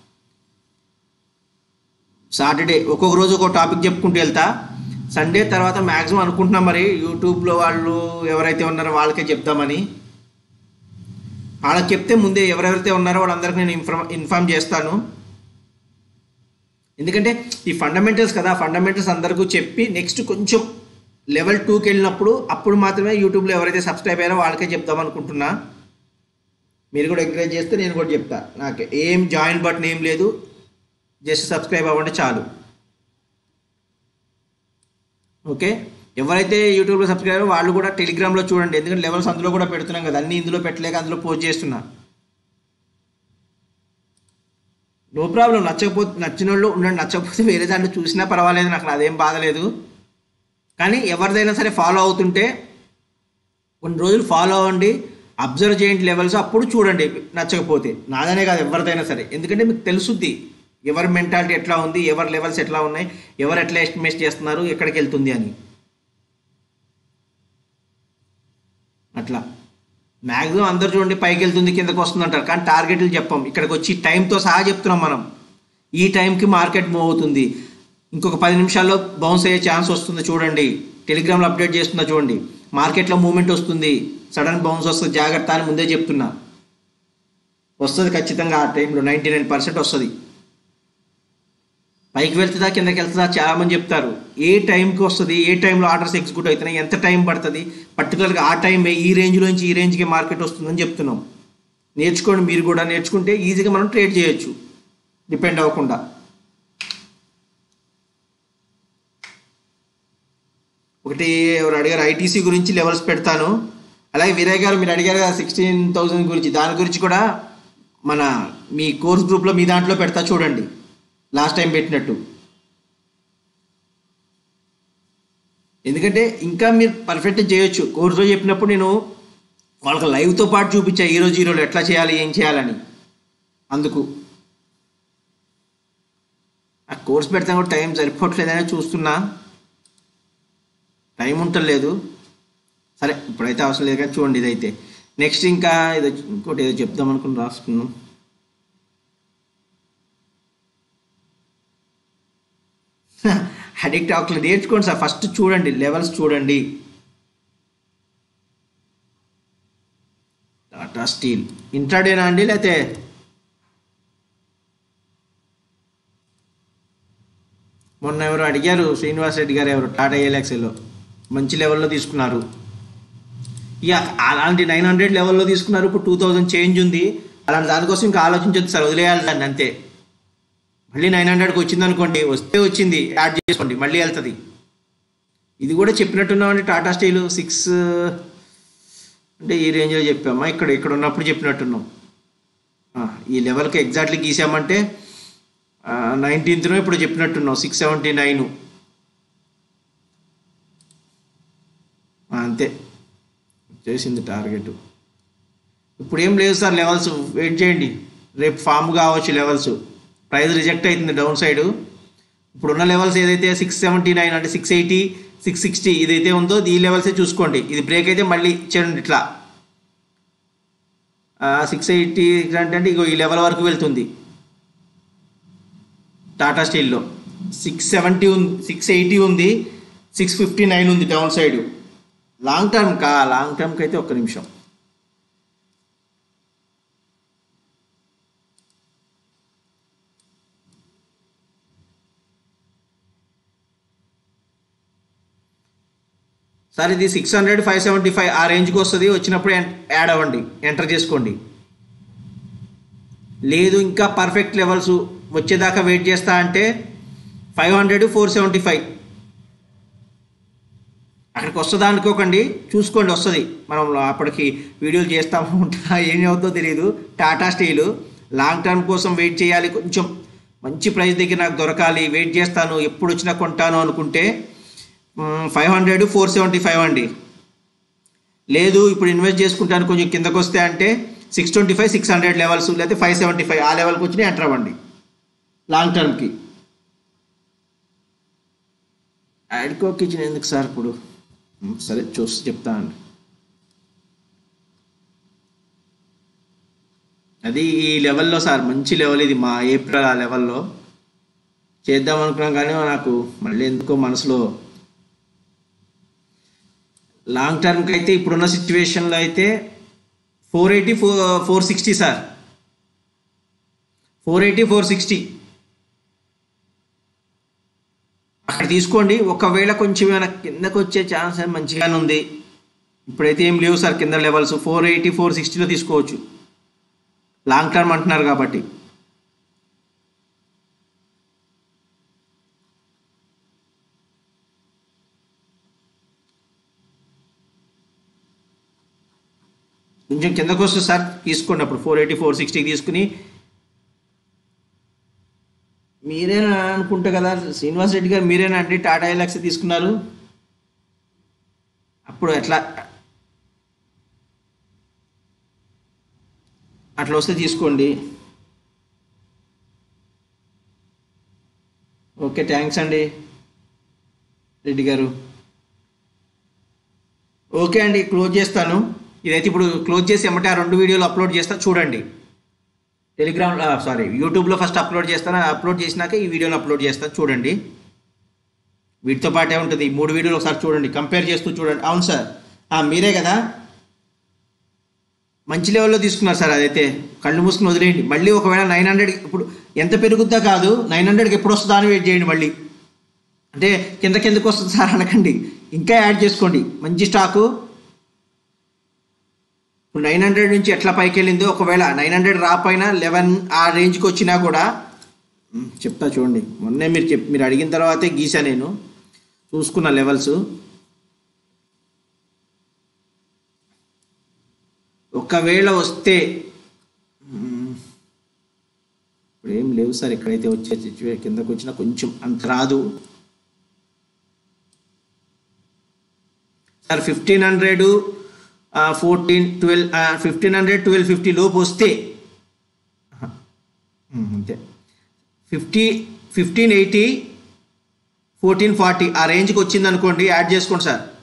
సాటర్డే ఒక్కొక్క రోజు ఒక్కొక్క టాపిక్ చెప్పుకుంటూ వెళ్తా సండే తర్వాత మ్యాక్సిమం అనుకుంటున్నాం మరి యూట్యూబ్లో వాళ్ళు ఎవరైతే ఉన్నారో వాళ్ళకే చెప్దామని వాళ్ళకి చెప్తే ముందే ఎవరెవరైతే ఉన్నారో వాళ్ళందరికీ నేను ఇన్ఫార్మ్ ఇన్ఫార్మ్ చేస్తాను ఎందుకంటే ఈ ఫండమెంటల్స్ కదా ఫండమెంటల్స్ అందరికీ చెప్పి నెక్స్ట్ కొంచెం లెవెల్ టూకి వెళ్ళినప్పుడు అప్పుడు మాత్రమే యూట్యూబ్లో ఎవరైతే సబ్స్క్రైబ్ అయ్యారో వాళ్ళకే చెప్దాం అనుకుంటున్నా మీరు కూడా ఎంకరేజ్ చేస్తే నేను కూడా చెప్తా నాకు ఏం జాయిన్ బటన్ ఏం లేదు జస్ట్ సబ్స్క్రైబ్ అవ్వండి చాలు ఓకే ఎవరైతే యూట్యూబ్లో సబ్స్క్రైబ్ అయ్యారో వాళ్ళు కూడా టెలిగ్రామ్లో చూడండి ఎందుకంటే లెవెల్స్ అందులో కూడా పెడుతున్నాం కదా అన్ని ఇందులో పెట్టలేక అందులో పోస్ట్ చేస్తున్నా నో ప్రాబ్లం నచ్చకపోతే నచ్చిన వాళ్ళు ఉండండి నచ్చకపోతే వేరే దాంట్లో చూసినా పర్వాలేదు నాకు అదేం బాధలేదు కానీ ఎవరిదైనా సరే ఫాలో అవుతుంటే కొన్ని రోజులు ఫాలో అవ్వండి అబ్జర్వ్ చేయండి లెవెల్స్ అప్పుడు చూడండి నచ్చకపోతే నాదనే కాదు ఎవరిదైనా సరే ఎందుకంటే మీకు తెలుసుద్ది ఎవరి మెంటాలిటీ ఎట్లా ఉంది ఎవరి లెవెల్స్ ఎట్లా ఉన్నాయి ఎవరు ఎట్లా ఎస్టిమేట్ చేస్తున్నారు ఎక్కడికి వెళ్తుంది అని అట్లా మ్యాక్సిమం అందరు చూడండి పైకి వెళ్తుంది కిందకు వస్తుంది అంటారు కానీ టార్గెట్లు చెప్పం ఇక్కడికి వచ్చి టైంతో సహా చెప్తున్నాం మనం ఈ టైంకి మార్కెట్ మూవ్ అవుతుంది ఇంకొక పది నిమిషాల్లో బౌన్స్ అయ్యే ఛాన్స్ వస్తుంది చూడండి టెలిగ్రామ్లో అప్డేట్ చేస్తున్నా చూడండి మార్కెట్లో మూమెంట్ వస్తుంది సడన్ బౌన్స్ వస్తుంది జాగ్రత్త అని ముందే చెప్తున్నా వస్తుంది ఖచ్చితంగా ఆ టైంలో నైంటీ నైన్ పర్సెంట్ వస్తుంది పైకి వెళ్తుందా కిందకి వెళ్తుందా చాలా మంది చెప్తారు ఏ టైంకి వస్తుంది ఏ టైంలో ఆర్డర్స్ ఎగ్జిక్యూట్ అవుతున్నాయి ఎంత టైం పడుతుంది పర్టికులర్గా ఆ టైమే ఈ రేంజ్లో నుంచి ఈ రేంజ్కి మార్కెట్ వస్తుందని చెప్తున్నాం నేర్చుకోండి మీరు కూడా నేర్చుకుంటే ఈజీగా మనం ట్రేడ్ చేయొచ్చు డిపెండ్ అవ్వకుండా ఒకటి ఎవరు అడిగారు ఐటీసీ గురించి లెవెల్స్ పెడతాను అలాగే వినయ్ గారు మీరు అడిగారు కదా సిక్స్టీన్ థౌజండ్ గురించి దాని గురించి కూడా మన మీ కోర్స్ గ్రూప్లో మీ దాంట్లో పెడతా చూడండి లాస్ట్ టైం పెట్టినట్టు ఎందుకంటే ఇంకా మీరు పర్ఫెక్ట్ చేయొచ్చు కోర్సులో చెప్పినప్పుడు నేను వాళ్ళకి లైవ్తో పాటు చూపించా ఈరోజు జీరోలో ఎట్లా చేయాలి ఏం చేయాలని అందుకు ఆ కోర్స్ పెడతాం కూడా టైం సరిపోవట్లేదని చూస్తున్నా టైం ఉంటలేదు సరే ఇప్పుడైతే అవసరం లేదు కానీ చూడండి ఇదైతే నెక్స్ట్ ఇంకా ఇది ఇంకోటి ఏదో చెప్దాం అనుకుని రాసుకున్నాం అడిక్ట్ అవ్వట్లేదు నేర్చుకోండి సార్ ఫస్ట్ చూడండి లెవెల్స్ చూడండి టాటా స్టీల్ ఇంట్రాడేనా అండి లేకపోతే మొన్న ఎవరు అడిగారు శ్రీనివాస్ రెడ్డి గారు ఎవరు టాటా ఏలెక్స్లో మంచి లెవెల్లో తీసుకున్నారు ఇక అలాంటి నైన్ హండ్రెడ్ లెవెల్లో తీసుకున్నారు ఇప్పుడు టూ థౌజండ్ చేంజ్ ఉంది అలాంటి దానికోసం ఇంకా ఆలోచించొద్దు సార్ వదిలేయాలి దాన్ని అంతే మళ్ళీ నైన్ హండ్రెడ్కి వచ్చింది అనుకోండి వస్తే వచ్చింది యాడ్ చేసుకోండి మళ్ళీ వెళ్తుంది ఇది కూడా చెప్పినట్టున్నామండి టాటా స్టీల్ సిక్స్ అంటే ఈ రేంజ్లో చెప్పామా ఇక్కడ ఇక్కడ ఉన్నప్పుడు చెప్పినట్టున్నాం ఆ, ఈ లెవెల్కి ఎగ్జాక్ట్లీ గీసామంటే నైన్టీన్త్లో ఇప్పుడు చెప్పినట్టున్నాం సిక్స్ సెవెంటీ నైన్ అంతే చేసింది టార్గెట్ ఇప్పుడు ఏం లేదు సార్ లెవెల్స్ వెయిట్ చేయండి రేపు ఫామ్ కావచ్చు లెవెల్స్ ప్రైస్ రిజెక్ట్ అవుతుంది డౌన్ సైడ్ ఇప్పుడున్న లెవెల్స్ ఏదైతే సిక్స్ సెవెంటీ నైన్ అంటే సిక్స్ ఎయిటీ సిక్స్ సిక్స్టీ ఇదైతే ఉందో ఈ లెవెల్సే చూసుకోండి ఇది బ్రేక్ అయితే మళ్ళీ చేయండి ఇట్లా సిక్స్ ఎయిటీ అంటే అంటే ఇగో ఈ లెవెల్ వరకు వెళ్తుంది టాటా స్టీల్లో సిక్స్ సెవెంటీ ఉంది సిక్స్ ఎయిటీ ఉంది సిక్స్ ఫిఫ్టీ నైన్ ఉంది డౌన్ సైడ్ లాంగ్ టర్మ్ కా లాంగ్ టర్మ్కి అయితే ఒక్క నిమిషం సార్ ఇది six hundred five seventy five ఆ రేంజ్కి వస్తుంది వచ్చినప్పుడు ఎన్- యాడ్ అవ్వండి ఎంటర్ చేసుకోండి లేదు ఇంకా పర్ఫెక్ట్ లెవెల్స్ వచ్చేదాకా వెయిట్ చేస్తా అంటే five hundred four seventy five అక్కడికి వస్తుందా అనుకోకండి చూసుకోండి వస్తుంది మనం అప్పటికి వీడియోలు చేస్తాము ఉంటా ఏం అవుతుందో తెలియదు టాటా స్టీలు లాంగ్ టర్మ్ కోసం వెయిట్ చేయాలి కొంచెం మంచి ప్రైస్ దగ్గర నాకు దొరకాలి వెయిట్ చేస్తాను ఎప్పుడు వచ్చినా కొంటాను అనుకుంటే five hundred four seventy five అండి లేదు ఇప్పుడు ఇన్వెస్ట్ చేసుకుంటాను కొంచెం కిందకు వస్తే అంటే six twenty five six hundred levels లేకపోతే ఫైవ్ సెవెంటీ ఫైవ్ ఆ లెవెల్కి వచ్చి ఎంటర్ అవ్వండి లాంగ్ టర్మ్కి యాడ్కో కిచెన్ ఎందుకు సార్ ఇప్పుడు మ్, సరే చూసి చెప్తానండి అది ఈ లెవెల్లో సార్ మంచి లెవెల్ ఇది మా ఏప్రిల్ ఆ లెవెల్లో చేద్దాం అనుకున్నాం కానీ నాకు మళ్ళీ ఎందుకో మనసులో లాంగ్ టర్మ్కి అయితే ఇప్పుడున్న సిచ్యువేషన్లో అయితే four eighty four four sixty sir four eighty four sixty అక్కడ తీసుకోండి ఒకవేళ కొంచెం ఏమైనా కిందకు వచ్చే ఛాన్స్ ఏం మంచిగానే ఉంది ఇప్పుడైతే ఏం లేవు సార్ కింద లెవెల్స్ ఫోర్ ఎయిటీ ఫోర్ సిక్స్టీలో తీసుకోవచ్చు లాంగ్ టర్మ్ అంటున్నారు కాబట్టి కొంచెం కిందకు వస్తుంది సార్ తీసుకోండి అప్పుడు ఫోర్ ఎయిటీ ఫోర్ సిక్స్టీకి తీసుకుని మీరేనా అనుకుంటా కదా శ్రీనివాస్ రెడ్డి గారు మీరేనా అండి టాటా ఎలక్స్ తీసుకున్నారు అప్పుడు ఎట్లా అట్లా వస్తే తీసుకోండి ఓకే థ్యాంక్స్ అండి రెడ్డి గారు ఓకే అండి క్లోజ్ చేస్తాను ఇదైతే ఇప్పుడు క్లోజ్ చేసి ఎమ్మటే ఆ రెండు వీడియోలు అప్లోడ్ చేస్తా చూడండి టెలిగ్రామ్ సారీ యూట్యూబ్లో ఫస్ట్ అప్లోడ్ చేస్తాను అప్లోడ్ చేసినాక ఈ వీడియోని అప్లోడ్ చేస్తాను చూడండి వీటితో పాటే ఉంటుంది ఈ మూడు వీడియోలు ఒకసారి చూడండి కంపేర్ చేస్తూ చూడండి అవును సార్ ఆ, మీరే కదా మంచి లెవెల్లో తీసుకున్నారు సార్ అదైతే కళ్ళు మూసుకుని వదిలేయండి మళ్ళీ ఒకవేళ నైన్ హండ్రెడ్ ఇప్పుడు ఎంత పెరుగుద్దా కాదు నైన్ హండ్రెడ్కి ఎప్పుడు వస్తుందా అని వెయిట్ చేయండి మళ్ళీ అంటే కింద కిందకు వస్తుంది సార్ అనకండి ఇంకా యాడ్ చేసుకోండి మంచి స్టాకు ఇప్పుడు నైన్ హండ్రెడ్ నుంచి ఎట్లా పైకి వెళ్ళిందో ఒకవేళ నైన్ హండ్రెడ్ రాపోయినా లెవెన్ ఆ రేంజ్కి వచ్చినా కూడా మ్, చెప్తా చూడండి మొన్నే మీరు చెప్ మీరు అడిగిన తర్వాతే గీసా నేను చూసుకున్న లెవెల్స్ ఒకవేళ వస్తే మ్, ఇప్పుడు ఏం లేవు సార్ ఎక్కడైతే వచ్చే సిచ్యువే కిందకు వచ్చినా కొంచెం అంత రాదు sir fifteen hundred fourteen twelve fifteen hundred twelve fifty లోపు వస్తే ఆహా, ఉమ్, అంతే fifty fifteen eighty fourteen forty ఆ రేంజ్కి వచ్చింది అనుకోండి యాడ్ చేసుకోండి సార్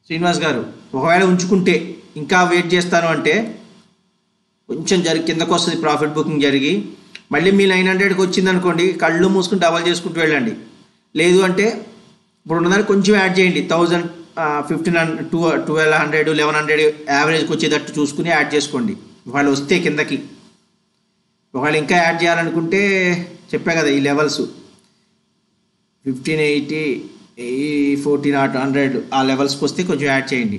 శ్రీనివాస్ గారు ఒకవేళ ఉంచుకుంటే ఇంకా వెయిట్ చేస్తాను అంటే కొంచెం జరిగి కిందకు వస్తుంది ప్రాఫిట్ బుకింగ్ జరిగి మళ్ళీ మీ నైన్ హండ్రెడ్కి వచ్చింది అనుకోండి కళ్ళు మూసుకుని డబల్ చేసుకుంటూ వెళ్ళండి లేదు అంటే ఇప్పుడు ఉన్నదానికి కొంచెం యాడ్ చేయండి thousand fifteen hundred two twelve hundred eleven hundred యావరేజ్కి వచ్చేటట్టు చూసుకుని యాడ్ చేసుకోండి వాళ్ళు వస్తే కిందకి ఒకవేళ ఇంకా యాడ్ చేయాలనుకుంటే చెప్పా కదా ఈ లెవెల్స్ ఫిఫ్టీన్ ఎయిటీ ఈ ఫోర్టీన్ ఆట్ హండ్రెడ్ ఆ లెవెల్స్కి వస్తే కొంచెం యాడ్ చేయండి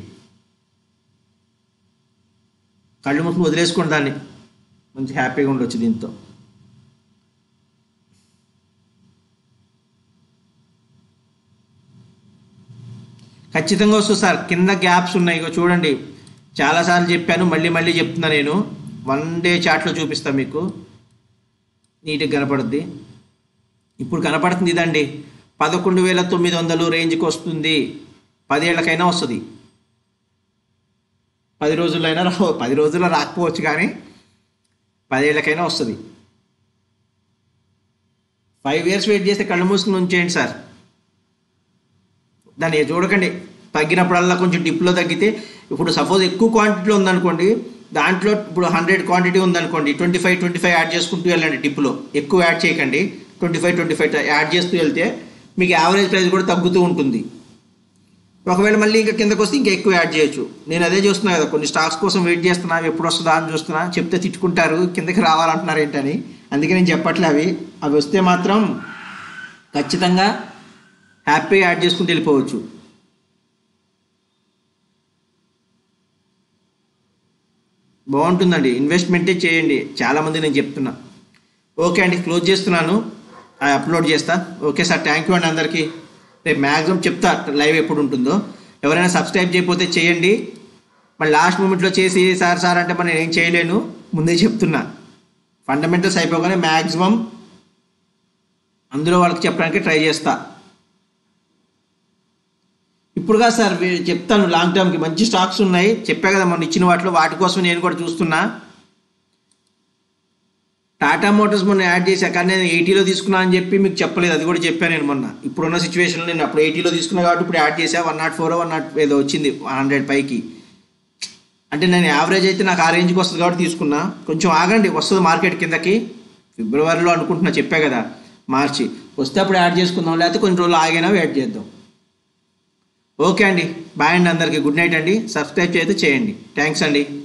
కళ్ళు మూసుకుని వదిలేసుకోండి దాన్ని మంచి హ్యాపీగా ఉండొచ్చు దీంతో ఖచ్చితంగా వస్తుంది సార్ కింద గ్యాప్స్ ఉన్నాయి ఇగో చూడండి చాలాసార్లు చెప్పాను మళ్ళీ మళ్ళీ చెప్తున్నా నేను వన్ డే చాట్లో చూపిస్తాను మీకు నీట్గా కనపడుద్ది ఇప్పుడు కనపడుతుంది ఇదండి పదకొండు వేల తొమ్మిది వందలు రేంజ్కి వస్తుంది పదేళ్లకైనా వస్తుంది పది రోజులైనా రా పది రోజుల్లో రాకపోవచ్చు కానీ పదేళ్లకైనా వస్తుంది ఫైవ్ ఇయర్స్ వెయిట్ చేస్తే కళ్ళు మూసుకుని ఉంచేయండి సార్ దాన్ని చూడకండి తగ్గినప్పుడల్లా కొంచెం డిప్లో తగ్గితే ఇప్పుడు సపోజ్ ఎక్కువ క్వాంటిటీలో ఉందనుకోండి దాంట్లో ఇప్పుడు హండ్రెడ్ క్వాంటిటీ ఉందనుకోండి twenty five twenty five add చేసుకుంటూ వెళ్ళండి డిప్లో ఎక్కువ యాడ్ చేయకండి twenty five twenty five add చేస్తూ వెళ్తే మీకు యావరేజ్ ప్రైస్ కూడా తగ్గుతూ ఉంటుంది ఒకవేళ మళ్ళీ ఇంకా కిందకు వస్తే ఇంకా ఎక్కువ యాడ్ చేయొచ్చు నేను అదే చూస్తున్నా కదా కొన్ని స్టాక్స్ కోసం వెయిట్ చేస్తున్నా ఎప్పుడు వస్తుందా అని చూస్తున్నా చెప్తే తిట్టుకుంటారు కిందకి రావాలంటున్నారు ఏంటని అందుకే నేను చెప్పట్లే అవి అవి వస్తే మాత్రం ఖచ్చితంగా హ్యాపీ యాడ్ చేసుకుంటూ వెళ్ళిపోవచ్చు బాగుంటుందండి ఇన్వెస్ట్మెంటే చేయండి చాలామంది నేను చెప్తున్నా ఓకే అండి క్లోజ్ చేస్తున్నాను అది అప్లోడ్ చేస్తా ఓకే సార్ థ్యాంక్ యూ అండి అందరికీ రేపు మ్యాక్సిమం చెప్తా లైవ్ ఎప్పుడు ఉంటుందో ఎవరైనా సబ్స్క్రైబ్ చేయకపోతే చేయండి మళ్ళీ లాస్ట్ మూమెంట్లో చేసి సార్ సార్ అంటే మరి నేను చేయలేను ముందే చెప్తున్నా ఫండమెంటల్స్ అయిపోగానే మ్యాక్సిమం అందులో వాళ్ళకి చెప్పడానికి ట్రై చేస్తా ఇప్పుడుగా సార్ వీ- చెప్తాను లాంగ్ టర్మ్కి మంచి స్టాక్స్ ఉన్నాయి చెప్పా కదా మొన్న ఇచ్చిన వాటిలో వాటి కోసం నేను కూడా చూస్తున్నా టాటా మోటార్స్ మొన్న యాడ్ చేశా కానీ నేను ఎయిటీలో తీసుకున్నా అని చెప్పి మీకు చెప్పలేదు అది కూడా చెప్పాను నేను మొన్న ఇప్పుడున్న సిచ్యువేషన్లో నేను అప్పుడు ఎయిటీలో తీసుకున్నా కాబట్టి ఇప్పుడు యాడ్ చేసా one nought four one nought ఏదో వచ్చింది వన్ హండ్రెడ్ పైకి అంటే నేను యావరేజ్ అయితే నాకు ఆ రేంజ్కి వస్తుంది కాబట్టి తీసుకున్నా కొంచెం ఆగండి వస్తుంది మార్కెట్ కిందకి ఫిబ్రవరిలో అనుకుంటున్నా చెప్పా కదా మార్చి వస్తే అప్పుడు యాడ్ చేసుకుందాం లేకపోతే కొన్ని రోజులు ఆగైనా యాడ్ చేద్దాం ఓకే అండి బాయ్ అండి అందరికీ గుడ్ నైట్ అండి సబ్స్క్రైబ్ చేస్తే చేయండి థ్యాంక్స్ అండి